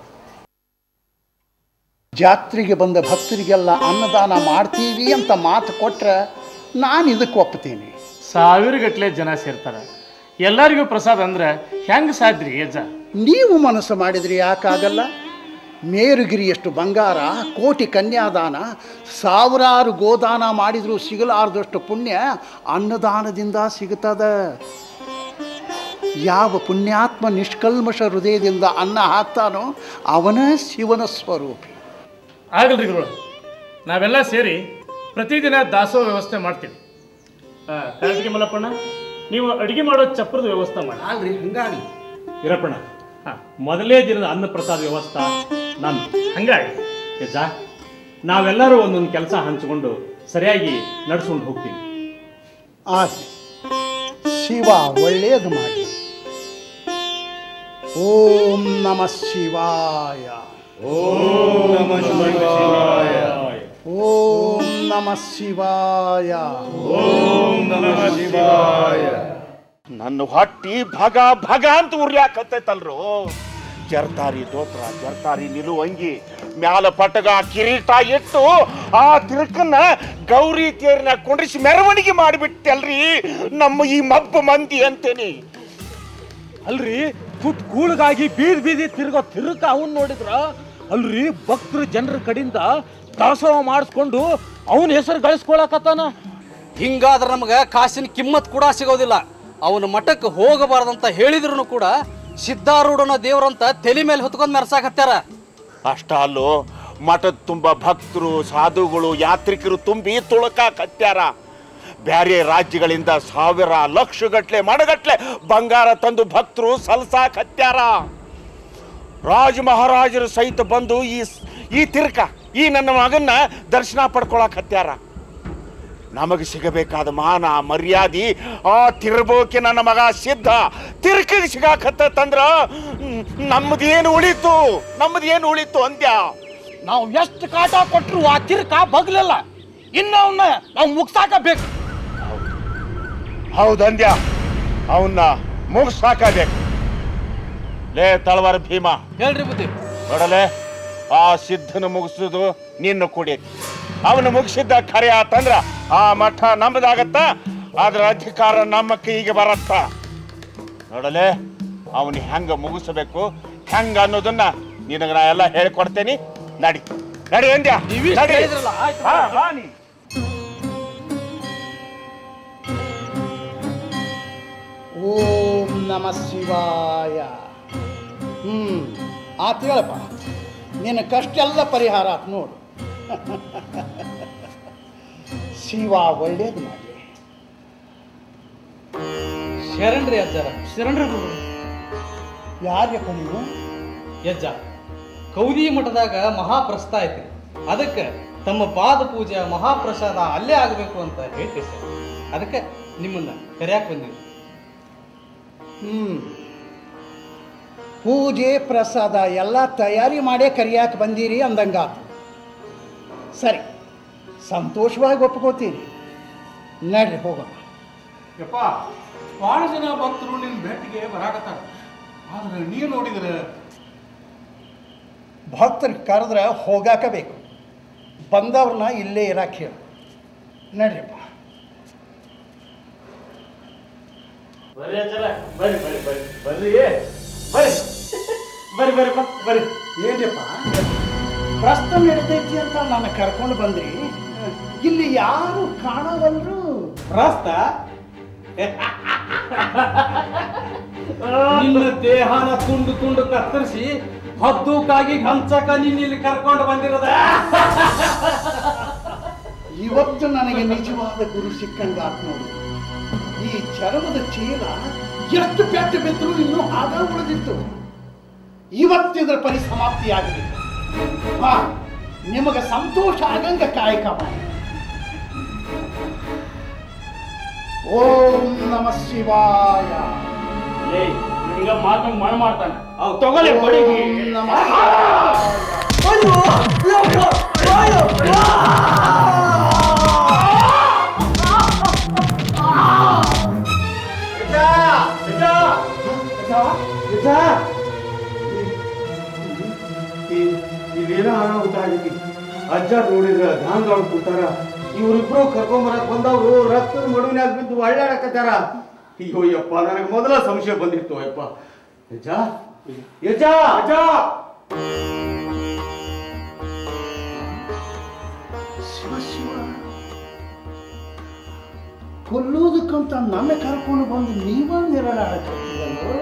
[SPEAKER 16] ಜಾತ್ರೆಗೆ ಬಂದ ಭಕ್ತರಿಗೆಲ್ಲ ಅನ್ನದಾನ ಮಾಡ್ತೀವಿ ಅಂತ ಮಾತು ಕೊಟ್ರೆ ನಾನು ಇದಕ್ಕೆ ಒಪ್ತೀನಿ
[SPEAKER 20] ಸಾವಿರ ಗಟ್ಲೆ ಜನ ಸೇರ್ತಾರ ಎಲ್ಲರಿಗೂ ಪ್ರಸಾದ ಅಂದ್ರೆ ಹೆಂಗ್ ಸಾಧ್ರಿ ಅಜ್ಜ
[SPEAKER 16] ನೀವು ಮನಸ್ಸು ಮಾಡಿದ್ರೆ ಯಾಕಾಗಲ್ಲ ಮೇರುಗಿರಿಯಷ್ಟು ಬಂಗಾರ ಕೋಟಿ ಕನ್ಯಾದಾನ ಸಾವಿರಾರು ಗೋದಾನ ಮಾಡಿದರೂ ಸಿಗಲಾರದಷ್ಟು ಪುಣ್ಯ ಅನ್ನದಾನದಿಂದ ಸಿಗುತ್ತದ ಯಾವ ಪುಣ್ಯಾತ್ಮ ನಿಷ್ಕಲ್ಮಶ ಹೃದಯದಿಂದ ಅನ್ನ ಹಾಕ್ತಾನೋ ಅವನ ಶಿವನ ಸ್ವರೂಪಿ
[SPEAKER 20] ಆಗಲ್ರಿ ಗುರು ನಾವೆಲ್ಲ ಸೇರಿ ಪ್ರತಿದಿನ ದಾಸೋಹ ವ್ಯವಸ್ಥೆ ಮಾಡ್ತೀವಿ ಆ, ಕಾರ್ತಿಕ ಮಲ್ಲಪ್ಪಣ್ಣ ನೀವು ಅಡಿಗೆ ಮಾಡೋ ಚಪ್ರದ ವ್ಯವಸ್ಥೆ ಮಾಡಿ
[SPEAKER 23] ಅಲ್ರಿ ಹಂಗಾಗಿ
[SPEAKER 22] ವೀರಪ್ಪಣ್ಣ ಮೊದಲೇ ದಿನದ ಅನ್ನ ಪ್ರಸಾದ ವ್ಯವಸ್ಥೆ ನಾನು
[SPEAKER 20] ಹಂಗಾಗಿ
[SPEAKER 22] ಯಜ್ಜ ನಾವೆಲ್ಲರೂ ಒಂದೊಂದು ಕೆಲಸ ಹಂಚಿಕೊಂಡು ಸರಿಯಾಗಿ ನಡ್ಸ್ಕೊಂಡು ಹೋಗ್ತೀವಿ
[SPEAKER 16] ಆಗಲಿ ಶಿವ ಒಳ್ಳೆಯದು ಮಾಡಿ ಓಂ ನಮ ಶಿವಾಯ
[SPEAKER 18] ಓಂ ನಮ ಶಿವಾಯ
[SPEAKER 16] ಓಂ ನಮ ಶಿವಾಯ
[SPEAKER 18] ಓಂ ನಮ ಶಿವಾಯ
[SPEAKER 6] ನನ್ನ ಹೊಟ್ಟಿ ಭಗ ಭಗ ಅಂತ ಉರ್ಯಾಕತ್ತೈತಲ್ರು ಜರ್ತಾರಿ ದೋತ್ರ ಜರ್ತಾರಿ ನಿಲುವಂಗಿ ಮ್ಯಾಲ ಪಟಗ ಕಿರೀಟ ಇಟ್ಟು ಆ ತಿರುಕನ್ನ ಗೌರಿ ತೇರಿನ ಕುಂಡ್ರಿಸಿ ಮೆರವಣಿಗೆ ಮಾಡಿಬಿಟ್ಟಲ್ರಿ ನಮ್ಮ ಈ ಮಬ್ಬ ಮಂದಿ ಅಂತೇನಿ
[SPEAKER 5] ಅಲ್ರಿ ತುಟ್ ಕೂಳಿಗಾಗಿ ಬೀದಿ ಬೀದಿ ತಿರ್ಗೋ ತಿರುಕ ಅವನ್ ನೋಡಿದ್ರ ಅಲ್ರಿ ಭಕ್ತರು ಜನರ ಕಡೆಯಿಂದ ದಾಸೋಹ ಮಾಡಿಸ್ಕೊಂಡು ಅವನ ಹೆಸರು ಗಳಿಸ್ಕೊಳಕತ್ತಾನ
[SPEAKER 4] ಹಿಂಗಾದ್ರೆ ನಮಗೆ ಕಾಸಿನ ಕಿಮ್ಮತ್ ಕೂಡ ಸಿಗೋದಿಲ್ಲ ಅವನ ಮಠಕ್ಕೆ ಹೋಗಬಾರ್ದಂತ ಹೇಳಿದ್ರು ಕೂಡ ಸಿದ್ಧಾರೂಢನ ದೇವರಂತ ತಲೆ ಮೇಲೆ ಹೊತ್ಕೊಂಡ್ ಮೆರ್ಸಾಕತ್ಯಾರ
[SPEAKER 6] ಅಷ್ಟ ಅಲ್ಲೋ ಮಠದ ತುಂಬ ಭಕ್ತರು ಸಾಧುಗಳು ಯಾತ್ರಿಕರು ತುಂಬಿ ತುಳಕಾಕತ್ಯಾರ ಬ್ಯಾರೆ ರಾಜ್ಯಗಳಿಂದ ಸಾವಿರ ಲಕ್ಷ ಗಟ್ಲೆ ಮಣಗಟ್ಲೆ ಬಂಗಾರ ತಂದು ಭಕ್ತರು ಸಲ್ಸಾಕತ್ಯಾರ ರಾಜ ಮಹಾರಾಜರು ಸಹಿತ ಬಂದು ಈ ಈ ತಿರ್ಕ ಈ ನನ್ನ ಮಗನ್ನ ದರ್ಶನ ಪಡ್ಕೊಳಕ್ ಹತ್ಯಾರ
[SPEAKER 18] ನಮಗೆ ಸಿಗಬೇಕಾದ ಮಾನ ಮರ್ಯಾದೆ ಆ ತಿರ್ಬೋಕೆ ನನ್ನ ಮಗ ಸಿದ್ಧ ತಿರ್ಕಿಗೆ ಸಿಗಾಕತ್ತಂದ್ರ ನಮ್ಮದೇನು ಉಳಿತು ನಮ್ಮದೇನು ಉಳಿತು ಅಂದ್ಯ
[SPEAKER 5] ನಾವು ಎಷ್ಟು ಕಾಟ ಕೊಟ್ರು ಆ ತಿರ್ಕ ಬಗ್ಲಿಲ್ಲ ಇನ್ನು ಅವನ್ನ ನಾವು ಮುಗ್ಸಾಕಬೇಕು
[SPEAKER 18] ಹೌದಂದ್ಯ ಅವನ್ನ ಮುಗಿಸಾಕಬೇಕು ಲೇ ತಳವಾರ ಭೀಮ
[SPEAKER 5] ಹೇಳ್ರಿ ಬುದ್ಧಿ
[SPEAKER 18] ನೋಡಲೆ ಆ ಸಿದ್ಧನ ಮುಗಿಸೋದು ನಿನ್ನ ಕುಡಿ ಅವನು ಮುಗಿಸಿದ್ದ ಖರೆ ಆತಂದ್ರ ಆ ಮಠ ನಮ್ಮದಾಗತ್ತ ಅದ್ರ ಅಧಿಕಾರ ನಮ್ಮ ಕೈಗೆ ಬರತ್ತ ನೋಡಲೆ ಅವನು ಹೆಂಗ ಮುಗಿಸಬೇಕು ಹೆಂಗ ಅನ್ನೋದನ್ನ ನಿನಗ ನಾ ಎಲ್ಲ ಹೇಳ್ಕೊಡ್ತೇನಿ ನಡಿ ನಡಿ ಅಂದ್ಯ ನಡಿ. ಹಾ, ಬಾ ನೀ.
[SPEAKER 16] ಓಂ ನಮ ಶಿವಾಯ ಹ್ಞೂ ಆತ್ ಹೇಳಪ್ಪ ನಿನ್ನ ಕಷ್ಟ ಎಲ್ಲ ಪರಿಹಾರ ಆತ್ ನೋಡು ಶಿವ ಒಳ್ಳೇದು ಮಾಡಲಿ
[SPEAKER 19] ಶರಣ್ರಿ ಅಜ್ಜಾರ ಶರಣ್ರಿ
[SPEAKER 16] ಯಾರ್ಯಪ್ಪ ನೀವು
[SPEAKER 19] ಯಜ್ಜ ಕೌದಿ ಮಠದಾಗ ಮಹಾಪ್ರಸ್ಥ ಐತಿ ಅದಕ್ಕೆ ತಮ್ಮ ಪಾದ ಪೂಜೆ ಮಹಾಪ್ರಸಾದ ಅಲ್ಲೇ ಆಗಬೇಕು ಅಂತ ಹೇಳ್ತೀವಿ ಸರ್ ಅದಕ್ಕೆ ನಿಮ್ಮನ್ನ ಕರೆಯಾಕ್ ಬಂದೀವಿ
[SPEAKER 16] ಹ್ಞೂ ಪೂಜೆ ಪ್ರಸಾದ ಎಲ್ಲ ತಯಾರಿ ಮಾಡೇ ಕರಿಯಾಕೆ ಬಂದೀರಿ ಅಂದಂಗಾತು ಸರಿ ಸಂತೋಷವಾಗಿ ಒಪ್ಕೋತೀನಿ ನಡ್ರಿ ಹೋಗೋಣ
[SPEAKER 5] ಯಪ್ಪ ಭಾಳ ಜನ ಭಕ್ತರು ನಿನ್ನ ಭೇಟಿಗೆ ಬರಾಕತ್ತಾರ ಆದ್ರೆ ನೀ ನೋಡಿದ್ರೆ
[SPEAKER 16] ಭಕ್ತರು ಕರೆದ್ರೆ ಹೋಗಾಕ ಬೇಕು ಬಂದವ್ರನ್ನ ಇಲ್ಲೇ ಇರಕ್ಕೆ ಹೇಳು ನಡ್ರಿಪ್ಪ
[SPEAKER 20] ಬರ್ರಿ ಅಜ್ಜರ ಬರ್ರಿ ಬರ್ರಿ ಬರ್ರಿ ಬರ್ರಿ ಬರ್ರಿ ಬರ್ರಿ ಬರ್ರಿ ಬಾ, ಬರ್ರಿ
[SPEAKER 16] ಏನ್ರಿಪ್ಪ ಪ್ರಶ್ನೆ ನಡೀತೈತಿ ಅಂತ ನಾನು ಕರ್ಕೊಂಡು ಬಂದ್ರಿ ಇಲ್ಲಿ ಯಾರು ಕಾಣವಲ್ರು
[SPEAKER 19] ಪ್ರಸ್ತ ನಿನ್ನ ದೇಹನ ತುಂಡು ತುಂಡು ಕತ್ತರಿಸಿ ಹದ್ದೂಕಾಗಿ ಹಂಚಕ ನಿನ್ನ ಇಲ್ಲಿ ಕರ್ಕೊಂಡು ಬಂದಿರೋದ
[SPEAKER 16] ಇವತ್ತು ನನಗೆ ನಿಜವಾದ ಗುರು ಸಿಕ್ಕಂಗಾತ್ ನೋಡಿ ಈ ಚರ್ಮದ ಚೀಲ ಎಷ್ಟು ಪೆಟ್ಟು ಬಿದ್ದರೂ ಇನ್ನೂ ಹಾಗ ಉಳಿದಿತ್ತು ಇವತ್ತಿದ್ರ ಪರಿಸಮಾಪ್ತಿ ಆಗಿದೆ ಹಾ ನಿಮಗೆ ಸಂತೋಷ ಆಗಂಗ ಕಾಯಕ ಮಾಡಿ ಓಂ ನಮ ಶಿವಾಯ
[SPEAKER 20] ಏಯ್ ಹಿಂಗ ಮಾತಂಗ್ ಮಣ ಮಾಡ್ತಾನೆ ಅವ್ ತಗೊಳ್ಳಿ ಕೊಡಿಗಿ
[SPEAKER 16] ಓಂ ನಮ ಶಿವಾಯ
[SPEAKER 23] ಇದೇನೋ ಅನಾಹುತ ಆಗೈತಿ ಅಜ್ಜ ನೋಡಿದ್ರ ಧಾನ್ದೊಳಗೆ ಕೂತಾರ ಇವ್ರಿಬ್ರು ಕರ್ಕೊಂಬರಕ್ ಬಂದವ್ರು ರಕ್ತದ ಮಡುವಿನಾಗ ಬಿದ್ದು ಒಳ್ಳಾಡಕತ್ತಾರ ಅಯ್ಯೋ ಯಪ್ಪ ನನಗೆ ಮೊದಲ ಸಂಶಯ ಬಂದಿತ್ತು ಯಪ್ಪ ಯಜ್ಜ ಯಜ್ಜ ಅಜ್ಜ
[SPEAKER 16] ಶಿವ ಶಿವ ಕೊಲ್ಲೋದಕ್ಕಂತ ನನ್ನ ಕರ್ಕೊಂಡು ಬಂದು ನೀವ ನೆರಳಾಡಕತ್ತಿದಲ್ಲೋ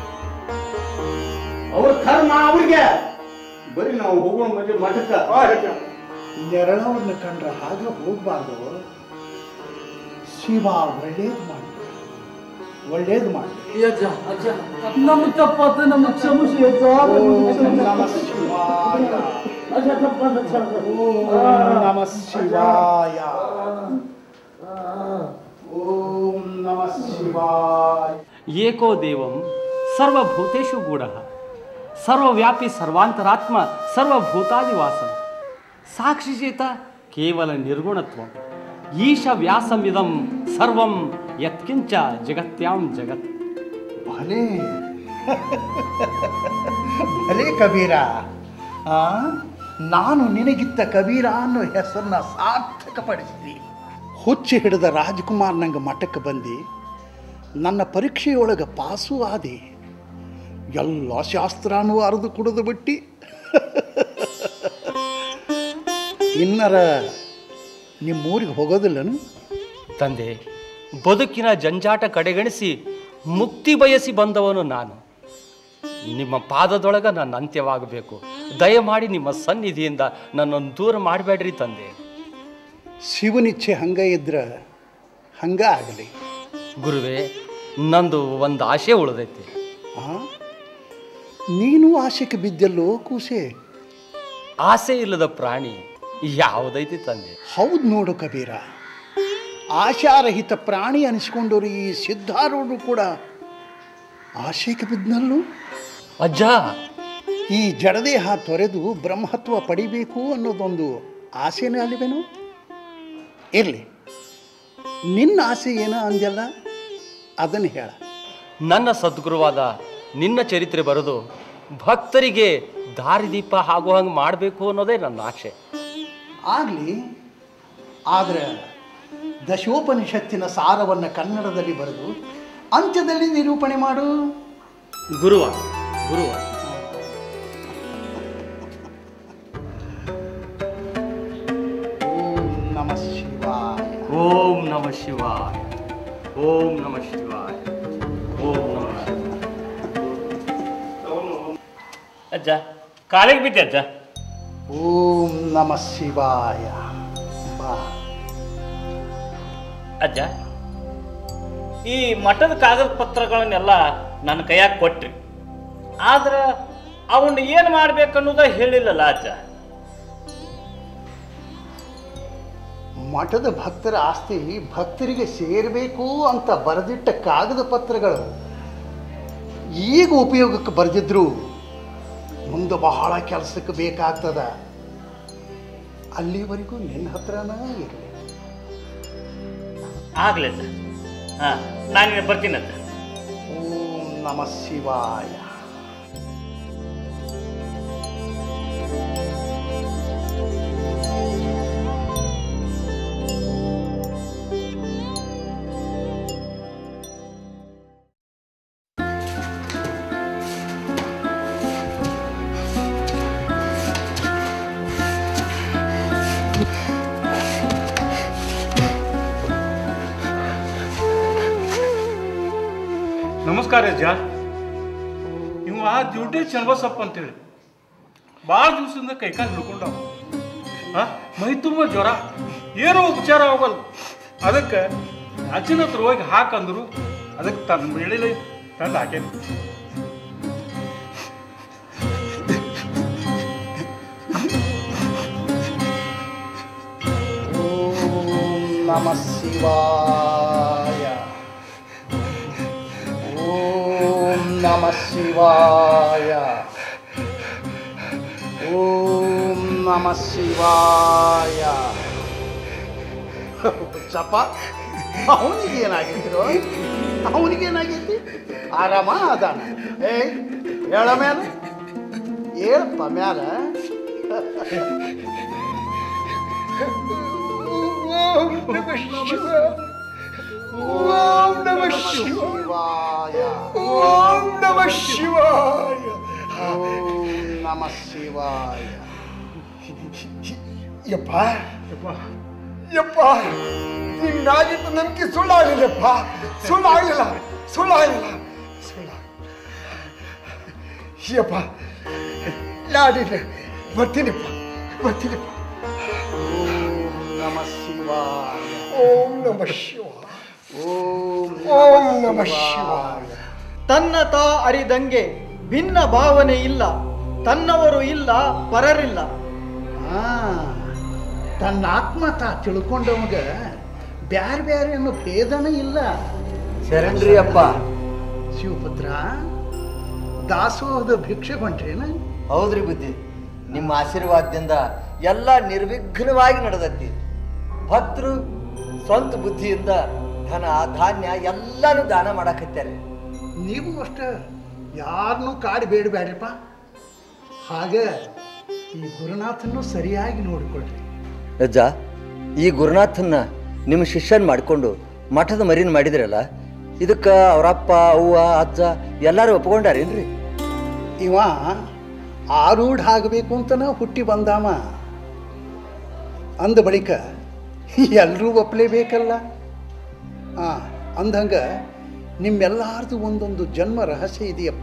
[SPEAKER 23] ಅವ್ರ ಕರ್ಮ ಅವ್ರಿಗೆ ಬರೀ ನಾವು ಹೋಗೋಣ ಮಧ್ಯೆ ಮಠಕ್ಕ ಬಾ ಯಜ್ಜ.
[SPEAKER 16] ನೆರಳವ್ರನ್ನ ಕಂಡ್ರೆ ಹಾಗೆ ಹೋಗ್ಬಾರ್ದು ಶಿವ ಒಳ್ಳೇದು ಮಾಡಿ ಒಳ್ಳೇದು ಮಾಡಿ
[SPEAKER 19] ಅಜ್ಜ ಅಜ್ಜ ನಮ್ಮ ತಪ್ಪಾತ ನಮ್ಮ ಕ್ಷಮಿಸಿ ಅಜ್ಜ
[SPEAKER 16] ಓಂ ನಮ ಶಿವಾಯ ಓಂ ನಮ ಶಿವಾಯ ಓಂ ನಮ ಶಿವಾಯ
[SPEAKER 4] ಏಕೋ ದೇವಂ ಸರ್ವಭೂತೇಷು ಗೂಢ ಸರ್ವವ್ಯಾಪಿ ಸರ್ವಾಂತರಾತ್ಮ ಸರ್ವಭೂತಾದಿವಾಸ ಸಾಕ್ಷಿಚೇತ ಕೇವಲ ನಿರ್ಗುಣತ್ವ ಈಶ ವ್ಯಾಸಮಿದಂ ಸರ್ವಂ ಯತ್ಕಿಂಚ ಜಗತ್ಯಾಂ ಜಗತ್
[SPEAKER 16] ಭಲೇ ಭಲೇ ಕಬೀರ ಆ ನಾನು ನಿನಗಿತ್ತ ಕಬೀರ ಅನ್ನೋ ಹೆಸರನ್ನ ಸಾರ್ಥಕಪಡಿಸಿದಿ ಹುಚ್ಚಿ ಹಿಡಿದ ರಾಜ್ಕುಮಾರ್ ನಂಗೆ ಮಠಕ್ಕೆ ಬಂದು ನನ್ನ ಪರೀಕ್ಷೆಯೊಳಗೆ ಪಾಸು ಆದಿ ಎಲ್ಲ ಶಾಸ್ತ್ರನೂ ಅರೆದು ಕುಡಿದು ಬಿಟ್ಟು ಇನ್ನರ ನಿಮ್ಮೂರಿಗೆ ಹೋಗೋದಿಲ್ಲನು
[SPEAKER 4] ತಂದೆ ಬದುಕಿನ ಜಂಜಾಟ ಕಡೆಗಣಿಸಿ ಮುಕ್ತಿ ಬಯಸಿ ಬಂದವನು ನಾನು ನಿಮ್ಮ ಪಾದದೊಳಗ ನನ್ನ ಅಂತ್ಯವಾಗಬೇಕು ದಯಮಾಡಿ ನಿಮ್ಮ ಸನ್ನಿಧಿಯಿಂದ ನನ್ನನ್ನು ದೂರ ಮಾಡಬೇಡ್ರಿ ತಂದೆ
[SPEAKER 16] ಶಿವನಿಚ್ಛೆ ಹಂಗ ಇದ್ರ ಹಂಗ ಆಗಲಿ
[SPEAKER 4] ಗುರುವೇ ನಂದು ಒಂದು ಆಶೆ ಉಳಿದೈತಿ
[SPEAKER 16] ಆ ನೀನು ಆಶೆಗೆ ಬಿದ್ದೆಲ್ಲೋ ಕೂಸೆ
[SPEAKER 4] ಆಸೆ ಇಲ್ಲದ ಪ್ರಾಣಿ ಯಾವುದೈತಿ ತಂದೆ
[SPEAKER 16] ಹೌದು ನೋಡು ಕಬೀರ ಆಶಾರಹಿತ ಪ್ರಾಣಿ ಅನಿಸ್ಕೊಂಡವರು ಈ ಸಿದ್ಧಾರೂಢರು ಕೂಡ ಆಶೆಗೆ ಬಿದ್ನಲ್ಲೂ
[SPEAKER 22] ಅಜ್ಜ
[SPEAKER 16] ಈ ಜಡದೇಹ ತೊರೆದು ಬ್ರಹ್ಮತ್ವ ಪಡಿಬೇಕು ಅನ್ನೋದೊಂದು ಆಸೆನೇ ಅಲ್ಲಿವೇನು ಇರಲಿ ನಿನ್ನ ಆಸೆ ಏನ ಅಂದ್ಯಲ್ಲ ಅದನ್ನು ಹೇಳ
[SPEAKER 22] ನನ್ನ ಸದ್ಗುರುವಾದ ನಿನ್ನ ಚರಿತ್ರೆ ಬರೆದು ಭಕ್ತರಿಗೆ ದಾರಿದೀಪ ಆಗೋ ಹಂಗೆ ಮಾಡಬೇಕು ಅನ್ನೋದೇ ನನ್ನ ಆಶೆ
[SPEAKER 16] ಆಗಲಿ ಆದರೆ ದಶೋಪನಿಷತ್ತಿನ ಸಾರವನ್ನು ಕನ್ನಡದಲ್ಲಿ ಬರೆದು ಅಂತ್ಯದಲ್ಲಿ ನಿರೂಪಣೆ ಮಾಡು
[SPEAKER 22] ಗುರುವ ಗುರುವ
[SPEAKER 16] ಓಂ ನಮ ಶಿವಾಯ
[SPEAKER 22] ಓಂ ನಮ ಶಿವಾಯ ಓಂ ನಮ ಶಿವಾಯ ಓಂ ನಮ
[SPEAKER 20] ಅಜ್ಜ ಕಾಲಿಗೆ ಬಿದ್ದೆ ಅಜ್ಜ
[SPEAKER 16] ಓಂ ನಮ ಶಿವಾಯ ಬಾ
[SPEAKER 20] ಅಜ್ಜ ಈ ಮಠದ ಕಾಗದ ಪತ್ರಗಳನ್ನೆಲ್ಲ ನನ್ನ ಕೈಯಾಗ ಕೊಟ್ರಿ ಆದ್ರೆ ಅವನ್ನ ಏನು ಮಾಡ್ಬೇಕನ್ನೋದ ಹೇಳಿಲ್ಲಲ್ಲ ಅಜ್ಜ
[SPEAKER 16] ಮಠದ ಭಕ್ತರ ಆಸ್ತಿ ಭಕ್ತರಿಗೆ ಸೇರಬೇಕು ಅಂತ ಬರೆದಿಟ್ಟ ಕಾಗದ ಪತ್ರಗಳು ಈಗ ಉಪಯೋಗಕ್ಕೆ ಬರೆದಿದ್ರು ಮುಂದೆ ಬಹಳ ಕೆಲಸಕ್ಕೆ ಬೇಕಾಗ್ತದ ಅಲ್ಲಿವರೆಗೂ ನಿನ್ನ ಹತ್ರನ ಇರಲಿ
[SPEAKER 20] ಆಗ್ಲಿ ಅಜ್ಜ ಹಾ ನಾನು ಬರ್ತೀನಿ ಅಜ್ಜ
[SPEAKER 16] ಓಂ ನಮ ಶಿವಾಯ
[SPEAKER 20] ನಮಸ್ಕಾರ ಅಜ್ಜ ಇವ ಡ್ಯೂಟಿ ಚನ್ನಬಸಪ್ಪ ಅಂತೇಳಿ ಭಾಳ ದಿವಸದಿಂದ ಕೈಕಾಲು ಹಿಡ್ಕೊಂಡವ ಆ, ಮೈ ತುಂಬ ಜ್ವರ ಏನೂ ಉಪಚಾರ ಹೋಗಲ್ಲ ಅದಕ್ಕೆ ಅಜ್ಜನ ಹತ್ರ ಹೋಗಿ ಹಾಕಂದ್ರು ಅದಕ್ಕೆ ತನ್ನ ಬೆಳಿಲಿ ತಂದು ಹಾಕೇನಿ
[SPEAKER 16] ಓಂ ನಮ ಶಿವಾಯ ಓಂ ನಮ ಶಿವಾಯ ಓಂ ನಮ ಶಿವಾಯ ಚಪ್ಪ ಅವನಿಗೆ ಏನಾಗಿದ್ರು ಅವನಿಗೇನಾಗೈತಿ ಆರಾಮ ಅದಾನ ಏ ಹೇಳ ಮ್ಯಾಲ ಹೇಳಪ್ಪ ಮ್ಯಾಲ
[SPEAKER 3] ಓಂ ನಮ ಶಿವ ಓಂ ನಮ ಶಿವಾಯ ಓಂ ನಮ ಶಿವಾಯ
[SPEAKER 16] ಓಂ ನಮ ಶಿವಾಯ
[SPEAKER 3] ಯಪ್ಪ ಯಪ್ಪ ನಿಂಗಾಗಿತ್ತು ನಂಬಿಕೆ ಸುಳ್ಳಾಗಲಿಲ್ಲಪ್ಪ ಸುಳ್ಳಾಗಲಿಲ್ಲ ಸುಳ್ಳಾಗಲಿಲ್ಲ ಸುಳ್ಳ ಯಪ್ಪ ಯಾರಿಲ್ಲ ಬರ್ತೀನಿಪ್ಪ ಬರ್ತೀನಿಪ್ಪ
[SPEAKER 16] ಓಂ ನಮ ಶಿವಾಯ
[SPEAKER 3] ಓಂ ನಮ ಶಿವ
[SPEAKER 16] ಓಂ
[SPEAKER 3] ಓಂ ನಮ ಶಿವಾಯ
[SPEAKER 7] ತನ್ನ ತಾ ಅರಿದಂಗೆ ಭಿನ್ನ ಭಾವನೆ ಇಲ್ಲ ತನ್ನವರು ಇಲ್ಲ ಪರರಿಲ್ಲ
[SPEAKER 16] ಆ, ತನ್ನ ಆತ್ಮ ತಾ ತಿಳ್ಕೊಂಡವಗ ಬ್ಯಾರೆ ಬ್ಯಾರೆ ಅನ್ನೋ ಭೇದನ ಇಲ್ಲ
[SPEAKER 15] ಶರಣ್ರಿ ಅಪ್ಪ
[SPEAKER 16] ಶಿವಪುತ್ರ ದಾಸೋಹದ ಭಿಕ್ಷೆ ಹೊಂಟ್ರೇನ
[SPEAKER 15] ಹೌದ್ರಿ ಬುದ್ಧಿ ನಿಮ್ಮ ಆಶೀರ್ವಾದದಿಂದ ಎಲ್ಲ ನಿರ್ವಿಘ್ನವಾಗಿ ನಡೆದತ್ತಿ ಭಕ್ತರು ಸ್ವಂತ ಬುದ್ಧಿಯಿಂದ ಧನ ಧಾನ್ಯ ಎಲ್ಲಾನು ದಾನ ಮಾಡಾಕತ್ತಾರೆ
[SPEAKER 16] ನೀವು ಅಷ್ಟ ಯಾರನ್ನೂ ಕಾಡಿ ಬೇಡಬೇಡ್ರಿಪ್ಪ ಹಾಗೆ ಈ ಗುರುನಾಥನ್ನು ಸರಿಯಾಗಿ ನೋಡಿಕೊಳ್ರಿ
[SPEAKER 15] ಅಜ್ಜ ಈ ಗುರುನಾಥನ್ನ ನಿಮ್ಮ ಶಿಷ್ಯನ್ ಮಾಡಿಕೊಂಡು ಮಠದ ಮರಿನ ಮಾಡಿದ್ರಲ್ಲ ಇದಕ್ಕೆ ಅವರಪ್ಪ ಅವ್ವ ಅಜ್ಜ ಎಲ್ಲರೂ ಒಪ್ಕೊಂಡಾರೇನ್ರಿ
[SPEAKER 16] ಇವ ಆರೂಢ ಆಗಬೇಕು ಅಂತನ ಹುಟ್ಟಿ ಬಂದಾಮ ಅಂದ ಬಳಿಕ ಎಲ್ಲರೂ ಒಪ್ಪಲೇಬೇಕಲ್ಲ ಹಾಂ ಅಂದಂಗ ನಿಮ್ಮೆಲ್ಲಾರ್ದು ಒಂದೊಂದು ಜನ್ಮ ರಹಸ್ಯ ಇದೆಯಪ್ಪ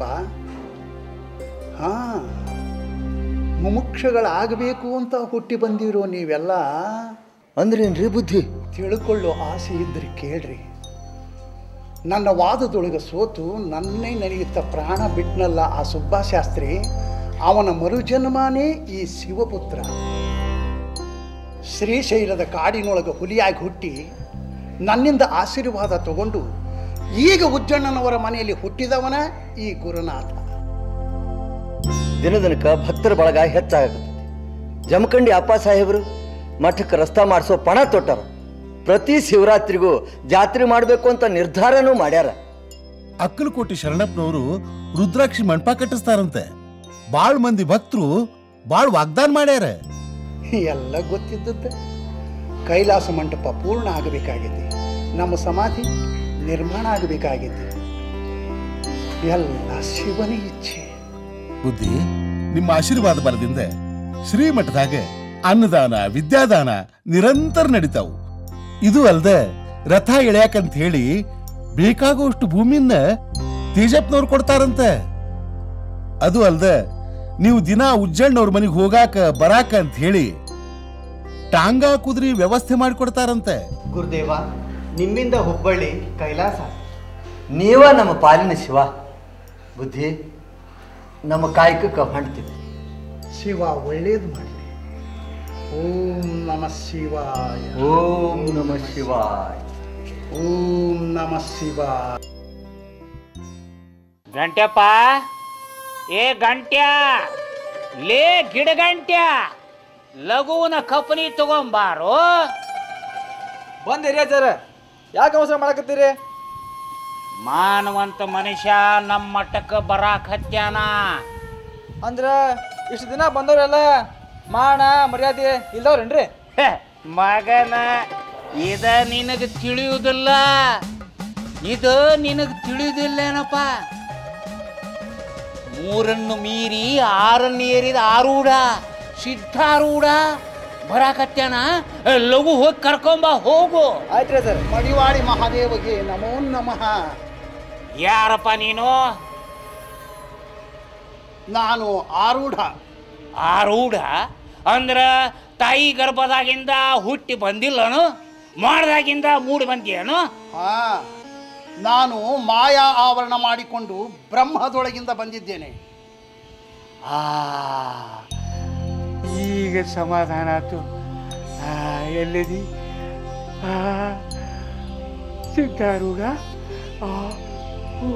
[SPEAKER 16] ಹಾಂ ಮುಮುಕ್ಷಗಳಾಗಬೇಕು ಅಂತ ಹುಟ್ಟಿ ಬಂದಿರೋ ನೀವೆಲ್ಲ
[SPEAKER 15] ಅಂದ್ರೇನ್ರಿ ಬುದ್ಧಿ
[SPEAKER 16] ತಿಳ್ಕೊಳ್ಳೋ ಆಸೆ ಇದ್ದರೆ ಕೇಳ್ರಿ ನನ್ನ ವಾದದೊಳಗೆ ಸೋತು ನನ್ನೇ ನಡೆಯುತ್ತ ಪ್ರಾಣ ಬಿಟ್ನಲ್ಲ ಆ ಸುಬ್ಬಾಶಾಸ್ತ್ರಿ ಅವನ ಮರುಜನ್ಮನೇ ಈ ಶಿವಪುತ್ರ ಶ್ರೀಶೈಲದ ಕಾಡಿನೊಳಗೆ ಹುಲಿಯಾಗಿ ಹುಟ್ಟಿ ನನ್ನಿಂದ ಆಶೀರ್ವಾದ ತಗೊಂಡು ಈಗ ಉಜ್ಜಣ್ಣನವರ ಮನೆಯಲ್ಲಿ ಹುಟ್ಟಿದವನ ಈ ಗುರುನಾಥ
[SPEAKER 15] ದಿನದಿನಕ್ಕೆ ಭಕ್ತರ ಬಳಗ ಹೆಚ್ಚಾಗುತ್ತೆ ಜಮಖಂಡಿ ಅಪ್ಪ ಸಾಹೇಬರು ಮಠಕ್ಕೆ ರಸ್ತಾ ಮಾಡಿಸೋ ಪಣ ತೊಟ್ಟಾರ ಪ್ರತಿ ಶಿವರಾತ್ರಿಗೂ ಜಾತ್ರೆ ಮಾಡಬೇಕು ಅಂತ ನಿರ್ಧಾರನೂ ಮಾಡ್ಯಾರ
[SPEAKER 6] ಅಕ್ಕಲಕೋಟೆ ಶರಣಪ್ಪನವರು ರುದ್ರಾಕ್ಷಿ ಮಂಟಪ ಕಟ್ಟಿಸ್ತಾರಂತೆ ಬಾಳ್ ಮಂದಿ ಭಕ್ತರು ಬಾಳ್ ವಾಗ್ದಾನ ಮಾಡ್ಯಾರ
[SPEAKER 16] ಎಲ್ಲ ಗೊತ್ತಿದ್ದದ್ದೆ ಕೈಲಾಸ ಮಂಟಪ ಪೂರ್ಣ ಆಗಬೇಕಾಗಿದೆ ನಮ್ಮ ಸಮಾಧಿ ನಿರ್ಮಾಣ ಆಗಬೇಕಾಗಿದೆ ಎಲ್ಲ ಶಿವನ ಇಚ್ಛೆ
[SPEAKER 6] ಬುದ್ಧಿ ನಿಮ್ಮ ಆಶೀರ್ವಾದ ಬಲದಿಂದ ಶ್ರೀಮಠದಾಗ ಅನ್ನದಾನ ವಿದ್ಯಾದಾನ ನಿರಂತರ ನಡೀತಾವು ಇದು ಅಲ್ದ ರಥ ಎಳ್ಯಾಕಂತ ಹೇಳಿ ಬೇಕಾಗುವಷ್ಟು ಭೂಮಿಯನ್ನ ತೇಜಪ್ಪನವ್ರು ಕೊಡ್ತಾರಂತೆ ಅದು ಅಲ್ದ ನೀವು ದಿನ ಉಜ್ಜಣ್ಣವ್ರ ಮನೆಗೆ ಹೋಗಾಕ ಬರಾಕ ಅಂತ ಹೇಳಿ ಟಾಂಗಾ ಕುದುರಿ ವ್ಯವಸ್ಥೆ ಮಾಡಿಕೊಡ್ತಾರಂತೆ
[SPEAKER 7] ಗುರುದೇವ ನಿಮ್ಮಿಂದ ಹುಬ್ಬಳ್ಳಿ ಕೈಲಾಸ
[SPEAKER 15] ನೀವ ನಮ್ಮ ಪಾಲಿನ ಶಿವ ಬುದ್ಧಿ ನಮ್ಮ ಕಾಯಕಕ್ಕೆ ಹೊಂಡ್ತೀವಿ
[SPEAKER 16] ಶಿವ ಒಳ್ಳೇದು ಮಾಡಲಿ ಓಂ ನಮ ಶಿವಾಯ
[SPEAKER 15] ಓಂ ನಮ ಶಿವಾಯ
[SPEAKER 16] ಓಂ ನಮ ಶಿವಾಯ
[SPEAKER 8] ಗಂಟ್ಯಪ್ಪ ಏ ಗಂಟ್ಯ ಲೇ ಗಿಡಗಂಟ್ಯ ಲಘುವನ ಕಪನಿ ತಗೊಂಬಾರು
[SPEAKER 7] ಬಂದಿರಿ ಸರ್ ಯಾಕೆ ಅವಸರ ಮಾಡಕತ್ತೀರಿ
[SPEAKER 8] ಮಾನವಂತ ಮನುಷ್ಯ ನಮ್ಮ ಮಟ್ಟಕ್ಕೆ ಬರಾಕ್ ಹತ್ಯಾನ
[SPEAKER 7] ಅಂದ್ರ ಇಷ್ಟು ದಿನ ಬಂದವರೆಲ್ಲ ಮಾನ ಮರ್ಯಾದೆ ಇಲ್ಲವ್ರೇನ್ರಿ
[SPEAKER 8] ಹೆ, ಮಗನ ಇದ ನಿನಗೆ ತಿಳಿಯುವುದಿಲ್ಲ ಇದು ನಿನಗೆ ತಿಳಿಯುವುದಿಲ್ಲೇನಪ್ಪ ಮೂರನ್ನು ಮೀರಿ ಆರನ್ನು ಏರಿದ ಆರೂಢ ಸಿದ್ಧಾರೂಢ ಬರಾಕತ್ಯಾನ ಏ, ಲಘು ಹೋಗಿ ಕರ್ಕೊಂಬ ಹೋಗು
[SPEAKER 16] ಆಯ್ತ್ರಿ ಸರ್ ಮಡಿವಾಡಿ ಮಹಾದೇವಗೆ ನಮೋ ನಮಃ
[SPEAKER 8] ಯಾರಪ್ಪ ನೀನು
[SPEAKER 16] ನಾನು ಆರೂಢ
[SPEAKER 8] ಆರೂಢ ಅಂದ್ರ ತಾಯಿ ಗರ್ಭದಾಗಿಂದ ಹುಟ್ಟಿ ಬಂದಿಲ್ಲನು ಮಾಡ್ದಾಗಿಂದ ಮೂಡಿ ಬಂದಿಯನು
[SPEAKER 16] ಹಾ ನಾನು ಮಾಯಾ ಆವರಣ ಮಾಡಿಕೊಂಡು ಬ್ರಹ್ಮದೊಳಗಿಂದ ಬಂದಿದ್ದೇನೆ
[SPEAKER 8] ಆ ಈಗ ಸಮಾಧಾನ ಆಯ್ತು ಆ, ಎಲ್ಲಿದಿ ಆ, ಸಿದ್ಧಾರೂಢ ಆ, ಊ,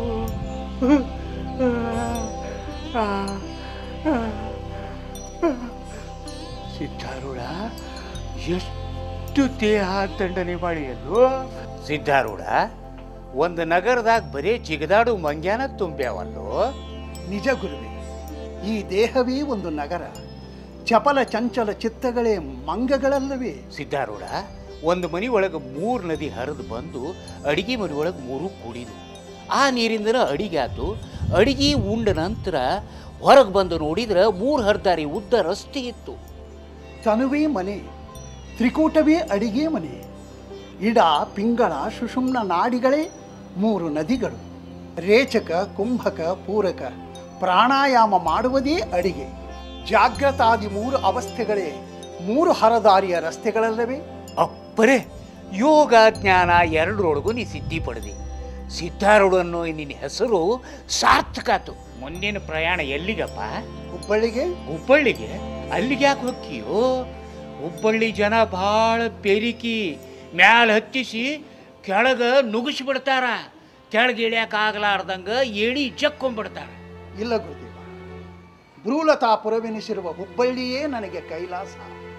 [SPEAKER 8] ಆ, ಆ, ಆ. ಸಿದ್ಧಾರೂಢ ಎಷ್ಟು ದೇಹ ದಂಡನೆ ಮಾಡಿಯಲ್ಲು ಸಿದ್ಧಾರೂಢ ಒಂದು ನಗರದಾಗ ಬರೀ ಜಿಗದಾಡು ಮಂಗ್ಯಾನ ತುಂಬ್ಯಾವಲ್ಲೋ
[SPEAKER 16] ನಿಜ ಗುರುವೆ ಈ ದೇಹವೇ ಒಂದು ನಗರ ಚಪಲ ಚಂಚಲ ಚಿತ್ತಗಳೇ ಮಂಗಗಳಲ್ಲವೇ
[SPEAKER 8] ಸಿದ್ಧಾರೂಢ ಒಂದು ಮನಿ ಒಳಗೆ ಮೂರು ನದಿ ಹರಿದು ಬಂದು ಅಡಿಗೆ ಮನೆ ಒಳಗೆ ಮೂರು ಕೂಡಿದು ಆ ನೀರಿಂದನ ಅಡಿಗೆ ಆತು ಅಡಿಗೆ ಉಂಡ ನಂತರ ಹೊರಗೆ ಬಂದು ನೋಡಿದ್ರೆ ಮೂರು ಹರಿದಾರಿ ಉದ್ದ ರಸ್ತೆ ಇತ್ತು
[SPEAKER 16] ತನುವೇ ಮನೆ ತ್ರಿಕೂಟವೇ ಅಡಿಗೆ ಮನೆ ಇಡ ಪಿಂಗಳ ಸುಷುಮ್ನ ನಾಡಿಗಳೇ ಮೂರು ನದಿಗಳು ರೇಚಕ ಕುಂಭಕ ಪೂರಕ ಪ್ರಾಣಾಯಾಮ ಮಾಡುವುದೇ ಅಡಿಗೆ ಜಾಗ್ರತಾದಿ ಮೂರು ಅವಸ್ಥೆಗಳೇ ಮೂರು ಹರದಾರಿಯ ರಸ್ತೆಗಳಲ್ಲವೇ
[SPEAKER 8] ಅಪ್ಪರೇ ಯೋಗ ಜ್ಞಾನ ಎರಡರೊಳಗೂ ನೀ ಸಿದ್ಧಿ ಪಡೆದಿ ಸಿದ್ಧಾರೂಢ ಅನ್ನೋ ನಿನ್ನ ಹೆಸರು ಸಾರ್ಥಕ ಆತು ಮುಂದಿನ ಪ್ರಯಾಣ ಎಲ್ಲಿಗಪ್ಪ
[SPEAKER 16] ಹುಬ್ಬಳ್ಳಿಗೆ
[SPEAKER 8] ಹುಬ್ಬಳ್ಳಿಗೆ ಅಲ್ಲಿಗೆ ಯಾಕೆ ಹೊಕ್ಕಿಯೋ ಹುಬ್ಬಳ್ಳಿ ಜನ ಭಾಳ ಬೆರಿಕಿ ಮ್ಯಾಲ ಹತ್ತಿಸಿ ಕೆಳಗ ನುಗ್ಗಿಸಿ ಬಿಡ್ತಾರ ಕೆಳಗೆ ಇಳಿಯಕ್ಕೆ ಆಗಲಾರ್ದಂಗ ಏಣಿ ಜಕ್ಕೊಂಡ್ಬಿಡ್ತಾರ
[SPEAKER 16] ಇಲ್ಲ ಗುರುದೇವ ಭ್ರೂಲತಾಪುರವೆನಿಸಿರುವ ಹುಬ್ಬಳ್ಳಿಯೇ ನನಗೆ ಕೈಲಾಸ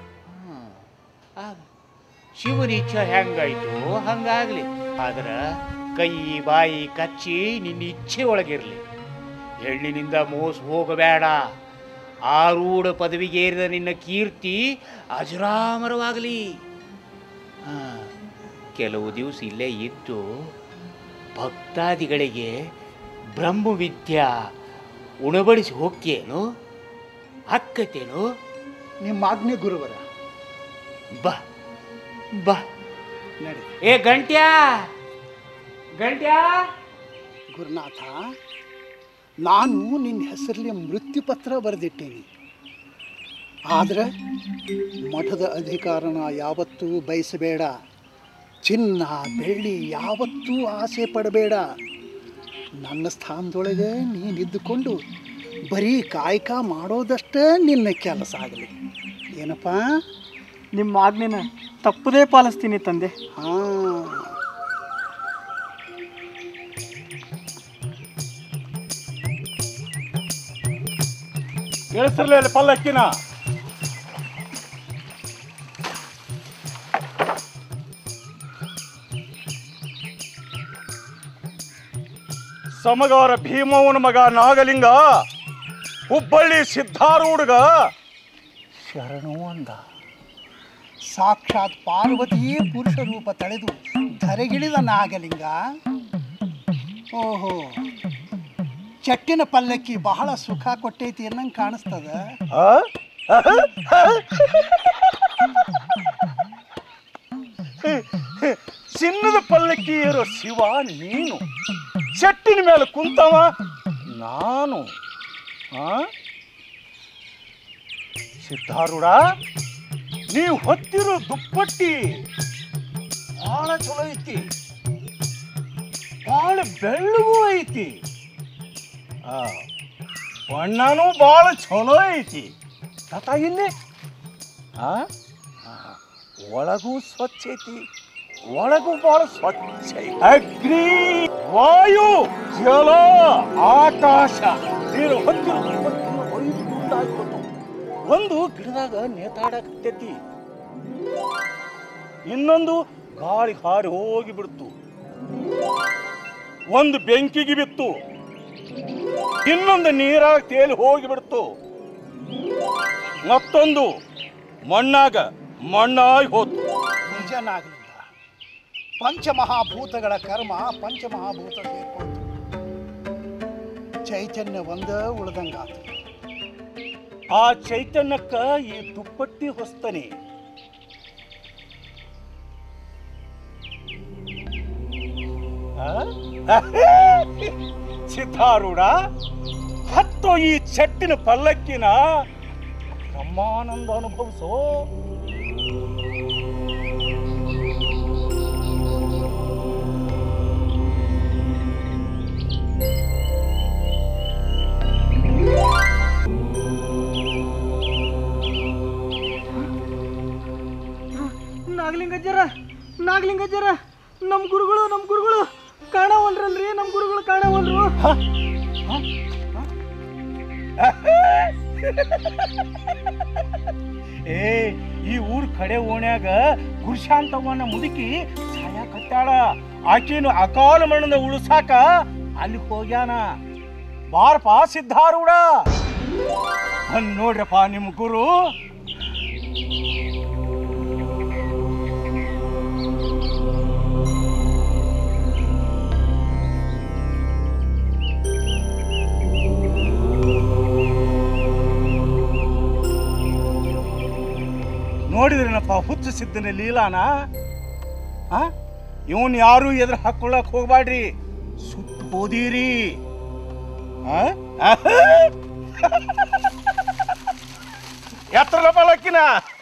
[SPEAKER 8] ಶಿವನ ಇಚ್ಛೆ ಹೆಂಗಾಯ್ತು ಹಂಗಾಗ್ಲಿ ಆದ್ರ ಕೈ ಬಾಯಿ ಕಚ್ಚಿ ನಿನ್ನ ಇಚ್ಛೆ ಒಳಗಿರ್ಲಿ ಹೆಣ್ಣಿನಿಂದ ಮೋಸ ಹೋಗಬೇಡ ಆರೂಢ ಪದವಿಗೇರಿದ ನಿನ್ನ ಕೀರ್ತಿ ಅಜರಾಮರವಾಗಲಿ ಹಾ, ಕೆಲವು ದಿವಸ ಇಲ್ಲೇ ಇದ್ದು ಭಕ್ತಾದಿಗಳಿಗೆ ಬ್ರಹ್ಮವಿದ್ಯಾ ಉಣಬಡಿಸಿ ಹೋಗ್ಯೇನು ಅಕ್ಕತೇನು
[SPEAKER 16] ನಿಮ್ಮ ಆಜ್ಞೆ ಗುರುವರ
[SPEAKER 8] ಬಾ ಬಾ
[SPEAKER 16] ನಡಿ
[SPEAKER 8] ಏ ಗಂಟ್ಯಾ ಗಂಟ್ಯಾ
[SPEAKER 16] ಗುರುನಾಥ ನಾನು ನಿನ್ನ ಹೆಸರಲ್ಲಿ ಮೃತ್ಯು ಪತ್ರ ಬರೆದಿಟ್ಟೇನೆ ಆದ್ರೆ ಮಠದ ಅಧಿಕಾರನ ಯಾವತ್ತೂ ಬಯಸಬೇಡ ಚಿನ್ನ ಬೆಳ್ಳಿ ಯಾವತ್ತೂ ಆಸೆ ಪಡಬೇಡ ನನ್ನ ಸ್ಥಾನದೊಳಗೆ ನೀನಿದ್ದುಕೊಂಡು ಬರೀ ಕಾಯಕ ಮಾಡೋದಷ್ಟೇ ನಿನ್ನ ಕೆಲಸ ಆಗಲಿ ಏನಪ್ಪ
[SPEAKER 7] ನಿಮ್ಮ ಆಜ್ಞೆನ ತಪ್ಪದೇ ಪಾಲಿಸ್ತೀನಿ ತಂದೆ
[SPEAKER 16] ಹಾಂ
[SPEAKER 22] ಇಳಿಸಿರ್ಲಿ ಅಲ್ಲಿ ಪಲ್ಲಕ್ಕಿನ ಸಮಗಾರ ಭೀಮವನ ಮಗ ನಾಗಲಿಂಗ ಹುಬ್ಬಳ್ಳಿ ಸಿದ್ಧಾರೂಢಗ
[SPEAKER 16] ಶರಣು ಅಂದ ಸಾಕ್ಷಾತ್ ಪಾರ್ವತಿಯೇ ಪುರುಷ ರೂಪ ತಳೆದು ಧರೆಗಿಳಿದ ನಾಗಲಿಂಗ ಓಹೋ ಚಟ್ಟಿನ ಪಲ್ಲಕ್ಕಿ ಬಹಳ ಸುಖ ಕೊಟ್ಟೈತಿ ಅನ್ನಂಗೆ ಕಾಣಿಸ್ತದ
[SPEAKER 22] ಚಿನ್ನದ ಪಲ್ಲಕ್ಕಿ ಏರೋ ಶಿವ ನೀನು ಚಟ್ಟಿನ ಮೇಲೆ ಕುಂತವ ನಾನು ಆ? ಸಿದ್ಧಾರೂಢ ನೀವು ಹೊತ್ತಿರೋ ದುಪ್ಪಟ್ಟಿ ಬಹಳ ಚಲೋ ಐತಿ ಬಹಳ ಬೆಳ್ಳಗೂ ಐತಿ ಆ, ಬಣ್ಣನೂ ಬಹಳ ಚಲೋ ಐತಿ ತಾತ ಇಲ್ಲಿ ಆ ಆ, ಒಳಗೂ ಸ್ವಚ್ಛ ಐತಿ ಒಳಗೂ ಬಹಳ ಸ್ವಚ್ಛ ಐತಿ ಅಗ್ನಿ ವಾಯು ಜಲ ಆಕಾಶ ನೀರು ಹೊತ್ತಿರೋ ದುಪ್ಪಟ್ಟಿನ ಒಯ್ದು ಮುಂದಾಗ್ಬಿಟ್ಟು ಒಂದು ಗಿಡದಾಗ ನೇತಾಡಕತ್ತೈತಿ ಇನ್ನೊಂದು ಗಾಳಿ ಹಾರಿ ಹೋಗಿ ಬಿಡ್ತು ಒಂದು ಬೆಂಕಿಗೆ ಬಿತ್ತು ಇನ್ನೊಂದು ನೀರಾಗ ತೇಲಿ ಹೋಗಿ ಬಿಡ್ತು ಮತ್ತೊಂದು ಮಣ್ಣಾಗ ಮಣ್ಣಾಗಿ ಹೋತು
[SPEAKER 16] ನಿಜ ನಾಗಲಿಂಗ ಪಂಚಮಹಾಭೂತಗಳ ಕರ್ಮ ಪಂಚಮಹಾಭೂತ ಸೇರ್ಕೊಳ್ತು ಚೈತನ್ಯ ಒಂದ ಉಳ್ದಂಗಾತು
[SPEAKER 22] ಆ ಚೈತನ್ಯಕ್ಕ ಈ ದುಪ್ಪಟ್ಟಿ ಹೊಸ್ತನೆ ಆ? ಸಿದ್ಧಾರೂಢ ಹತ್ತು ಈ ಚಟ್ಟಿನ ಪಲ್ಲಕ್ಕಿನ ಬ್ರಹ್ಮಾನಂದ ಅನುಭವಿಸೋ
[SPEAKER 7] ನಾಗಲಿಂಗಜ್ಜರ ನಾಗಲಿಂಗಜ್ಜರ ನಮ್ಮ ಗುರುಗಳು ನಮ್ಮ ಗುರುಗಳು ಕಾಣವಲ್ರಲ್ರಿ ನಮ್ಮ ಗುರುಗಳು ಕಾಣವಲ್ರು
[SPEAKER 22] ಏ ಈ ಊರ್ ಕಡೆ ಓಣ್ಯಾಗ ಗುರುಶಾಂತವ್ವನ ಮುದುಕಿ ಸಾಯ ಕಟ್ಟಾಳ ಆಕೇನು ಅಕಾಲ ಮರಣದ ಉಳಿಸಾಕ ಅಲ್ಲಿ ಹೋಗ್ಯಾನ ಬಾರಪ್ಪ ಸಿದ್ಧಾರೂಢ ಬಂದ್ ನೋಡ್ರಪ್ಪ ನಿಮ್ ಗುರು ನೋಡಿದ್ರೇನಪ್ಪ ಹುಚ್ಚ ಸಿದ್ದನ ಲೀಲಾನ ಆ ಇವನ್ ಯಾರು ಎದುರು ಹಾಕೊಳ್ಳಕ್ ಹೋಗ್ಬೇಡ್ರಿ ಸುಟ್ಟು ಹೋದೀರಿ ಆ? ಎತ್ತರ ಪಲಕ್ಕಿನ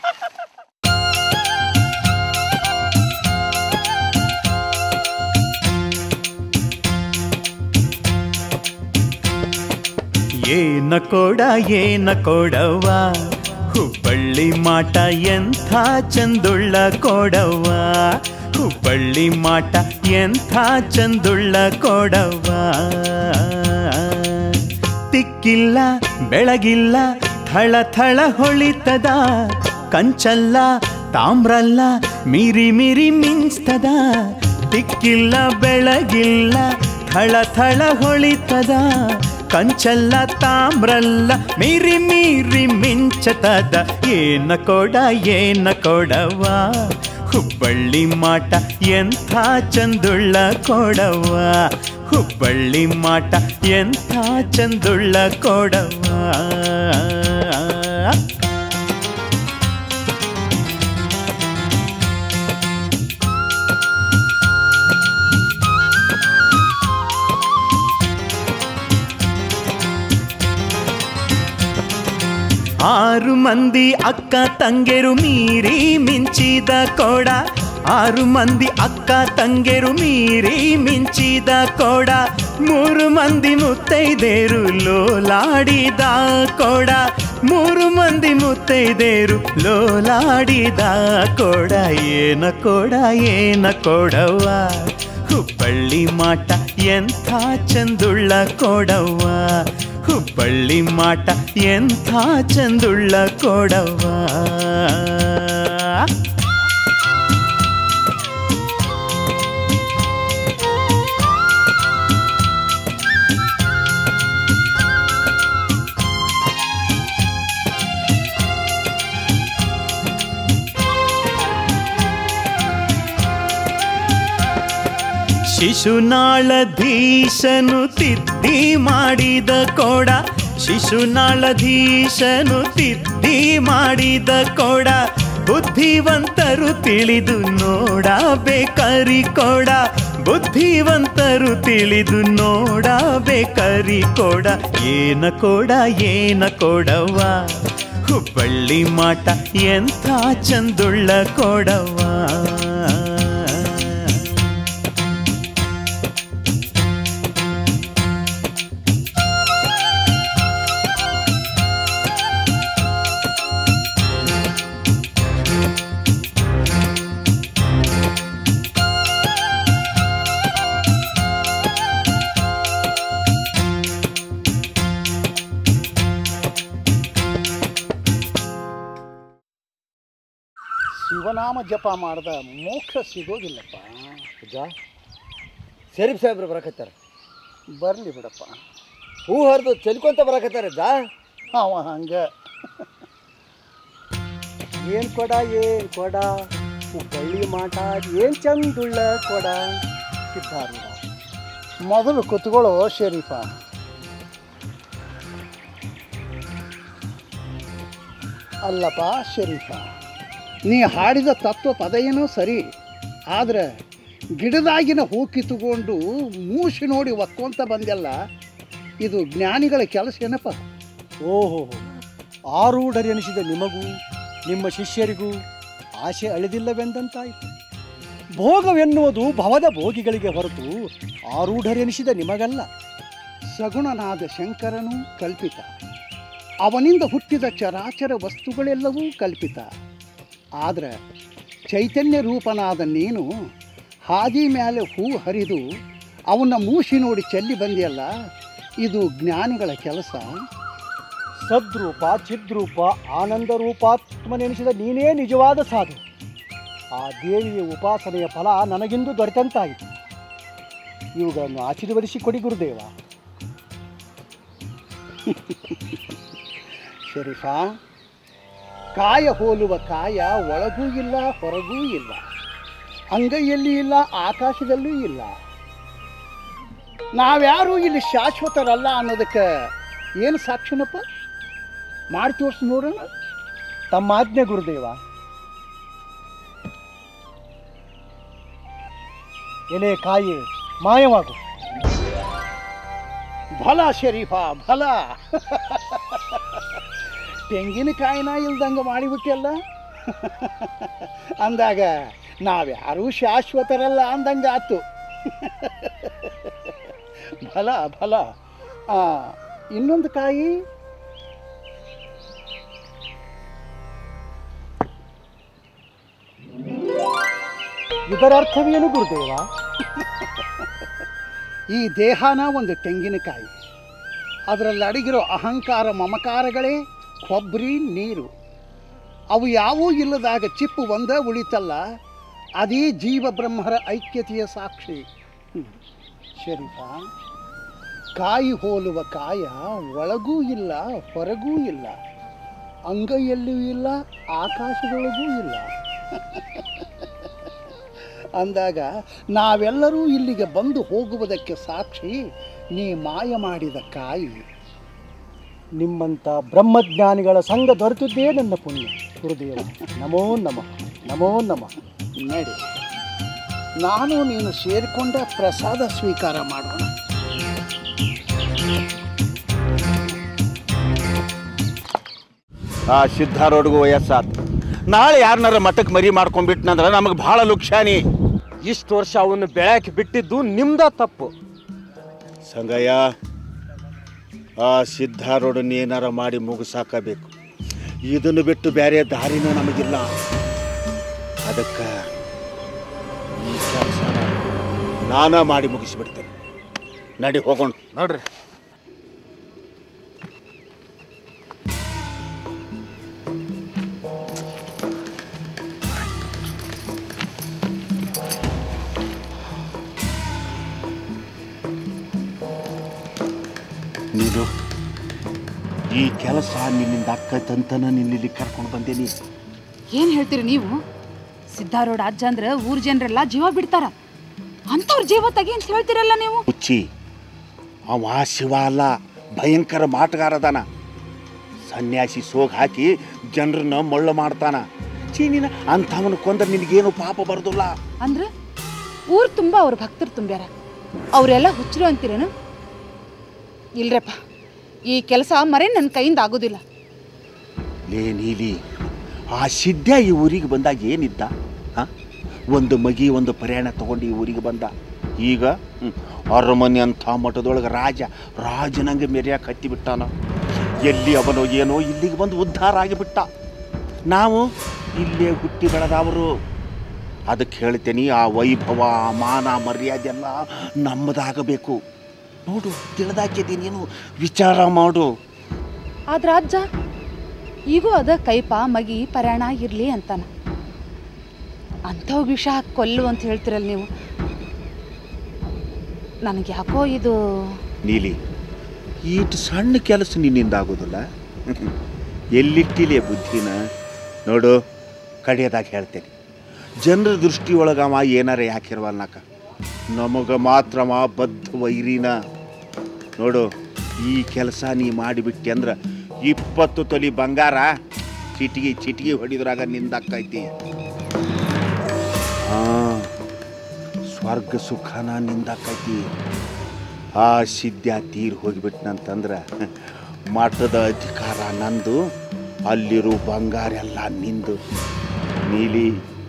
[SPEAKER 10] ಏನ ಕೊಡ ಏನ ಕೊಡವ್ವ ಹುಬ್ಬಳ್ಳಿ ಮಾಟ ಎಂಥ ಚಂದುಳ್ಳ ಕೊಡವ್ವ ಹುಬ್ಬಳ್ಳಿ ಮಾಟ ಎಂಥ ಚಂದುಳ್ಳ ಕೊಡವ್ವ ತಿಕ್ಕಿಲ್ಲ ಬೆಳಗಿಲ್ಲ ಥಳ ಥಳ ಹೊಳಿತದ ಕಂಚಲ್ಲ ತಾಮ್ರಲ್ಲ ಮಿರಿ ಮಿರಿ ಮಿಂಚ್ತದ ತಿಕ್ಕಿಲ್ಲ ಬೆಳಗಿಲ್ಲ ಥಳ ಥಳ ಹೊಳಿತದ ಕಂಚಲ್ಲ ತಾಮ್ರಲ್ಲ ಮೀರಿ ಮೀರಿ ಮಿಂಚತದ ಏನ ಕೊಡ ಏನ ಕೊಡವ ಹುಬ್ಬಳ್ಳಿ ಮಾಟ ಎಂಥ ಚಂದುಳ್ಳ ಕೊಡವ ಹುಬ್ಬಳ್ಳಿ ಮಾಟ ಎಂಥ ಚಂದುಳ್ಳ ಕೊಡವ ಆರು ಮಂದಿ ಅಕ್ಕ ತಂಗೆರು ಮೀರಿ ಮಿಂಚಿದ ಕೋಡ ಆರು ಮಂದಿ ಅಕ್ಕ ತಂಗೆರು ಮೀರಿ ಮಿಂಚಿದ ಕೋಡ ಮೂರು ಮಂದಿ ಮುತ್ತೈದೇರು ಲೋಲಾಡಿದ ಕೋಡ ಮೂರು ಮಂದಿ ಮುತ್ತೈದೇರು ಲೋಲಾಡಿದ ಕೋಡ ಏನ ಕೋಡ ಏನ ಕೊಡವ್ವ ಹುಬ್ಬಳ್ಳಿ ಮಾಟ ಎಂಥ ಚಂದುಳ್ಳ ಕೊಡವ್ವ ಹುಬ್ಬಳ್ಳಿ ಮಾಟ ಎಂಥ ಚಂದುಳ್ಳ ಕೊಡವ ಶಿಶುನಾಳಧೀಶನು ತಿದ್ದಿ ಮಾಡಿದ ಕೊಡ ಶಿಶುನಾಳಧೀಶನು ತಿದ್ದಿ ಮಾಡಿದ ಕೊಡ ಬುದ್ಧಿವಂತರು ತಿಳಿದು ನೋಡಬೇಕರಿ ಕೊಡ ಬುದ್ಧಿವಂತರು ತಿಳಿದು ನೋಡಬೇಕರಿ ಕೊಡ ಏನ ಕೊಡ ಏನ ಕೊಡವ ಹುಬ್ಬಳ್ಳಿ ಮಾಟ ಎಂಥ ಚಂದುಳ್ಳ ಕೊಡವ
[SPEAKER 16] ಶಿವನಾಮ ಜಪ ಮಾಡ್ದ ಮೋಕ್ಷ ಸಿಗೋದಿಲ್ಲಪ್ಪ
[SPEAKER 15] ಅಜ್ಜ ಶರೀಫ್ ಸಾಹೇಬ್ರು ಬರಕತ್ತಾರ
[SPEAKER 16] ಬರಲಿ ಬಿಡಪ್ಪ
[SPEAKER 15] ಹೂ ಹರಿದು ಚೆಲ್ಕೊಂತ ಬರಕತ್ತಾರ ಅಜ್ಜ
[SPEAKER 16] ಅವ ಹಂಗ ಏನ್ ಕೊಡ ಏನ್ ಕೊಡ ಬಳ್ಳಿ ಮಾಟ ಏನ್ ಚಂದುಳ್ಳ ಕೊಡ ಸಿದ್ಧಾರೂಢ ಮೊದಲು ಕುತ್ಕೊಳ್ಳೋ ಶರೀಫ ಅಲ್ಲಪ್ಪ ಶರೀಫ ನೀ ಹಾಡಿದ ತತ್ವ ಪದ ಏನೋ ಸರಿ ಆದ್ರೆ ಗಿಡದಾಗಿನ ಹೂ ಕಿತ್ತುಕೊಂಡು ಮೂಸಿ ನೋಡಿ ಒಕ್ಕೊಂತ ಬಂದೆಲ್ಲ ಇದು ಜ್ಞಾನಿಗಳ ಕೆಲಸ ಏನಪ್ಪ
[SPEAKER 11] ಓಹೋ ಆರೂಢರೆನಿಸಿದ ನಿಮಗೂ ನಿಮ್ಮ ಶಿಷ್ಯರಿಗೂ ಆಶೆ ಅಳೆದಿಲ್ಲವೆಂದಂತಾಯಿತು ಭೋಗವೆನ್ನುವುದು ಭವದ ಭೋಗಿಗಳಿಗೆ ಹೊರತು ಆರೂಢರೆನಿಸಿದ ನಿಮಗಲ್ಲ
[SPEAKER 16] ಸಗುಣನಾದ ಶಂಕರನು ಕಲ್ಪಿತ ಅವನಿಂದ ಹುಟ್ಟಿದ ಚರಾಚರ ವಸ್ತುಗಳೆಲ್ಲವೂ ಕಲ್ಪಿತ ಆದ್ರೆ ಚೈತನ್ಯ ರೂಪನಾದ ನೀನು ಹಾದಿ ಮೇಲೆ ಹೂ ಹರಿದು ಅವನ್ನ ಮೂಸಿ ನೋಡಿ ಚೆಲ್ಲಿ ಬಂದಿಯಲ್ಲ ಇದು ಜ್ಞಾನಿಗಳ ಕೆಲಸ
[SPEAKER 11] ಸದ್ರೂಪ ಚಿದ್ರೂಪ ಆನಂದ ರೂಪಾತ್ಮನೆನಿಸಿದ ನೀನೇ ನಿಜವಾದ ಸಾಧು ಆ ದೇವಿಯ ಉಪಾಸನೆಯ ಫಲ ನನಗಿಂದು ದೊರೆತಂತಾಯಿತು ಇವುಗಳನ್ನು ಆಶೀರ್ವದಿಸಿಕೊಡಿ ಗುರುದೇವ
[SPEAKER 16] ಶರೀಫ ಕಾಯ ಹೋಲುವ ಕಾಯ ಒಳಗೂ ಇಲ್ಲ ಹೊರಗೂ ಇಲ್ಲ ಅಂಗೈಯಲ್ಲಿ ಇಲ್ಲ ಆಕಾಶದಲ್ಲೂ ಇಲ್ಲ ನಾವ್ಯಾರೂ ಇಲ್ಲಿ ಶಾಶ್ವತರಲ್ಲ ಅನ್ನೋದಕ್ಕೆ ಏನು ಸಾಕ್ಷಿನಪ್ಪ ಮಾಡಿ ತೋರಿಸಿ ನೋಡೋಣ
[SPEAKER 11] ತಮ್ಮ ಆಜ್ಞೆ ಗುರುದೇವ ಎಲೆ ಕಾಯಿ ಮಾಯವಾಗು
[SPEAKER 16] ಫಲ ಶರೀಫ ಫಲ ತೆಂಗಿನಕಾಯಿನ ಇಲ್ದಂಗೆ ಮಾಡಿಬಿಟ್ಟಲ್ಲ ಅಂದಾಗ ನಾವ್ಯಾರೂ ಶಾಶ್ವತರಲ್ಲ ಅಂದಂಗೆ ಆತು ಫಲ ಫಲ ಆ, ಇನ್ನೊಂದು ಕಾಯಿ
[SPEAKER 11] ಇದರ ಅರ್ಥವೇನು ಗುರುದೇವ
[SPEAKER 16] ಈ ದೇಹನ ಒಂದು ತೆಂಗಿನಕಾಯಿ ಅದರಲ್ಲಿ ಅಡಗಿರೋ ಅಹಂಕಾರ ಮಮಕಾರಗಳೇ ಕೊಬ್ಬರಿ ನೀರು ಅವು ಯಾವೂ ಇಲ್ಲದಾಗ ಚಿಪ್ಪು ಒಂದೇ ಉಳಿತಲ್ಲ ಅದೇ ಜೀವ ಬ್ರಹ್ಮರ ಐಕ್ಯತೆಯ ಸಾಕ್ಷಿ ಹ್ಮ್. ಶರೀಫ ಕಾಯಿ ಹೋಲುವ ಕಾಯ ಒಳಗೂ ಇಲ್ಲ ಹೊರಗೂ ಇಲ್ಲ ಅಂಗೈಯಲ್ಲೂ ಇಲ್ಲ ಆಕಾಶದೊಳಗೂ ಇಲ್ಲ ಅಂದಾಗ ನಾವೆಲ್ಲರೂ ಇಲ್ಲಿಗೆ ಬಂದು ಹೋಗುವುದಕ್ಕೆ ಸಾಕ್ಷಿ ನೀ ಮಾಯ ಮಾಡಿದ ಕಾಯಿ
[SPEAKER 11] ನಿಮ್ಮಂಥ ಬ್ರಹ್ಮಜ್ಞಾನಿಗಳ ಸಂಘ ದೊರೆತಿದ್ದೇ ನನ್ನ ಪುಣ್ಯ ಗುರುದೇವ ನಮೋ ನಮಃ ನಮೋ ನಮಃ
[SPEAKER 16] ನಡಿ ನಾನು ನೀನು ಸೇರಿಕೊಂಡ ಪ್ರಸಾದ ಸ್ವೀಕಾರ ಮಾಡೋಣ
[SPEAKER 18] ಆ ಸಿದ್ಧಾರೋಡ್ಗೂ ವಯಸ್ಸಾತ್ ನಾಳೆ ಯಾರನ್ನಾರ ಮಠಕ್ಕೆ ಮರಿ ಮಾಡ್ಕೊಂಡ್ಬಿಟ್ನಂದ್ರೆ ನಮಗೆ ಭಾಳ ಲುಕ್ಷಾನಿ
[SPEAKER 23] ಇಷ್ಟು ವರ್ಷ ಅವನು ಬೆಳಕ್ಕೆ ಬಿಟ್ಟಿದ್ದು ನಿಮ್ದ ತಪ್ಪು
[SPEAKER 18] ಸಂಗಯ್ಯ ಆ ಸಿದ್ಧಾರೋಡನ್ನ ಏನಾರ ಮಾಡಿ ಮುಗಿಸಾಕಬೇಕು ಇದನ್ನು ಬಿಟ್ಟು ಬೇರೆ ದಾರಿನ ನಮಗಿಲ್ಲ ಅದಕ್ಕೆ ಈ ಕೆಲಸ ನಾನ ಮಾಡಿ ಮುಗಿಸ್ಬಿಡ್ತೇನೆ ನಡಿ ಹೋಗೋಣ
[SPEAKER 23] ನೋಡ್ರಿ
[SPEAKER 18] ಈ ಕೆಲಸ ನಿನ್ನಿಂದ ಅಕ್ಕೈತಂತನ ನಿನ್ನಿಲ್ಲಿ ಕರ್ಕೊಂಡು ಬಂದೇನಿ
[SPEAKER 12] ಏನ್ ಹೇಳ್ತೀರಿ ನೀವು ಸಿದ್ಧಾರೂಢ ಅಜ್ಜ ಅಂದ್ರೆ ಊರ್ ಜನರೆಲ್ಲ ಜೀವ ಬಿಡ್ತಾರ ಅಂಥವ್ರ ಜೀವ ತೆಗಿ ಅಂತ ಹೇಳ್ತೀರಲ್ಲ ನೀವು
[SPEAKER 18] ಹುಚ್ಚಿ ಅವ ಶಿವ ಅಲ್ಲ ಭಯಂಕರ ಮಾಟಗಾರದಾನ ಸನ್ಯಾಸಿ ಸೋಗ್ ಹಾಕಿ ಜನರನ್ನ ಮಳ್ಳು ಮಾಡ್ತಾನ ಚೀನಿನ ಅಂಥವನು ಕೊಂದ್ರೆ ನಿನಗೇನು ಪಾಪ ಬರೋದಿಲ್ಲ
[SPEAKER 12] ಅಂದ್ರ ಊರ್ ತುಂಬಾ ಅವ್ರ ಭಕ್ತರು ತುಂಬ್ಯಾರ ಅವರೆಲ್ಲ ಹುಚ್ಚರು ಅಂತೀರೇನು ಇಲ್ರಪ್ಪ ಈ ಕೆಲಸ ಮರೆ ನನ್ನ ಕೈಯಿಂದ ಆಗೋದಿಲ್ಲ
[SPEAKER 18] ಲೇ ನೀಲಿ ಆ ಸಿದ್ಧ ಈ ಊರಿಗೆ ಬಂದಾಗ ಏನಿದ್ದ ಆ? ಒಂದು ಮಗಿ ಒಂದು ಪ್ರಯಾಣ ತಗೊಂಡು ಈ ಊರಿಗೆ ಬಂದ ಈಗ ಹ್ಮ್, ಅರಮನೆ ಅಂತ ಮಠದೊಳಗೆ ರಾಜ ರಾಜನಂಗೆ ಮೆರೆಯಕ್ಕೆ ಹತ್ತಿ ಬಿಟ್ಟಾನ ಎಲ್ಲಿ ಅವನು ಏನೋ ಇಲ್ಲಿಗೆ ಬಂದು ಉದ್ಧಾರ ಆಗಿಬಿಟ್ಟ ನಾವು ಇಲ್ಲೇ ಹುಟ್ಟಿ ಬೆಳೆದವರು ಅದಕ್ಕೆ ಹೇಳ್ತೇನೆ ಆ ವೈಭವ ಆ ಮಾನ ಮರ್ಯಾದೆ ಎಲ್ಲ ನಮ್ಮದಾಗಬೇಕು ನೋಡು ತಿಳಿದಾಕಿದೆ ನೀನು ವಿಚಾರ ಮಾಡು
[SPEAKER 12] ಆದ್ರ ಅಜ್ಜ ಈಗೂ ಅದ ಕೈಪ ಮಗಿ ಪರ್ಯಾಣ ಇರ್ಲಿ ಅಂತಾನ ಅಂಥವ್ ವಿಷ ಕೊಲ್ಲು ಅಂತ ಹೇಳ್ತಿರಲ್ಲ ನೀವು ನನಗೆ ಯಾಕೋ ಇದು
[SPEAKER 18] ನೀಲಿ ಈಟು ಸಣ್ಣ ಕೆಲಸ ನಿನ್ನಿಂದ ಆಗೋದಿಲ್ಲ ಎಲ್ಲಿಟ್ಟಿಲೆ ಬುದ್ಧಿನ ನೋಡು ಕಡೆಯದಾಗ ಹೇಳ್ತೇನೆ ಜನರ ದೃಷ್ಟಿಯೊಳಗೆ ಅವ ಏನಾರ ಯಾಕಿರವಲ್ನಕ ನಮಗೆ ಮಾತ್ರ ಅವ ಬದ್ಧ ವೈರಿನ ನೋಡು ಈ ಕೆಲಸ ನೀ ಮಾಡಿಬಿಟ್ಟಿ ಅಂದ್ರೆ ಇಪ್ಪತ್ತು ತೊಲಿ ಬಂಗಾರ ಚಿಟಿಗೆ ಚಿಟಿಗೆ ಹೊಡಿದ್ರಾಗ ನಿಂದಾಕೈತಿ ಹಾಂ ಸ್ವರ್ಗ ಸುಖನ ನಿಂದಾಕೈತಿ ಆ ಸಿದ್ಧ ತೀರ್ ಹೋಗಿಬಿಟ್ನಂತಂದ್ರೆ ಮಠದ ಅಧಿಕಾರ ನಂದು ಅಲ್ಲಿರೋ ಬಂಗಾರ ಎಲ್ಲ ನಿಂದು ನೀಲಿ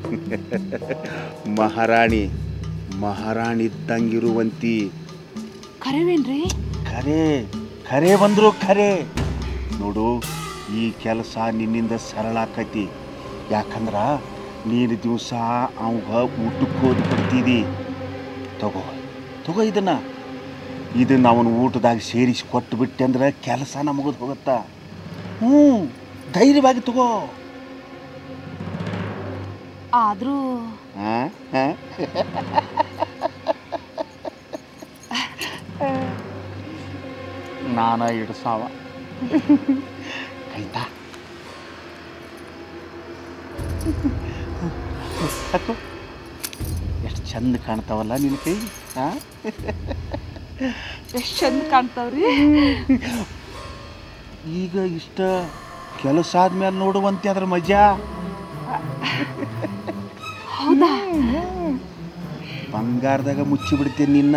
[SPEAKER 18] ಮಹಾರಾಣಿ ಮಹಾರಾಣಿ ಇದ್ದಂಗಿರುವಂತಿ
[SPEAKER 12] ಖರೇವೇನ್ರಿ
[SPEAKER 18] ಖರೆ ಖರೆ ಬಂದ್ರು ಖರೆ ನೋಡು ಈ ಕೆಲಸ ನಿನ್ನಿಂದ ಸರಳ ಆಕೈತಿ ಯಾಕಂದ್ರ ನೀನು ದಿವಸ ಅವಾಗ ಊಟಕ್ಕೋದು ಕೊಡ್ತಿದಿ ತಗೋ ತಗೋ ಇದನ್ನ ಇದನ್ನ ಅವನ ಊಟದಾಗ ಸೇರಿಸಿ ಕೊಟ್ಟು ಬಿಟ್ಟೆ ಅಂದ್ರೆ ಕೆಲಸ ನಮಗದು ಹೋಗುತ್ತಾ ಹ್ಞೂ ಧೈರ್ಯವಾಗಿ ತಗೋ
[SPEAKER 12] ಆದ್ರೂ
[SPEAKER 18] ಹಾ ಹಾ ನಾನ ಇಡ್ಸಾವ ಆಯ್ತಾ ಸಾಕು ಎಷ್ಟು ಚಂದ ಕಾಣ್ತಾವಲ್ಲ ನಿನ್ನ ಕೈ ಹಾ
[SPEAKER 12] ಎಷ್ಟು ಚಂದ ಕಾಣ್ತಾವ್ರಿ
[SPEAKER 18] ಈಗ ಇಷ್ಟ ಕೆಲಸ ಆದ್ಮೇಲೆ ನೋಡುವಂತೆ ಅದ್ರ ಮಜಾ
[SPEAKER 12] ಹೌದಾ
[SPEAKER 18] ಬಂಗಾರದಾಗ ಮುಚ್ಚಿ ಬಿಡ್ತೇನೆ ನಿನ್ನ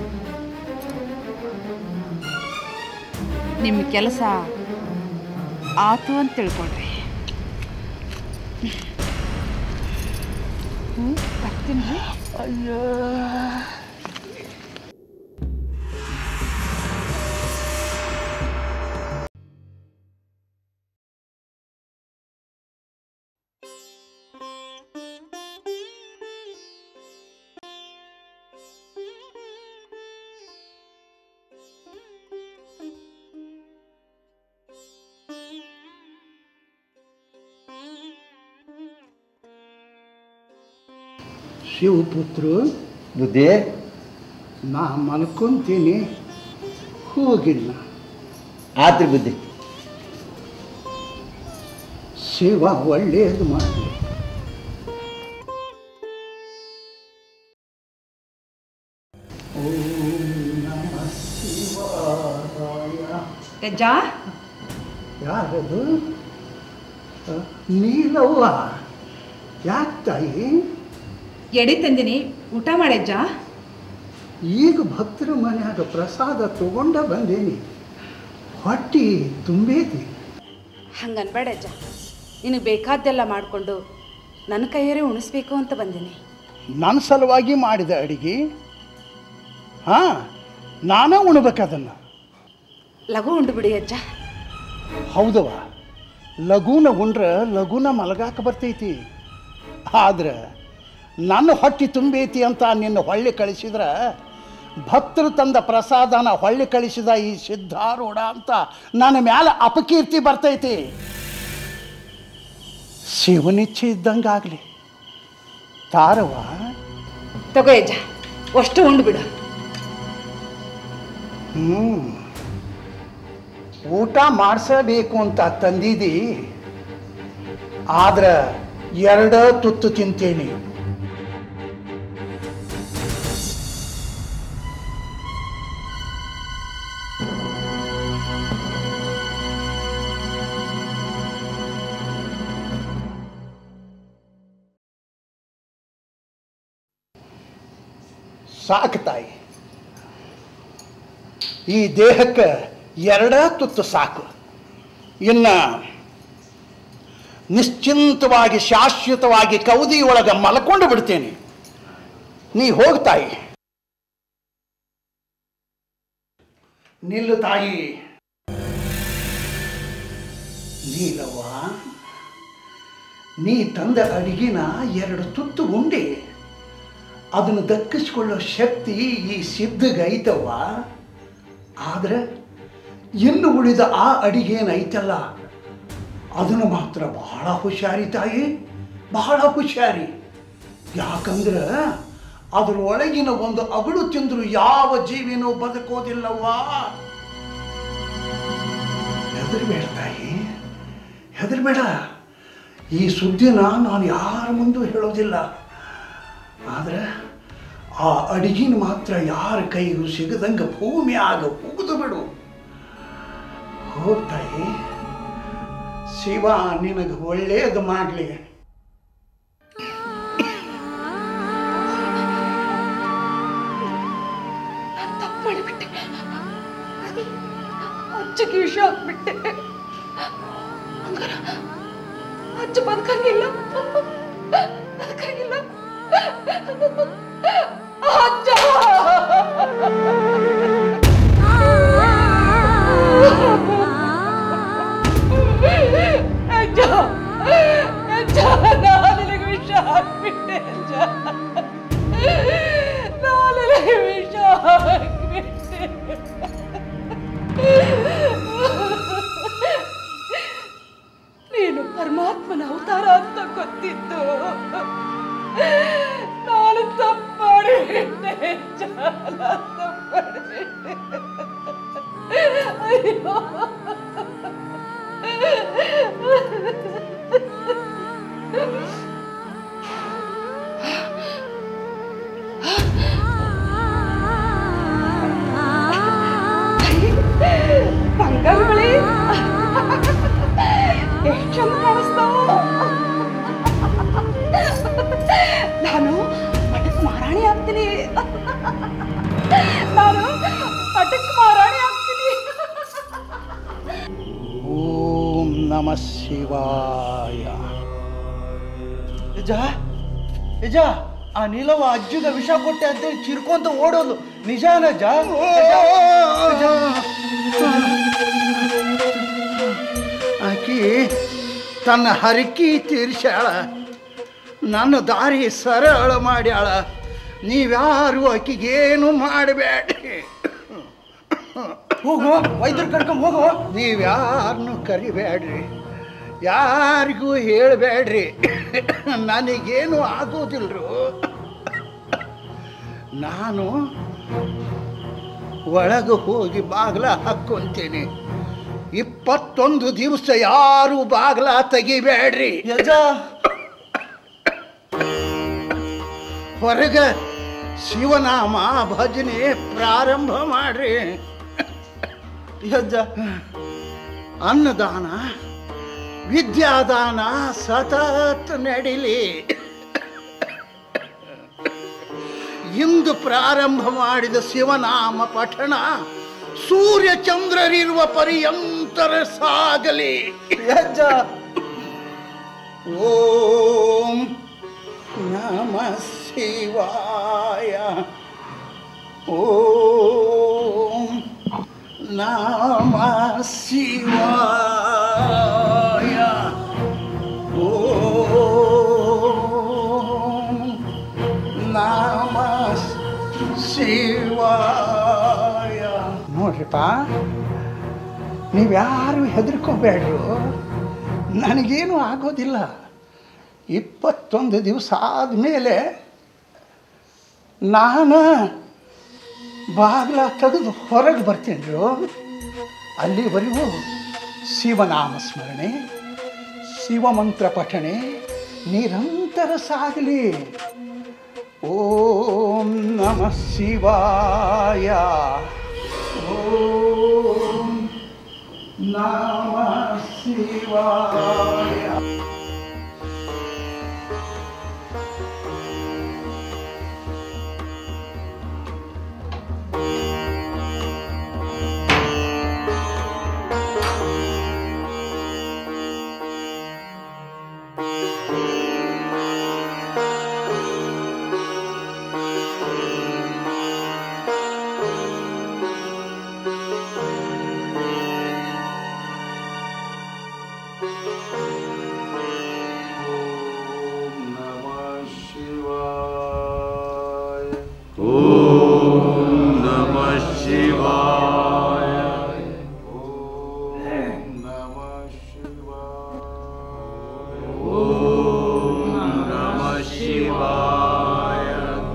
[SPEAKER 12] ನಿಮ್ಮ ಕೆಲಸ ಆತು ಅಂತ ತಿಳ್ಕೊಳ್ರಿ ಹ್ಞೂ ಬರ್ತೀನಿ
[SPEAKER 18] ಅಯ್ಯೋ
[SPEAKER 16] ಶಿವಪುತ್ರು
[SPEAKER 15] ಬುದ್ಧಿ
[SPEAKER 16] ನಾ ಮಲ್ಕೊಂತೀನಿ ಹೋಗಿಲ್ಲ
[SPEAKER 15] ಆತ್ರಿ ಬುದ್ಧಿ
[SPEAKER 16] ಶಿವ ಒಳ್ಳೆಯದು ಮಾಡಿ
[SPEAKER 12] ಯಜ್ಜ
[SPEAKER 16] ಯಾರದು ಆ, ನೀಲವ್ವ ಯಾಕೆ ತಾಯಿ
[SPEAKER 12] ಎಡಿ ತಂದಿನಿ ಊಟ ಮಾಡಜ್ಜ
[SPEAKER 16] ಈಗ ಭಕ್ತರ ಮನ್ಯಾಗ ಪ್ರಸಾದ ತಗೊಂಡ ಬಂದೇನಿ ಹೊಟ್ಟಿ ತುಂಬೇತಿ
[SPEAKER 12] ಹಂಗನ್ಬೇಡ ಅಜ್ಜ ನಿನಗೆ ಬೇಕಾದ್ದೆಲ್ಲ ಮಾಡಿಕೊಂಡು ನನ್ನ ಕೈಯರೇ ಉಣಿಸ್ಬೇಕು ಅಂತ ಬಂದೀನಿ
[SPEAKER 16] ನನ್ನ ಸಲುವಾಗಿ ಮಾಡಿದ ಅಡಿಗೆ ಹಾಂ ನಾನೇ ಉಣ್ಬೇಕದನ್ನು
[SPEAKER 12] ಲಘು ಉಂಡು ಬಿಡಿ ಅಜ್ಜ
[SPEAKER 16] ಹೌದವ ಲಘುನ ಉಂಡ್ರೆ ಲಘುನ ಮಲಗಾಕ ಬರ್ತೈತಿ ಆದ್ರೆ ನನ್ನ ಹೊಟ್ಟಿ ತುಂಬೈತಿ ಅಂತ ನಿನ್ನ ಹೊಳ್ಳಿ ಕಳಿಸಿದ್ರೆ ಭಕ್ತರು ತಂದ ಪ್ರಸಾದನ ಹೊಳ್ಳಿ ಕಳಿಸಿದ ಈ ಸಿದ್ಧಾರೂಢ ಅಂತ ನನ್ನ ಮ್ಯಾಲ ಅಪಕೀರ್ತಿ ಬರ್ತೈತಿ ಶಿವನಿಚ್ಛೆ ಇದ್ದಂಗಾಗಲಿ ತಾರವ
[SPEAKER 12] ತಗೋ ಅಜ್ಜ ಅಷ್ಟು ಉಂಡು ಬಿಡು
[SPEAKER 16] ಹ್ಞೂ ಊಟ ಮಾಡಿಸಬೇಕು ಅಂತ ತಂದಿದಿ ಆದ್ರೆ ಎರಡ ತುತ್ತು ತಿಂತೇನೆ ಸಾಕು ತಾಯಿ ಈ ದೇಹಕ್ಕೆ ಎರಡ ತುತ್ತು ಸಾಕು ಇನ್ನು ನಿಶ್ಚಿಂತವಾಗಿ ಶಾಶ್ವತವಾಗಿ ಕೌದಿ ಒಳಗೆ ಮಲ್ಕೊಂಡು ಬಿಡ್ತೇನೆ ನೀ ಹೋಗ್ ತಾಯಿ ನಿಲ್ಲು ತಾಯಿ ನೀಲವ್ವ ನೀ ತಂದ ಅಡಿಗಿನ ಎರಡು ತುತ್ತು ಉಂಡೆ ಅದನ್ನು ದಕ್ಕಿಸ್ಕೊಳ್ಳೋ ಶಕ್ತಿ ಈ ಸಿದ್ಧಗೈತವ್ವ ಆದ್ರೆ ಇನ್ನು ಉಳಿದ ಆ ಅಡಿಗೇನೈತಲ್ಲ ಅದನ್ನು ಮಾತ್ರ ಬಹಳ ಹುಷಾರಿ ತಾಯಿ ಬಹಳ ಹುಷಾರಿ ಯಾಕಂದ್ರೆ ಅದರೊಳಗಿನ ಒಂದು ಅಗಳು ತಿಂದ್ರು ಯಾವ ಜೀವಿನೂ ಬದುಕೋದಿಲ್ಲವ್ವಾ ಹೆದರ್ಬೇಡ ತಾಯಿ ಹೆದರ್ಬೇಡ ಈ ಸುದ್ದಿನ ನಾನು ಯಾರ ಮುಂದೂ ಹೇಳೋದಿಲ್ಲ ಆದ್ರೆ ಆ ಅಡಿಗಿನ ಮಾತ್ರ ಯಾರ ಕೈಗೂ ಸಿಗದಂಗ ಭೂಮಿಯಾಗ ಉಗಿದು ಬಿಡು ಹೋಗ್ತಾಯಿ ಶಿವ ನಿನಗೆ ಒಳ್ಳೇದು ಮಾಡಲಿ
[SPEAKER 12] ತಪ್ಪು ಮಾಡಿಬಿಟ್ಟೆ ಅಜ್ಜಗೆ ವಿಷ ಹಾಕ್ಬಿಟ್ಟೆ ಹಂಗಾರ ಅಜ್ಜ ಬದುಕಂಗಿಲ್ಲ ಬದುಕಂಗಿಲ್ಲ ಅಜ್ಜ ಅಜ್ಜ ಅಜ್ಜ ನಾನು ನಿನಗೆ ವಿಷ ಹಾಕ್ಬಿಟ್ಟೆ ಅಜ್ಜ ನಾನು ನಿನಗೆ ವಿಷ ಹಾಕ್ಬಿಟ್ಟೆ ನೀನು ಪರಮಾತ್ಮನ ಅವತಾರ ಅಂತ ಗೊತ್ತಿತ್ತು ನಾನು ತಪ್ಪು ಮಾಡಿಬಿಟ್ಟೆ ಜಾಲ ತಪ್ಪು ಮಾಡಿಬಿಟ್ಟೆ ಅಯ್ಯೋ ಬಂಗಾರಬಳಿ ಎಷ್ಟು ಚಂದ ಕಾಣಿಸ್ತಾವ ನಾನು ಪಟಕ್ ಮಹಾರಾಣಿ ಆಗ್ತೀನಿ ನಾನು ಪಟಕ್ ಮಹಾರಾಣಿ ಆಗ್ತೀನಿ
[SPEAKER 16] ಓಂ ನಮ ಶಿವಾಯ
[SPEAKER 7] ನಿಜ ನಿಜ ಆ ನೀಲವ ಅಜ್ಜಿಗ ವಿಷ ಕೊಟ್ಟೆ ಅಂತೇಳಿ ಚಿರ್ಕೊಂತ ಓಡೋದು ನಿಜಾನ ಅಜ್ಜ ನಿಜ?
[SPEAKER 16] ಆಕಿ ತನ್ನ ಹರಕಿ ತೀರ್ಸ್ಯಾಳ ನನ್ನ ದಾರಿ ಸರಳ ಮಾಡ್ಯಾಳ ನೀವ್ಯಾರು ಆಕಿಗೇನು ಮಾಡಬೇಡ್ರಿ
[SPEAKER 7] ಹೋಗು ವೈದ್ಯರು ಕರ್ಕೊಂಡ್ ಹೋಗು
[SPEAKER 16] ನೀವ್ಯಾರನ್ನು ಕರಿಬೇಡ್ರಿ ಯಾರಿಗೂ ಹೇಳಬೇಡ್ರಿ ನನಗೇನು ಆಗೋದಿಲ್ರು ನಾನು ಒಳಗೆ ಹೋಗಿ ಬಾಗ್ಲ ಹಾಕ್ಕೊಂತೀನಿ ಇಪ್ಪತ್ತೊಂದು ದಿವಸ ಯಾರು ಬಾಗ್ಲ ತೆಗಿಬೇಡ್ರಿ ಹೊರಗ ಶಿವನಾಮ ಭಜನೆ ಪ್ರಾರಂಭ ಮಾಡ್ರಿ
[SPEAKER 7] ಅಜ್ಜ
[SPEAKER 16] ಅನ್ನದಾನ ವಿದ್ಯಾದಾನ ಸತತ್ ನಡಿಲಿ ಇಂದು ಪ್ರಾರಂಭ ಮಾಡಿದ ಶಿವನಾಮ ಪಠಣ ಸೂರ್ಯ ಚಂದ್ರರಿರುವ ಪರ್ಯಂತರ ಸಾಗಲಿ ಓಂ ನಮ ಶಿವಾಯ ಓಂ ನಮ ಶಿವಾಯ ಓಂ ನಮ ಶಿವಾಯ ನೋಡ್ರಿಪ್ಪ ನೀವ್ಯಾರು ಹೆದರ್ಕೋಬೇಡ್ರು ನನಗೇನು ಆಗೋದಿಲ್ಲ ಇಪ್ಪತ್ತೊಂದು ದಿವಸ ಆದಮೇಲೆ ನಾನು ಬಾಗಿಲ ತೆಗೆದು ಹೊರಗೆ ಬರ್ತೀನಿ ಅಲ್ಲಿವರೆಗೂ ಶಿವನಾಮ ಸ್ಮರಣೆ ಶಿವಮಂತ್ರ ಪಠಣೆ ನಿರಂತರ ಸಾಗಲಿ ಓಂ ನಮಃ ಶಿವಾಯ ಓಂ ನಮಃ ಶಿವಾಯ
[SPEAKER 14] ಓಂ ನಮಃ ಶಿವಾಯ ಓಂ ನಮಃ ಶಿವಾಯ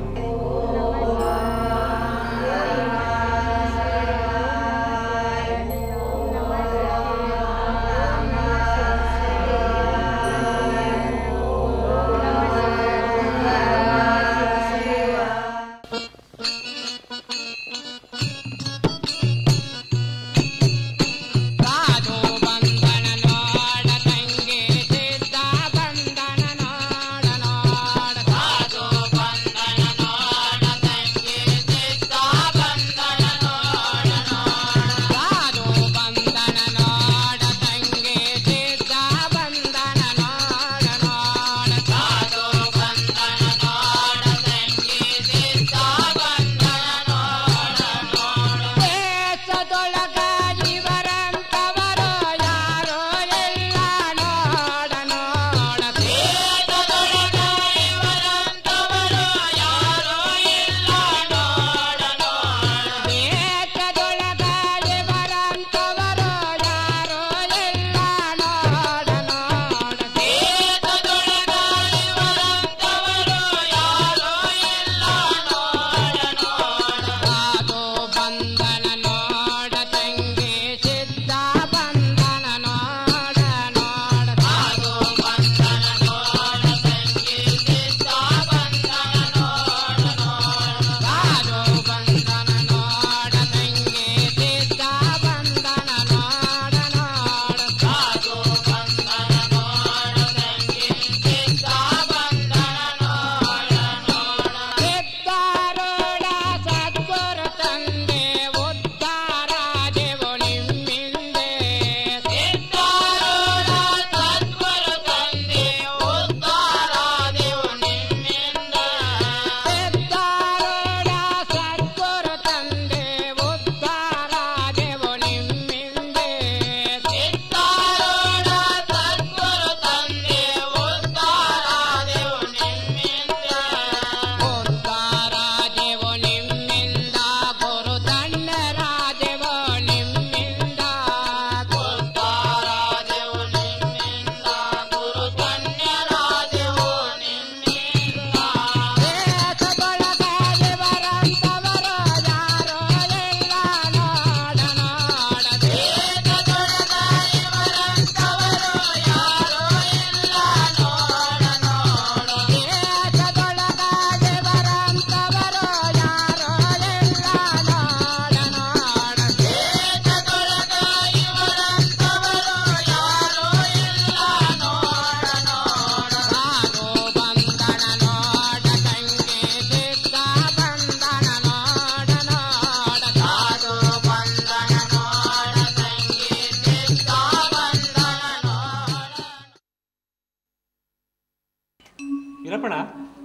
[SPEAKER 20] ಇರಪ್ಪಣ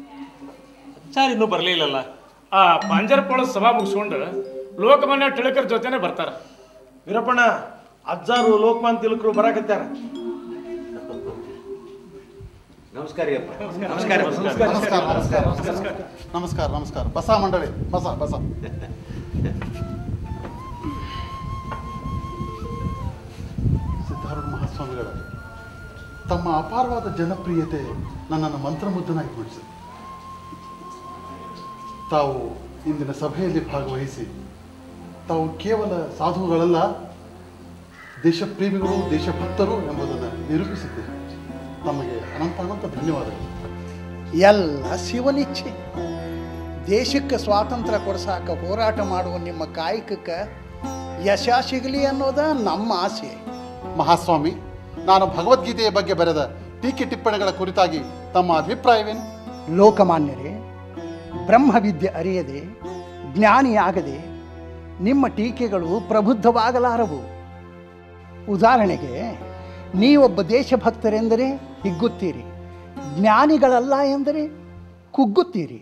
[SPEAKER 20] ಸರ್ ಇನ್ನೂ ಬರಲಿಲ್ಲಲ್ಲ ಆ ಪಂಜರಪೊಳ ಸಭಾ ಮುಗಿಸ್ಕೊಂಡು ಲೋಕಮಾನ್ಯ ಟಿಳಕರ್ ಜೊತೆನೆ ಬರ್ತಾರ
[SPEAKER 5] ವೀರಪ್ಪಣ್ಣ ಅಜ್ಜಾರು ಲೋಕಮಾನ್ ತಿಲಕರು ಬರಾಕತ್ಯಾರ
[SPEAKER 14] ನಮಸ್ಕಾರ
[SPEAKER 9] ನಮಸ್ಕಾರ ನಮಸ್ಕಾರ ನಮಸ್ಕಾರ ನಮಸ್ಕಾರ ನಮಸ್ಕಾರ ನಮಸ್ಕಾರ ಬಸ ಮಂಡಳಿ ಬಸ ಬಸ ಸಿದ್ಧಾರೂಢ ಮಹಾಸ್ವಾಮಿಗಳ ತಮ್ಮ ಅಪಾರವಾದ ಜನಪ್ರಿಯತೆ ನನ್ನನ್ನು ಮಂತ್ರಮುಗ್ಧನಾಗಿಗೊಳಿಸಿದೆ ತಾವು ಇಂದಿನ ಸಭೆಯಲ್ಲಿ ಭಾಗವಹಿಸಿ ತಾವು ಕೇವಲ ಸಾಧುಗಳಲ್ಲ ದೇಶಪ್ರೇಮಿಗಳು ದೇಶಭಕ್ತರು ಎಂಬುದನ್ನು ನಿರೂಪಿಸಿದ್ದೀರಿ ತಮಗೆ ಅನಂತ ಅನಂತ ಧನ್ಯವಾದಗಳು
[SPEAKER 16] ಎಲ್ಲ ಶಿವನಿಚ್ಛೆ ದೇಶಕ್ಕೆ ಸ್ವಾತಂತ್ರ್ಯ ಕೊಡ್ಸಾಕ ಹೋರಾಟ ಮಾಡುವ ನಿಮ್ಮ ಕಾಯಕಕ್ಕೆ ಯಶ ಸಿಗಲಿ ಅನ್ನೋದ ನಮ್ಮ ಆಸೆ
[SPEAKER 9] ಮಹಾಸ್ವಾಮಿ ನಾನು ಭಗವದ್ಗೀತೆಯ ಬಗ್ಗೆ ಬರೆದ ಟೀಕೆ ಟಿಪ್ಪಣಿಗಳ ಕುರಿತಾಗಿ ತಮ್ಮ ಅಭಿಪ್ರಾಯವೇನು
[SPEAKER 16] ಲೋಕಮಾನ್ಯರೇ ಬ್ರಹ್ಮವಿದ್ಯೆ ಅರಿಯದೆ ಜ್ಞಾನಿಯಾಗದೆ ನಿಮ್ಮ ಟೀಕೆಗಳು ಪ್ರಬುದ್ಧವಾಗಲಾರವು ಉದಾಹರಣೆಗೆ ನೀವೊಬ್ಬ ದೇಶಭಕ್ತರೆಂದರೆ ಹಿಗ್ಗುತ್ತೀರಿ ಜ್ಞಾನಿಗಳಲ್ಲ ಎಂದರೆ ಕುಗ್ಗುತ್ತೀರಿ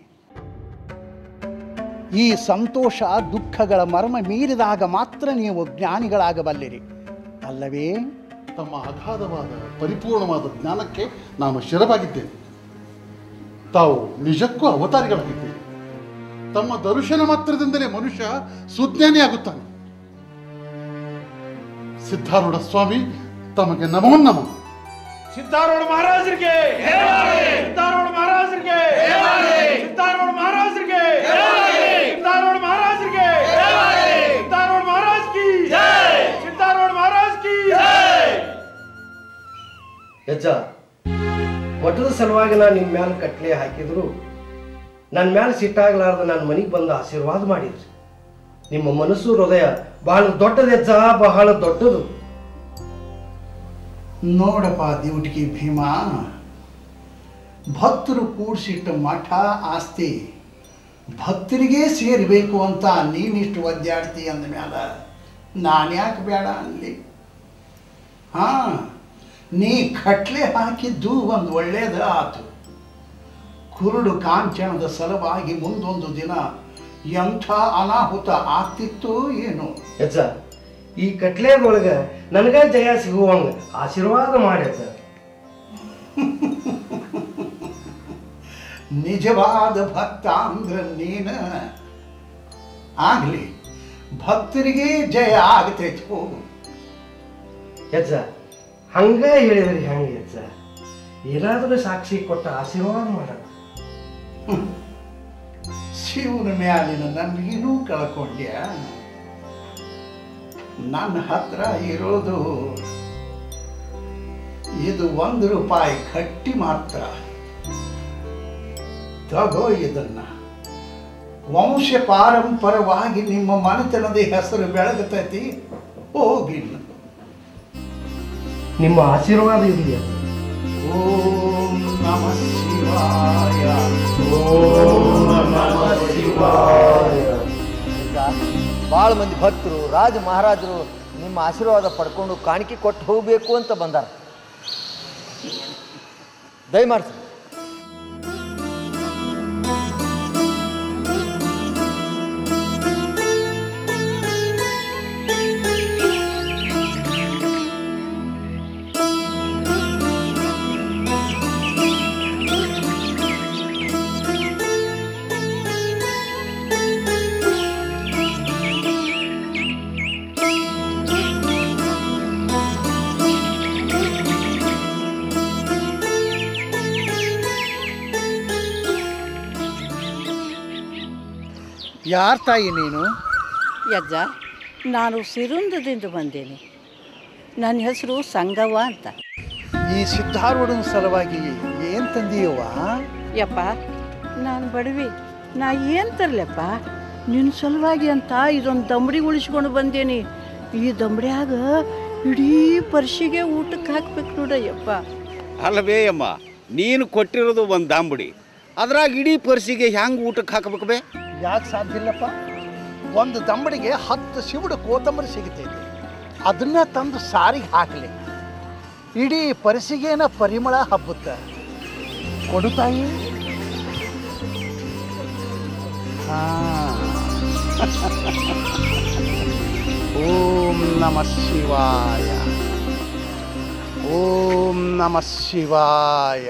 [SPEAKER 16] ಈ ಸಂತೋಷ ದುಃಖಗಳ ಮರ್ಮ ಮೀರಿದಾಗ ಮಾತ್ರ ನೀವು ಜ್ಞಾನಿಗಳಾಗಬಲ್ಲಿರಿ ಅಲ್ಲವೇ
[SPEAKER 9] ತಮ್ಮ ಅಗಾಧವಾದ ಪರಿಪೂರ್ಣವಾದ ಜ್ಞಾನಕ್ಕೆ ನಾನು ಶಿರವಾಗಿದ್ದೇನೆ ತಾವು ನಿಜಕ್ಕೂ ಅವತಾರಿಗಳಾಗಿದ್ದೀರಿ ತಮ್ಮ ದರ್ಶನ ಮಾತ್ರದಿಂದಲೇ ಮನುಷ್ಯ ಸುಜ್ಞಾನಿಯಾಗುತ್ತಾನೆ ಸಿದ್ಧಾರೂಢ ಸ್ವಾಮಿ ತಮಗೆ ನಮೋ ನಮ
[SPEAKER 22] ಸಿದ್ದಾರೂಢ ಮಹಾರಾಜರಿಗೆ ಸಿದ್ದಾರೂಢ ಮಹಾರಾಜರಿಗೆ ಸಿದ್ದಾರೂಢ ಮಹಾರಾಜರಿಗೆ ಸಿದ್ದಾರೂಢ ಮಹಾರಾಜರಿಗೆ ಸಿದ್ದಾರೂಢ ಮಹಾರಾಜ್ ಕಿ ಸಿದ್ದಾರೂಢ ಮಹಾರಾಜ್ ಕಿ
[SPEAKER 13] ಯಜ್ಜ ಮಠದ ಸಲುವಾಗಿ ನಾನು ನಿಮ್ಮ ಮ್ಯಾಲೆ ಕಟ್ಲೆ ಹಾಕಿದ್ರು ನನ್ನ ಮ್ಯಾಲೆ ಸಿಟ್ಟಾಗಲಾರ್ದ ನನ್ನ ಮನೆಗೆ ಬಂದು ಆಶೀರ್ವಾದ ಮಾಡಿದ್ರಿ ನಿಮ್ಮ ಮನಸ್ಸು ಹೃದಯ ಬಹಳ ದೊಡ್ಡದು ಯಜ್ಜ ಬಹಳ ದೊಡ್ಡದು
[SPEAKER 16] ನೋಡಪ್ಪ ದಿವುಟಿಗೆ ಭೀಮ ಭಕ್ತರು ಕೂಡಿಸಿಟ್ಟ ಮಠ ಆಸ್ತಿ ಭಕ್ತರಿಗೇ ಸೇರಬೇಕು ಅಂತ ನೀನಿಷ್ಟು ಒದ್ದಾಡ್ತಿ ಅಂದಮ್ಯಾಲ ನಾನ್ಯಾಕೆ ಬೇಡ ಅನ್ಲಿ ಹಾ ನೀ ಕಟ್ಲೆ ಹಾಕಿದ್ದು ಒಂದು ಒಳ್ಳೇದ ಆತು ಕುರುಡು ಕಾಂಚನದ ಸಲುವಾಗಿ ಮುಂದೊಂದು ದಿನ ಎಂಥ ಅನಾಹುತ ಆಗ್ತಿತ್ತೋ ಏನೋ
[SPEAKER 13] ಯಜ್ಜ ಈ ಕಟ್ಲೆದೊಳಗೆ ನನಗ ಜಯ ಸಿಗುವಂಗ ಆಶೀರ್ವಾದ ಮಾಡಿ ಯಜ್ಜ
[SPEAKER 16] ನಿಜವಾದ ಭಕ್ತ ಅಂದ್ರೆ ನೀನ ಆಗ್ಲಿ ಭಕ್ತರಿಗೆ ಜಯ ಆಗತೈತಿ ಹೋಗು
[SPEAKER 13] ಯಜ್ಜ ಹಂಗ ಹೇಳಿದ್ರಿ ಹಂಗ ಯಜ್ಜ ಏನಾದರೂ ಸಾಕ್ಷಿ ಕೊಟ್ಟ ಆಶೀರ್ವಾದ ಮಾಡೋಣ
[SPEAKER 16] ಶಿವನ ಮ್ಯಾಲಿನ ನಂಬಿಕೆನೂ ಕಳ್ಕೊಂಡ್ಯ ನನ್ನ ಹತ್ರ ಇರೋದು ಇದು ಒಂದು ರೂಪಾಯಿ ಕಟ್ಟಿ ಮಾತ್ರ ತಗೋ ಇದನ್ನ ವಂಶ ಪಾರಂಪರವಾಗಿ ನಿಮ್ಮ ಮನೆತನದ ಹೆಸರು ಬೆಳಗತೈತಿ ಹೋಗಿಲ್ಲ
[SPEAKER 13] ನಿಮ್ಮ ಆಶೀರ್ವಾದ ಇರಲಿ
[SPEAKER 16] ಓಂ ನಮ ಶಿವಾಯ
[SPEAKER 15] ಭಾಳ ಮಂದಿ ಭಕ್ತರು ರಾಜ ಮಹಾರಾಜರು ನಿಮ್ಮ ಆಶೀರ್ವಾದ ಪಡ್ಕೊಂಡು ಕಾಣಿಕೆ ಕೊಟ್ಟು ಹೋಗಬೇಕು ಅಂತ ಬಂದಾರ ದಯಮಾಡ್ಸಿ
[SPEAKER 16] ಯಾರ ತಾಯಿ ನೀನು
[SPEAKER 17] ಯಜ್ಜ ನಾನು ಸಿರುಂದದಿಂದ ಬಂದೇನೆ ನನ್ನ ಹೆಸರು ಸಂಗವ್ವ ಅಂತ
[SPEAKER 16] ಈ ಸಿದ್ಧಾರೂಢನ ಸಲುವಾಗಿ ಏನ್ ತಂದೀಯವ್ವ
[SPEAKER 17] ಯಪ್ಪ ನಾನು ಬಡವಿ ನಾ ಏನು ತರ್ಲಪ್ಪ ನಿನ್ನ ಸಲುವಾಗಿ ಅಂತ ಇದೊಂದು ದಂಬಡಿ ಉಳಿಸ್ಕೊಂಡು ಬಂದೇನಿ ಈ ದಂಬಡಿಯಾಗ ಇಡೀ ಪರ್ಸಿಗೆ ಊಟಕ್ಕೆ ಹಾಕ್ಬೇಕು ನೋಡಯ್ಯಪ್ಪ
[SPEAKER 23] ಅಲ್ಲವೇ ಅಮ್ಮ ನೀನು ಕೊಟ್ಟಿರೋದು ಒಂದು ದಾಂಬುಡಿ ಅದ್ರಾಗ ಇಡೀ ಪರ್ಸಿಗೆ ಹ್ಯಾಂಗೆ ಊಟಕ್ಕೆ ಹಾಕಬೇಕು ಬೇ
[SPEAKER 16] ಯಾಕೆ ಸಾಧ್ಯ ಇಲ್ಲಪ್ಪ ಒಂದು ದಂಬಡಿಗೆ ಹತ್ತು ಶಿವುಡು ಕೋತಂಬರಿ ಸಿಗುತ್ತೈತಿ ಅದನ್ನ ತಂದು ಸಾರಿಗೆ ಹಾಕಲಿ ಇಡೀ ಪರಿಸಿಗೇನ ಪರಿಮಳ ಹಬ್ಬುತ್ತ ಕೊಡು ತಾಯಿ ಹಾ. ಓಂ ನಮ ಶಿವಾಯ ಓಂ ನಮ ಶಿವಾಯ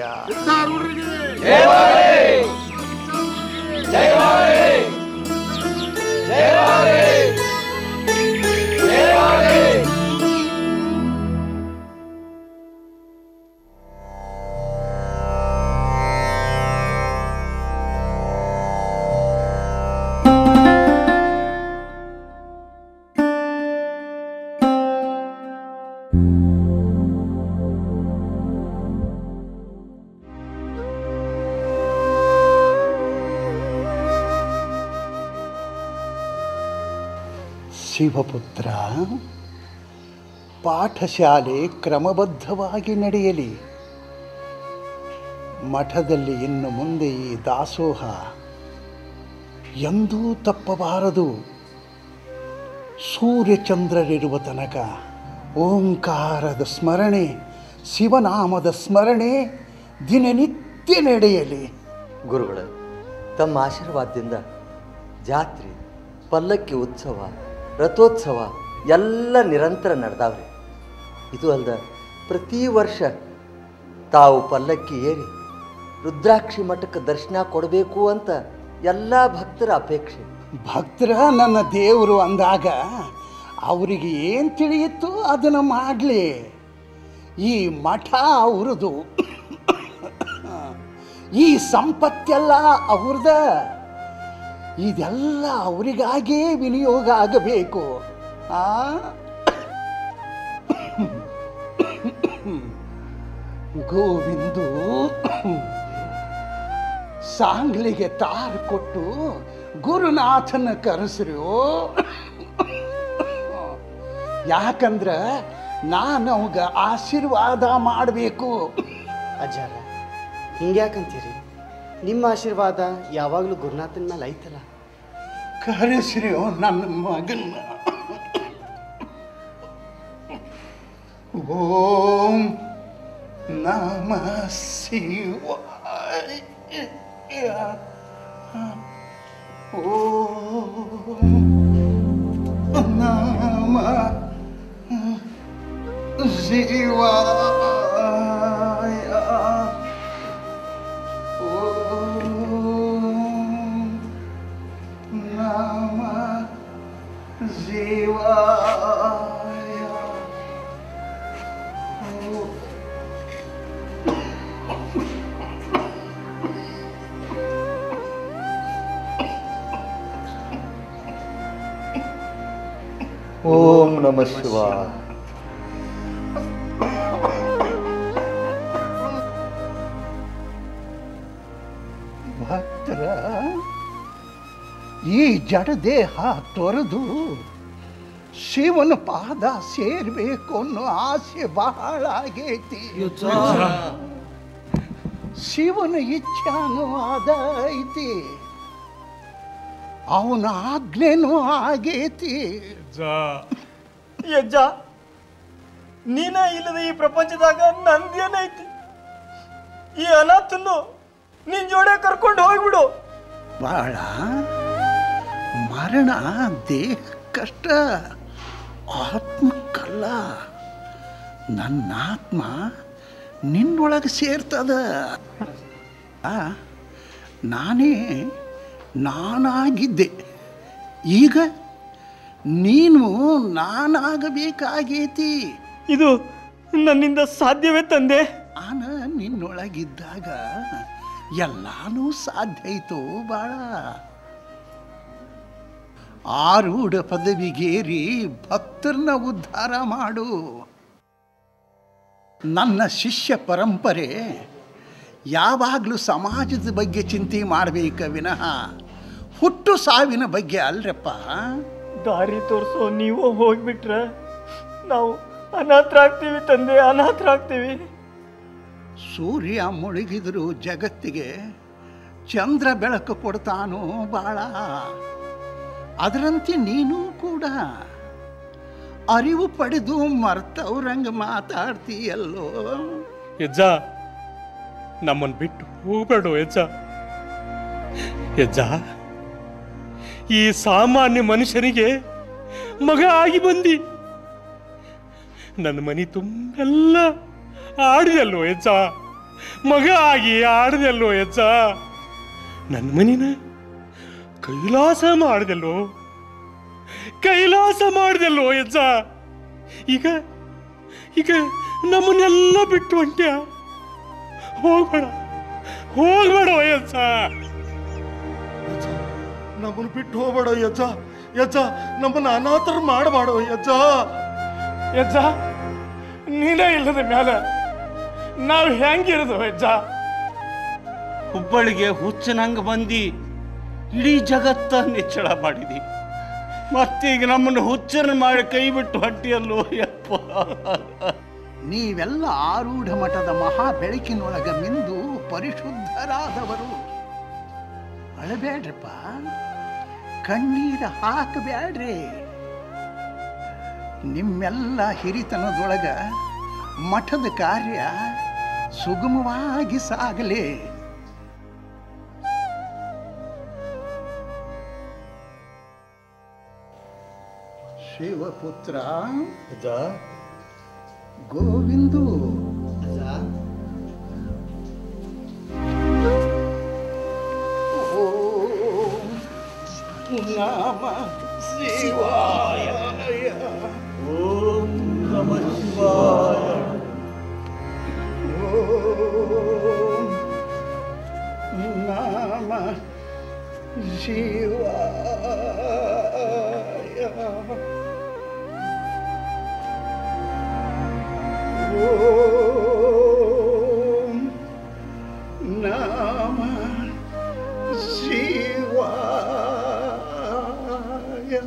[SPEAKER 16] ಶಿವಪುತ್ರ ಪಾಠಶಾಲೆ ಕ್ರಮಬದ್ಧವಾಗಿ ನಡೆಯಲಿ ಮಠದಲ್ಲಿ ಇನ್ನು ಮುಂದೆ ಈ ದಾಸೋಹ ಎಂದೂ ತಪ್ಪಬಾರದು ಸೂರ್ಯಚಂದ್ರರಿರುವ ತನಕ ಓಂಕಾರದ ಸ್ಮರಣೆ ಶಿವನಾಮದ ಸ್ಮರಣೆ ದಿನನಿತ್ಯ ನಡೆಯಲಿ
[SPEAKER 15] ಗುರುಗಳು ತಮ್ಮ ಆಶೀರ್ವಾದದಿಂದ ಜಾತ್ರೆ ಪಲ್ಲಕ್ಕಿ ಉತ್ಸವ ರಥೋತ್ಸವ ಎಲ್ಲ ನಿರಂತರ ನಡೆದಾವ್ರಿ ಇದು ಅಲ್ದ ಪ್ರತಿ ವರ್ಷ ತಾವು ಪಲ್ಲಕ್ಕಿ ಏರಿ ರುದ್ರಾಕ್ಷಿ ಮಠಕ್ಕೆ ದರ್ಶನ ಕೊಡಬೇಕು ಅಂತ ಎಲ್ಲ ಭಕ್ತರ ಅಪೇಕ್ಷೆ
[SPEAKER 16] ಭಕ್ತರ ನನ್ನ ದೇವರು ಅಂದಾಗ ಅವರಿಗೆ ಏನು ತಿಳಿಯಿತು ಅದನ್ನು ಮಾಡಲಿ ಈ ಮಠ ಅವ್ರದು ಈ ಸಂಪತ್ತೆಲ್ಲ ಅವ್ರದ ಇದೆಲ್ಲ ಅವರಿಗಾಗೇ ವಿನಿಯೋಗ ಆಗಬೇಕು ಆ ಗೋವಿಂದು ಸಾಂಗ್ಲಿಗೆ ತಾರು ಕೊಟ್ಟು ಗುರುನಾಥನ ಕರೆಸ್ರು ಯಾಕಂದ್ರ ನಾನು ಅವಾಗ ಆಶೀರ್ವಾದ ಮಾಡಬೇಕು
[SPEAKER 1] ಅಜ್ಜಾರ ಹಿಂಗ್ಯಾಕಂತೀರಿ ನಿಮ್ಮ ಆಶೀರ್ವಾದ ಯಾವಾಗಲೂ ಗುರುನಾಥನ ಮೇಲೆ ಐತಲ್ಲ
[SPEAKER 16] ಕರೆಸ್ರಿ ನನ್ನ ಮಗನ್ನ ಓಂ ನಮ ಶಿವಾಯ ಓಂ ನಮ ಶಿವಾಯ ಓಂ ನಮ ಶಿವಾಯ
[SPEAKER 15] ಓಂ ನಮ ಶಿವಾಯ
[SPEAKER 16] ಭಕ್ತರ ಈ ಜಡದೇಹ ತೊರೆದು ಶಿವನ ಪಾದ ಸೇರ್ಬೇಕು ಅನ್ನೋ ಆಸೆ ಬಹಳ ಆಗೈತಿ ಶಿವನ ಇಚ್ಛಾನು ಅದ ಐತಿ ಅವನ ಆಜ್ಞೆನೂ ಆಗೈತಿ
[SPEAKER 2] ಯಜ್ಜ ನೀನ ಇಲ್ಲದ ಈ ಪ್ರಪಂಚದಾಗ ನಂದೇನೈತಿ ಈ ಅನಾಥನ್ನು ನಿನ್ ಜೋಡೆ ಕರ್ಕೊಂಡು ಹೋಗ್ಬಿಡು
[SPEAKER 16] ಬಾಳ ಮರಣ ದೇಹಕ್ಕಷ್ಟ ಆತ್ಮಕ್ಕಲ್ಲ ನನ್ನ ಆತ್ಮ ನಿನ್ನೊಳಗೆ ಸೇರ್ತದ ಆ, ನಾನೇ ನಾನಾಗಿದ್ದೆ ಈಗ ನೀನು ನಾನಾಗಬೇಕಾಗೈತಿ
[SPEAKER 2] ಇದು ನನ್ನಿಂದ ಸಾಧ್ಯವೇ ತಂದೆ
[SPEAKER 16] ಆನ ನಿನ್ನೊಳಗಿದ್ದಾಗ ಎಲ್ಲಾನು ಸಾಧ್ಯ ಐತು ಬಾಳ ಆರೂಢ ಪದವಿಗೇರಿ ಭಕ್ತರನ್ನ ಉದ್ಧಾರ ಮಾಡು ನನ್ನ ಶಿಷ್ಯ ಪರಂಪರೆ ಯಾವಾಗಲೂ ಸಮಾಜದ ಬಗ್ಗೆ ಚಿಂತೆ ಮಾಡಬೇಕ ವಿನಃ ಹುಟ್ಟು ಸಾವಿನ ಬಗ್ಗೆ ಅಲ್ರಪ್ಪ
[SPEAKER 2] ದಾರಿ ತೋರಿಸೋ ನೀವು ಹೋಗ್ಬಿಟ್ರ ನಾವು ಅನಾಥರಾಗ್ತೀವಿ ತಂದೆ ಅನಾಥರಾಗ್ತೀವಿ
[SPEAKER 16] ಸೂರ್ಯ ಮುಳುಗಿದ್ರು ಜಗತ್ತಿಗೆ ಚಂದ್ರ ಬೆಳಕು ಕೊಡ್ತಾನೋ ಬಾಳ ಅದರಂತೆ ನೀನು ಕೂಡ ಅರಿವು ಪಡೆದು ಮರ್ತವ್ರಂಗ ಮಾತಾಡ್ತೀಯಲ್ಲೋ
[SPEAKER 22] ಯಜ್ಜ ನಮ್ಮನ್ನು ಬಿಟ್ಟು ಹೋಗ್ಬೇಡು ಯಜ್ಜ ಯಜ್ಜ ಈ ಸಾಮಾನ್ಯ ಮನುಷ್ಯನಿಗೆ ಮಗ ಆಗಿ ಬಂದಿ ನನ್ನ ಮನೆ ತುಂಬೆಲ್ಲ ಆಡಿದಲ್ಲೋ ಯಜ್ಜ ಮಗ ಆಗಿ ಆಡಿದಲ್ಲೋ ಯಜ್ಜ ನನ್ನ ಮನಿನ ಕೈಲಾಸ ಮಾಡಿದಲ್ಲೋ ಕೈಲಾಸ ಮಾಡಿದಲ್ಲೋ ಯಜ್ಜ ಈಗ ಈಗ ನಮ್ಮನ್ನೆಲ್ಲ ಬಿಟ್ಟು ಹೊಂಟ್ಯ ಹೋಗ್ಬೇಡ ಹೋಗ್ಬೇಡ ಯಜ್ಜ
[SPEAKER 6] ನಮ್ಮನ್ನು ಬಿಟ್ಟು ಹೋಗ್ಬೇಡ ಯಜ್ಜ ಯಜ್ಜ ನಮ್ಮನ್ನ ಅನಾಥರು ಮಾಡಬೇಡ ಯಜ್ಜ
[SPEAKER 20] ಯಜ್ಜ ನೀನೇ ಇಲ್ಲದ ಮ್ಯಾಲ ನಾವು ಹೆಂಗಿರೋದು ಯಜ್ಜ
[SPEAKER 8] ಹುಬ್ಬಳ್ಳಿಗೆ ಹುಚ್ಚನಂಗ ಬಂದಿ ಇಡೀ ಜಗತ್ತ ನಿಚ್ಚಳ ಮಾಡಿದಿ
[SPEAKER 16] ಮತ್ತೀಗ ನಮ್ಮನ್ನು ಹುಚ್ಚರನ್ನ ಮಾಡಿ ಕೈ ಬಿಟ್ಟು ಹೊಟ್ಟಿಯಲ್ಲೋ ಯಪ್ಪ ನೀವೆಲ್ಲ ಆರೂಢ ಮಠದ ಮಹಾ ಬೆಳಕಿನೊಳಗ ಮಿಂದು ಪರಿಶುದ್ಧರಾದವರು ಅಳಬೇಡ್ರಪ್ಪ ಕಣ್ಣೀರ ಹಾಕಬೇಡ್ರಿ ನಿಮ್ಮೆಲ್ಲ ಹಿರಿತನದೊಳಗ ಮಠದ ಕಾರ್ಯ ಸುಗಮವಾಗಿ ಸಾಗಲಿ ಶಿವಪುತ್ರ ಗೋವಿಂದು ನಾಮ ಶಿವಾಯ ಓಂ ನಮ ಶಿವಾಯ ಓಂ ನಾಮ ಶಿವಾಯ ಓಂ ನಾಮ ಶಿವಾಯ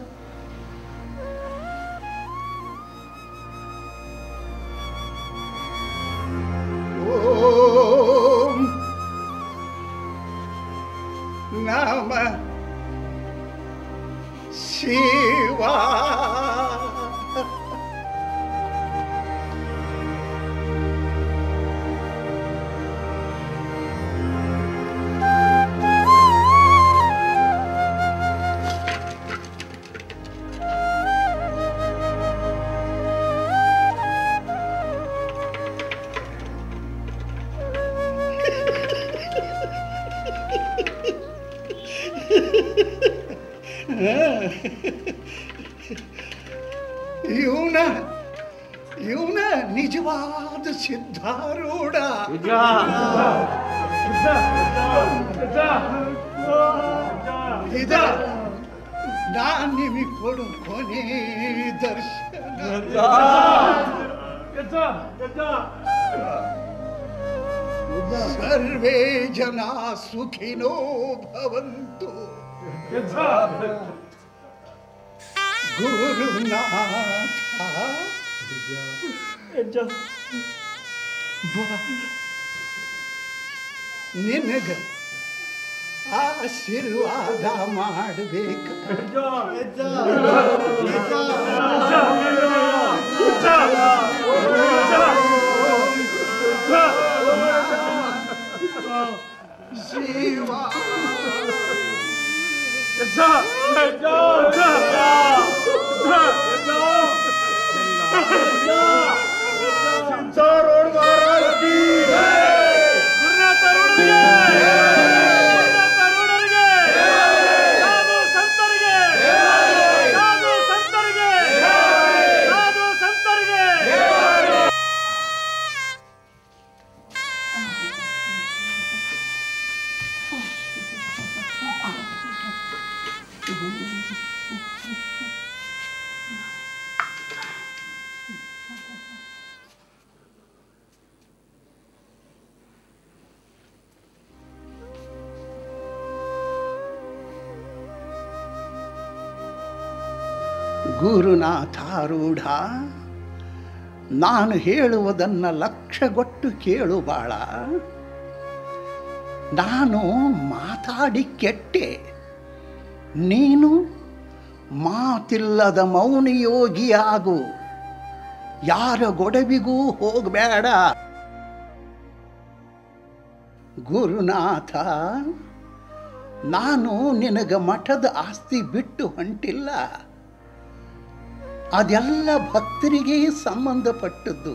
[SPEAKER 16] ಓಂ ನಾಮ ಶಿವಾಯ ಇವನ ಇವನ ನಿಜವಾದ ಸಿದ್ಧಾರೂಢ ಇದ ನಾನ್ ನಿಮಗೆ ಕೊಡು ಕೊನೆ ದರ್ಶನ ಸರ್ವೇ ಜನ ಸುಖಿನೋ ಭವಂತು ಗುರುನಾಥ ನಿನಗ ಆಶೀರ್ವಾದ ಮಾಡಬೇಕು ಶಿವ ಗುರುನಾಥಾರೂಢ ನಾನು ಹೇಳುವುದನ್ನ ಲಕ್ಷ್ಯಗೊಟ್ಟು ಕೇಳು ಬಾಳ ನಾನು ಮಾತಾಡಿ ಕೆಟ್ಟೆ ನೀನು ಮಾತಿಲ್ಲದ ಮೌನಿಯೋಗಿಯಾಗು ಯಾರ ಗೊಡವಿಗೂ ಹೋಗಬೇಡ ಗುರುನಾಥ ನಾನು ನಿನಗ ಮಠದ ಆಸ್ತಿ ಬಿಟ್ಟು ಹೊಂಟಿಲ್ಲ ಅದೆಲ್ಲ ಭಕ್ತರಿಗೆ ಸಂಬಂಧಪಟ್ಟದ್ದು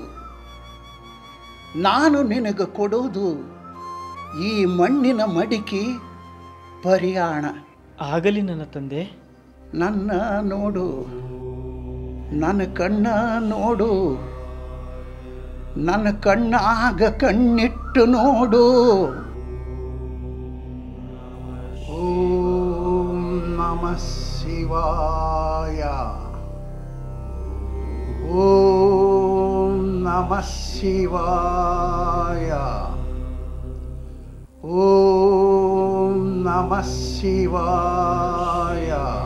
[SPEAKER 16] ನಾನು ನಿನಗೆ ಕೊಡೋದು ಈ ಮಣ್ಣಿನ ಮಡಿಕೆ ಪರಿಯಾಣ
[SPEAKER 2] ಆಗಲಿ ನನ್ನ ತಂದೆ
[SPEAKER 16] ನನ್ನ ನೋಡು ನನ್ನ ಕಣ್ಣ ನೋಡು ನನ್ನ ಕಣ್ಣಾಗ ಕಣ್ಣಿಟ್ಟು ನೋಡು ಓಂ ನಮ ಶಿವಾಯ ಓಂ ನಮ ಶಿವಾಯ ಓಂ ನಮ ಶಿವಾಯ